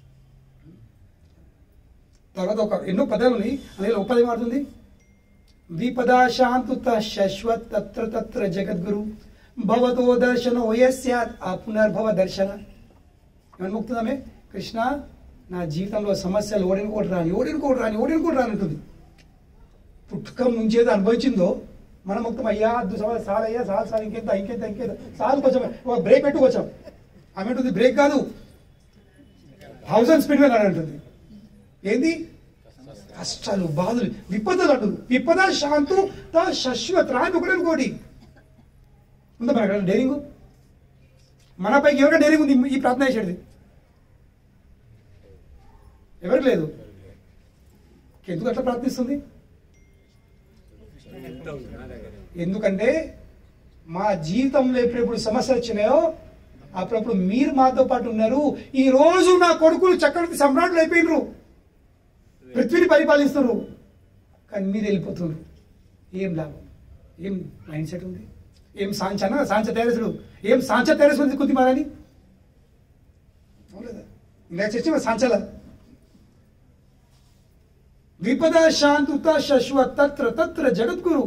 తర్వాత ఒక ఎన్నో పదాలు ఉన్నాయి అందులో ఒక పదం మారుతుంది విపదా శాంతుత శశ్వత్ తత్ర తత్ర జగద్గురు భవతో దర్శన ఓయస్యాత్ ఆ పునర్భవ దర్శన నన్ను ముక్తుందామే కృష్ణ నా జీవితంలో సమస్యలు ఓడినుకోటి రాని ఓడినుకోటి రాని ఓడినుకోటి రాని ఉంటుంది పుట్టుకం నుంచి ఏదో అనుభవించిందో మన ముక్తం అయ్యా అద్దు సవాల్ సాల్ అయ్యా సాల్ సాల్ ఇంకెంత ఇంకెంత ఇంకెంత సాల్ కొంచెం ఒక బ్రేక్ పెట్టు కొంచెం ఆమె ఉంటుంది బ్రేక్ కాదు థౌసండ్ స్పీడ్ మీద అంటుంది ఏంది కష్టాలు బాధలు విపదలు అంటుంది విపద శాంతు త శాశ్వత రాని ఒకటే ఇంకోటి ఉందా మన డైరింగ్ మన పైకి ఎవరికైనా డైరింగ్ ఉంది ఈ ప్రార్థన చేసేది ఎవరికి లేదు ఎందుకు అట్లా ప్రార్థిస్తుంది ఎందుకంటే మా జీవితంలో ఎప్పుడెప్పుడు సమస్యలు వచ్చినాయో అప్పుడప్పుడు మీరు మాతో పాటు ఉన్నారు ఈ రోజు నా కొడుకులు చక్రవర్తి సమ్రాట్లు అయిపోయినరు పృథ్వీని పరిపాలిస్తున్నారు కానీ మీరు వెళ్ళిపోతున్నారు ఏం లాభం ఏం మైండ్ సెట్ ఉంది ఏం సాంచన సాంచ తెరసుడు ఏం సాంచ తెరసు ఉంది కుతి మారని అవును ఇంకా చర్చ సాంచల విపద శాంతుత శశ్వ తత్ర తత్ర జగద్గురు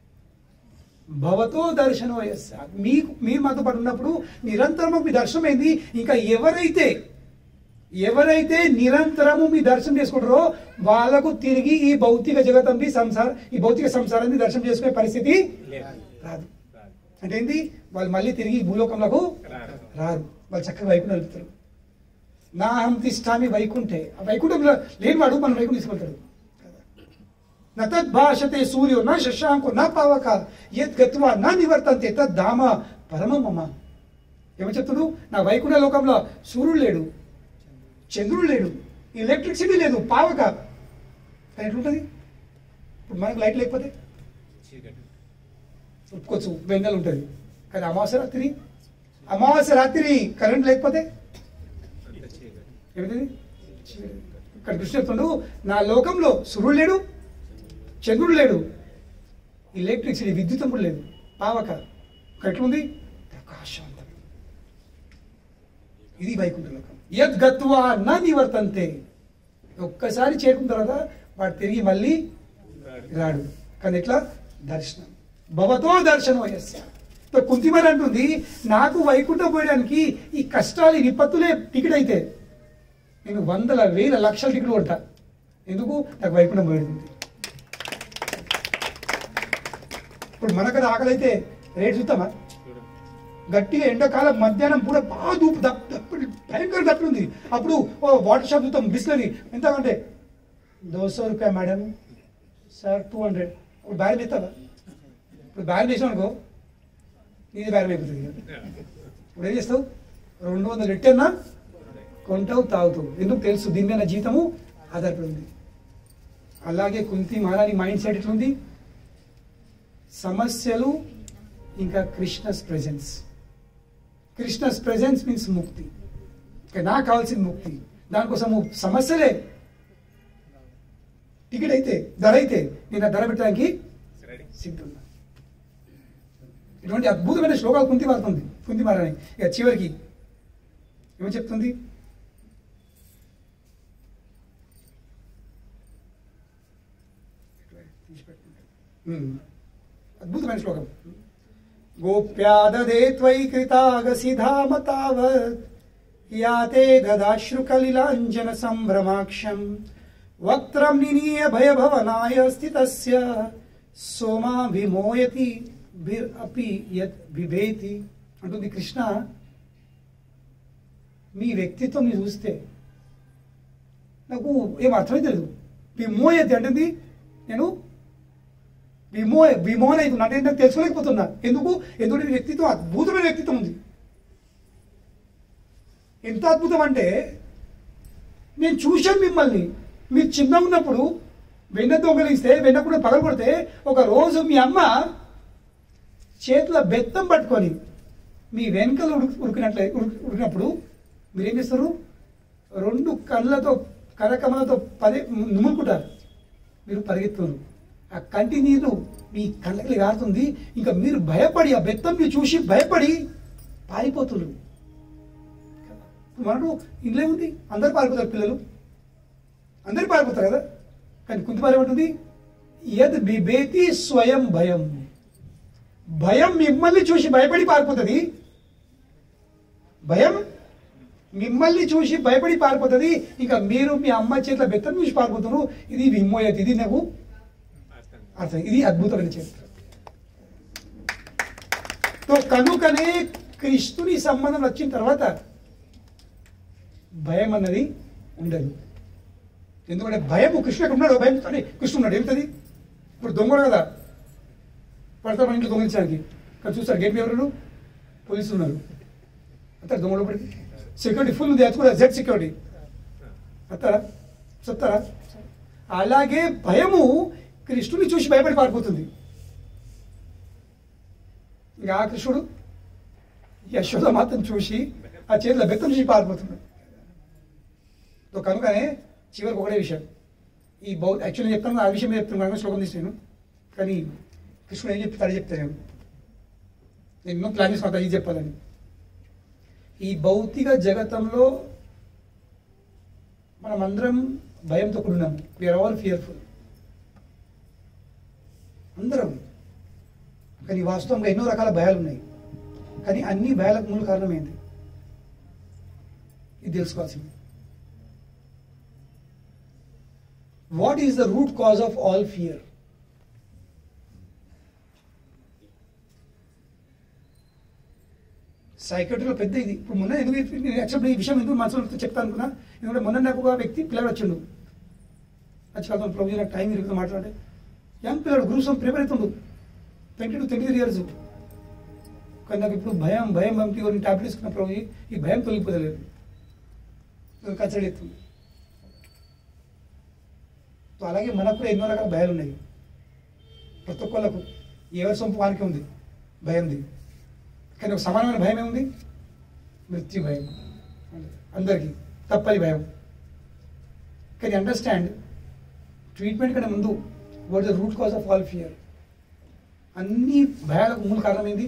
భవతో దర్శనం మీకు మీరు మాతో పాటు ఉన్నప్పుడు నిరంతరము మీ దర్శనం అయింది ఇంకా ఎవరైతే ఎవరైతే నిరంతరము మీ దర్శనం చేసుకుంటారో వాళ్ళకు తిరిగి ఈ భౌతిక జగతంది సంసార ఈ భౌతిక సంసారాన్ని దర్శనం చేసుకునే పరిస్థితి రాదు అంటే ఏంటి వాళ్ళు మళ్ళీ తిరిగి ఈ భూలోకంలోకి రారు వాళ్ళు చక్కగా వైకుంఠం వెళ్తారు నా అహం తిష్టామి వైకుంఠే ఆ వైకుంఠంలో లేనివాడు మనం వైకుంఠం తీసుకెళ్తాడు न तत् भाषते सूर्यो न शशांको न पावక యత్ గత్వా నా నివర్తంతే తద్ ధామ పరమ మమ ఏమని చెప్తుడు నా వైకుంఠ లోకంలో సూర్యుడు లేడు చంద్రుడు లేడు ఎలక్ట్రిసిటీ లేదు పావక కానీ ఎట్లుంటుంది ఇప్పుడు మనకు లైట్ లేకపోతే ఒప్పుకోవచ్చు బెంగల్ ఉంటుంది కానీ అమావాస్య రాత్రి అమావాస్య రాత్రి కరెంట్ లేకపోతే ఏమిటి ఇక్కడ కృష్ణ చెప్తుండు నా లోకంలో సూర్యుడు లేడు చంద్రుడు లేడు ఎలక్ట్రిసిటీ విద్యుత్ కూడా లేదు పావక ఎట్లుంది ప్రకాశవంతం ఇది వైకుంఠ లోకం యద్ గత్వా నా నివర్తంతే ఒక్కసారి చేరుకున్న తర్వాత వాడు తిరిగి మళ్ళీ రాడు కానీ ఎట్లా దర్శనం భవతో దర్శనం అయ్యస్య కుంతిమని అంటుంది నాకు వైకుంఠం పోయడానికి ఈ కష్టాలు ఈ విపత్తులే టికెట్ అయితే నేను వందల వేల లక్షల టికెట్ కొడతా ఎందుకు నాకు వైకుంఠం పోయింది ఇప్పుడు మనకది ఆకలి అయితే రేట్ చూస్తామా గట్టిగా ఎండాకాలం మధ్యాహ్నం పూట బాగా దూపు దప్ దప్పుడు భయంకర దప్పుడు ఉంది అప్పుడు ఓ వాటర్ షాప్ చూస్తాం బిస్లరీ ఎంత అంటే దో సో రూపాయ మేడం సార్ టూ హండ్రెడ్ ఇప్పుడు బ్యాగ్ ఇస్తావా ఇప్పుడు బ్యాగ్ వేసాం అనుకో నీది బ్యాగ్ అయిపోతుంది ఇప్పుడు ఏం చేస్తావు రెండు వందలు ఎట్టన్నా కొంటావు తాగుతావు ఎందుకు తెలుసు దీని మీద నా జీవితము ఆధారపడి ఉంది అలాగే కుంతి మహారాణి మైండ్ సెట్ ఎట్లుంది సమస్యలు ఇంకా Krishna's presence Krishna's presence means ముక్తి ఇక నాకు కావాల్సిన ముక్తి దానికోసము సమస్యలే టికెట్ అయితే ధర అయితే నేను ఆ ధర పెట్టడానికి సిద్ధున్నా ఇటువంటి అద్భుతమైన శ్లోకాలు కుంతి మారుతుంది కుంతి మారని ఇక చివరికి ఏమని చెప్తుంది ఉమ్. అద్భుతమైన శ్లోకం గోప్యాదదే త్వయి కృతాగసి ధామ తావత్ యాతే దదాశ్రు కలిలాంజన సంభ్రమాక్షం వక్త్రం నినీయ భయభవనాయ స్థితస్య సోమా విమోయతి బిర్ అపి యత్ బిభేతి అంటుంది కృష్ణ మీ వ్యక్తిత్వం చూస్తే నాకు ఏం అర్థమైతే లేదు విమోయతి అంటుంది నేను విమో విమోహన్ అవుతున్నా అంటే నాకు తెలుసుకోలేకపోతున్నా ఎందుకు ఎందుకంటే ఈ వ్యక్తిత్వం అద్భుతమైన వ్యక్తిత్వం ఉంది ఎంత అద్భుతం అంటే నేను చూశాను మిమ్మల్ని మీరు చిన్న ఉన్నప్పుడు వెన్న దొంగలిస్తే వెన్న కూడా పగలు కొడితే ఒక రోజు మీ అమ్మ చేతిలో బెత్తం పట్టుకొని మీ వెనకలు ఉడుకు ఉడికినట్లే ఉడికి- ఉడికినప్పుడు మీరేం చేస్తారు రెండు కళ్ళతో కరకమలతో పదే నుమ్ముకుంటారు మీరు పరిగెత్తున్నారు ఆ కంటి నీరు మీ కళ్ళకి కారుతుంది ఇంకా మీరు భయపడి ఆ బెత్తం మీరు చూసి భయపడి పారిపోతున్నారు మనకు ఇంట్లో ఉంది అందరు పారిపోతారు పిల్లలు అందరు పారిపోతారు కదా కానీ కుంతిమారు ఏమంటుంది యద్ బిబేతి స్వయం భయం భయం మిమ్మల్ని చూసి భయపడి పారిపోతుంది భయం మిమ్మల్ని చూసి భయపడి పారిపోతుంది ఇంకా మీరు మీ అమ్మ చేతిలో బెత్తను చూసి పారిపోతున్నారు ఇది విమోయత ఇది నాకు అర్థం ఇది అద్భుతమైన చరిత్ర తో కనుకనే కృష్ణుని సంబంధం వచ్చిన తర్వాత భయం అన్నది ఉండదు ఎందుకంటే భయం కృష్ణుడు ఎక్కడ ఉన్నాడు భయం అంటే కృష్ణుడు ఉన్నాడు ఏమిటది ఇప్పుడు దొంగడు కదా పడతారు మన ఇంట్లో దొంగలించడానికి కానీ చూస్తారు గేట్ ఎవరు పోలీసులు ఉన్నారు అంటారు దొంగ లోపలికి సెక్యూరిటీ ఫుల్ ఉంది అది కూడా జెడ్ సెక్యూరిటీ వస్తారా చెప్తారా అలాగే భయము కృష్ణుని చూసి భయపడి పారిపోతుంది ఇంకా ఆ కృష్ణుడు యశోద మాత్రం చూసి ఆ చేతిలో బెత్తం చూసి పారిపోతున్నాడు సో కనుకనే చివరికి ఒకటే విషయం ఈ బౌ యాక్చువల్లీ చెప్తాను ఆ విషయం మీద చెప్తాను కనుక శ్లోకం తీసి నేను కానీ కృష్ణుడు ఏం చెప్తాడు చెప్తాను నేను నేను ఎన్నో ప్లాన్ చేసుకుంటా ఇది చెప్పాలని ఈ భౌతిక జగతంలో మనమందరం భయంతో కూడినాం వీఆర్ ఆల్ ఫియర్ఫుల్ అందరం కానీ వాస్తవంగా ఎన్నో రకాల భయాలు ఉన్నాయి కానీ అన్ని భయాలకు మూల కారణం ఏంటి ఇది తెలుసుకోవాల్సింది what is the root cause of all fear సైకట్రీలో పెద్ద ఇది ఇప్పుడు మొన్న ఎందుకు ఇది- నేను యాక్చువల్లీ ఈ విషయం ఎందుకు మనసులో చెప్తాను అనుకున్నా ఎందుకంటే మొన్న నాకు ఒక వ్యక్తి పిల్లలు వచ్చిండు వచ్చి కాదు ప్రభు నాకు టైం ఇరుగుతుంది మాట్లాడే యంగ్ పిల్లడు గ్రూప్స్ ప్రిపేర్ అవుతుండు twenty two twenty three years కానీ నాకు ఇప్పుడు భయం భయం పంపి కొన్ని టాబ్లెట్ తీసుకున్న ప్రభు ఈ భయం తొలగిపోతలేదు కచ్చడి ఎత్తుంది సో అలాగే మనకు కూడా ఎన్నో రకాల భయాలు ఉన్నాయి ప్రతి ఒక్కళ్ళకు ఎవరి సొంపు వానికి ఉంది భయంది కానీ ఒక సమానమైన భయం ఏముంది మృత్యు భయం అందరికీ తప్పని భయం కానీ అండర్స్టాండ్ ట్రీట్మెంట్ కంటే ముందు what the root cause of all fear అన్ని భయాలకు మూల కారణం ఏంది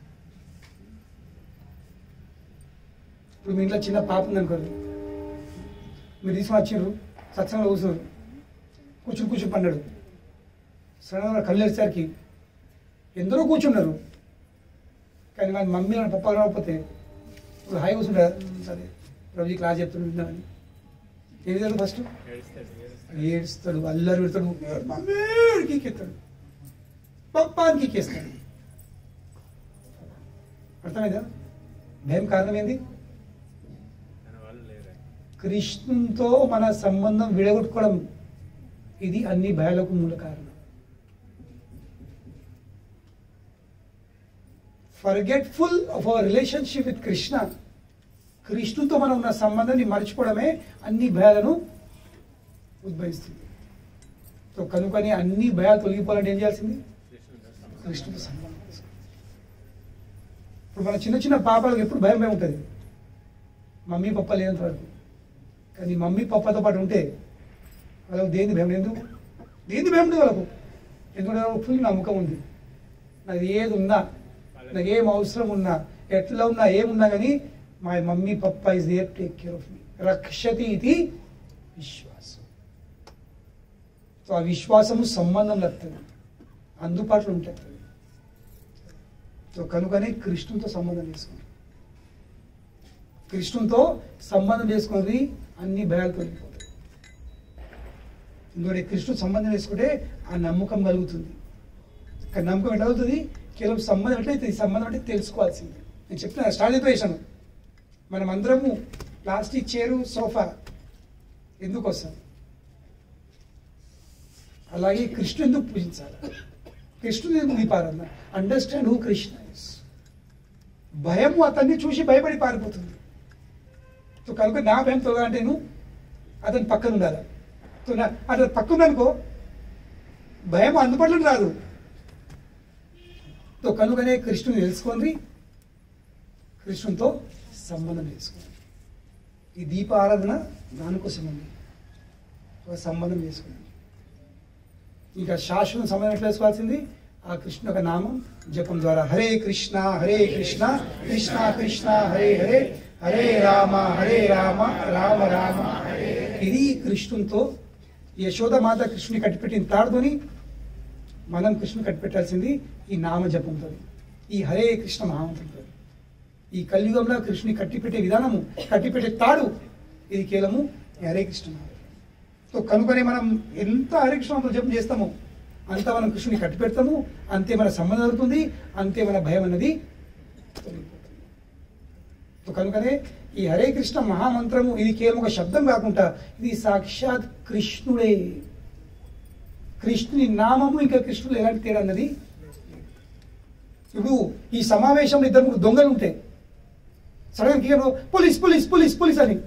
ఇప్పుడు మీ ఇంట్లో చిన్న పాప ఉంది అనుకోండి మీరు తీసుకుని వచ్చిండ్రు సత్సంగంలో కూర్చున్నారు కూర్చుని కూర్చుని పన్నాడు సడన్గా కళ్ళు వేసేసరికి ఎందరో కూర్చున్నారు కానీ వాళ్ళ మమ్మీ వాళ్ళ పప్ప రాకపోతే ఇప్పుడు హాయి కూర్చుంటారు సరే ప్రభుజీ క్లాస్ చెప్తున్నాను ఏ విధంగా ఫస్ట్ ఏడుస్తాడు అల్లరి పెడతాడు మమ్మీకి ఎక్కేస్తాడు పప్పానికి ఎక్కేస్తాడు అర్థమైందా భయం కారణం ఏంది కృష్ణుతో మన సంబంధం విడగొట్టుకోవడం ఇది అన్ని భయాలకు మూల కారణం forgetful of our relationship with Krishna కృష్ణుతో మనం ఉన్న సంబంధాన్ని మర్చిపోవడమే అన్ని భయాలను ఉద్భవిస్తుంది సో కనుకని అన్ని భయాలు తొలగిపోవాలంటే ఏం చేయాల్సింది కృష్ణుతో సంబంధం చేసుకోవాలి. ఇప్పుడు మన చిన్న చిన్న పాపాలకు ఎప్పుడు భయం భయం ఉంటుంది మమ్మీ పప్ప లేనంత వరకు కానీ మమ్మీ పప్పతో పాటు ఉంటే వాళ్ళకు దేని భయం ఎందుకు దేని భయం ఉండదు వాళ్ళకు ఎందుకంటే వాళ్ళకు ఫుల్ నమ్మకం ఉంది నాకు ఏది ఉన్నా నాకు ఏం అవసరం ఉన్నా ఎట్లా ఉన్నా ఏమున్నా కానీ మా mummy papa is there take care of me రక్షతి ఇది విశ్వాసం సో ఆ విశ్వాసము సంబంధం వస్తుంది అందుబాటులో ఉంటుంది సో కనుకనే కృష్ణుతో సంబంధం చేసుకోండి కృష్ణుతో సంబంధం చేసుకున్నది అన్ని భయాలు తొలగిపోతాయి ఎందుకంటే కృష్ణుడు సంబంధం వేసుకుంటే ఆ నమ్మకం కలుగుతుంది కానీ నమ్మకం ఎట్లా అవుతుంది కేవలం సంబంధం ఎట్లయితే సంబంధం అంటే తెలుసుకోవాల్సింది నేను చెప్తున్నా స్టార్ట్ అయితే వేసాను మనం అందరము ప్లాస్టిక్ చైరు సోఫా ఎందుకు వస్తాం అలాగే కృష్ణుడు ఎందుకు పూజించాలి కృష్ణుడు ఎందుకు దీపారాధన అండర్స్టాండ్ హూ కృష్ణ ఇస్ భయము అతన్ని చూసి భయపడి పారిపోతుంది సో కనుక నా భయం తొలగాలంటే నువ్వు అతని పక్కన ఉండాలి సో నా అతని పక్కన ఉందనుకో భయం అందుబాటులోకి రాదు సో కనుకనే కృష్ణుని తెలుసుకోండి కృష్ణునితో సంబంధం చేసుకోండి ఈ దీప ఆరాధన దానికోసం ఉంది ఒక సంబంధం చేసుకోండి ఇంకా శాశ్వత సంబంధం ఎట్లా వేసుకోవాల్సింది ఆ కృష్ణ యొక్క నామం జపం ద్వారా హరే కృష్ణ హరే కృష్ణ కృష్ణ కృష్ణ హరే హరే హరే రామ హరే రామ రామ రామ హరే ఇది కృష్ణునితో యశోద మాత కృష్ణుని కట్టిపెట్టిన తాడుతోని మనం కృష్ణుని కట్టిపెట్టాల్సింది ఈ నామ జపంతో ఈ హరే కృష్ణ మహామంత్రంతో ఈ కలియుగంలో కృష్ణుని కట్టిపెట్టే విధానము కట్టిపెట్టే తాడు ఇది కేవలము ఈ హరే కృష్ణ సో కనుకనే మనం ఎంత హరే కృష్ణ జపం చేస్తామో అంత మనం కృష్ణుని కట్టిపెడతాము అంతే మన సంబంధం అవుతుంది అంతే మన భయం అన్నది తొలగిపోతుంది సో కనుకనే ఈ హరే కృష్ణ మహామంత్రము ఇది కేవలం ఒక శబ్దం కాకుండా ఇది సాక్షాత్ కృష్ణుడే కృష్ణుని నామము ఇంకా కృష్ణుడు ఎలాంటి తేడా అన్నది ఇప్పుడు ఈ సమావేశంలో ఇద్దరు ముగ్గురు దొంగలు ఉంటే సడన్ గా పోలీస్ పోలీస్ పోలీస్ పోలీస్ అని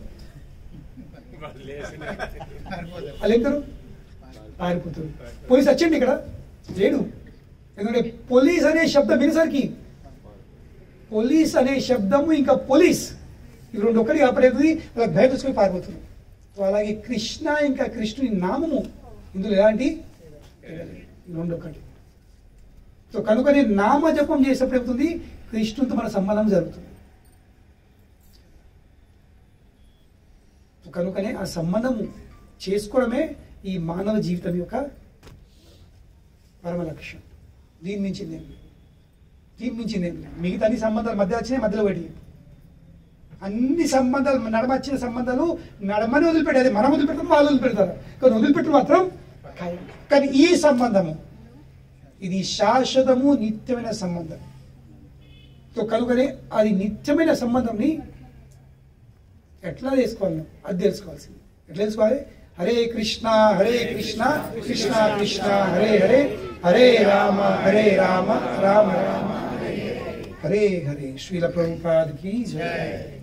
వాళ్ళు ఎందరు పారిపోతారు పోలీస్ వచ్చిండి ఇక్కడ లేడు ఎందుకంటే పోలీస్ అనే శబ్దం వినేసరికి పోలీస్ అనే శబ్దము ఇంకా పోలీస్ ఇవి రెండు ఒక్కటి కాపాడేది వాళ్ళకి భయం తీసుకొని పారిపోతుంది సో అలాగే కృష్ణ ఇంకా కృష్ణుని నామము ఇందులో ఎలాంటి తేడా లేదు. ఈ రెండు ఒక్కటి సో కనుకనే నామ జపం చేసేప్పుడు ఏమవుతుంది కృష్ణునితో మన సంబంధం జరుగుతుంది సో కనుకనే ఆ సంబంధము చేసుకోవడమే ఈ మానవ జీవితం యొక్క పరమ లక్ష్యం దీని మించింది ఏం లేదు దీని మించింది ఏం లేదు మిగతా అన్ని సంబంధాలు మధ్య వచ్చినాయి మధ్యలో పెట్టి అన్ని సంబంధాలు నడమ వచ్చిన సంబంధాలు నడమని వదిలిపెట్టేది మనం వదిలిపెడతాం వాళ్ళు వదిలిపెడతారు కానీ వదిలిపెట్టడం మాత్రం ఖాయం. కానీ ఈ సంబంధము ఇది శాశ్వతము నిత్యమైన సంబంధం సో కనుకనే అది నిత్యమైన సంబంధంని ఎట్లా చేసుకోవాలి నువ్వు? అది తెలుసుకోవాల్సింది ఎట్లా తెలుసుకోవాలి హరే కృష్ణ హరే కృష్ణ కృష్ణ కృష్ణ హరే హరే హరే రామ హరే రామ రామ రామ హరే హరే శ్రీల ప్రభుపాద్ కీ జయ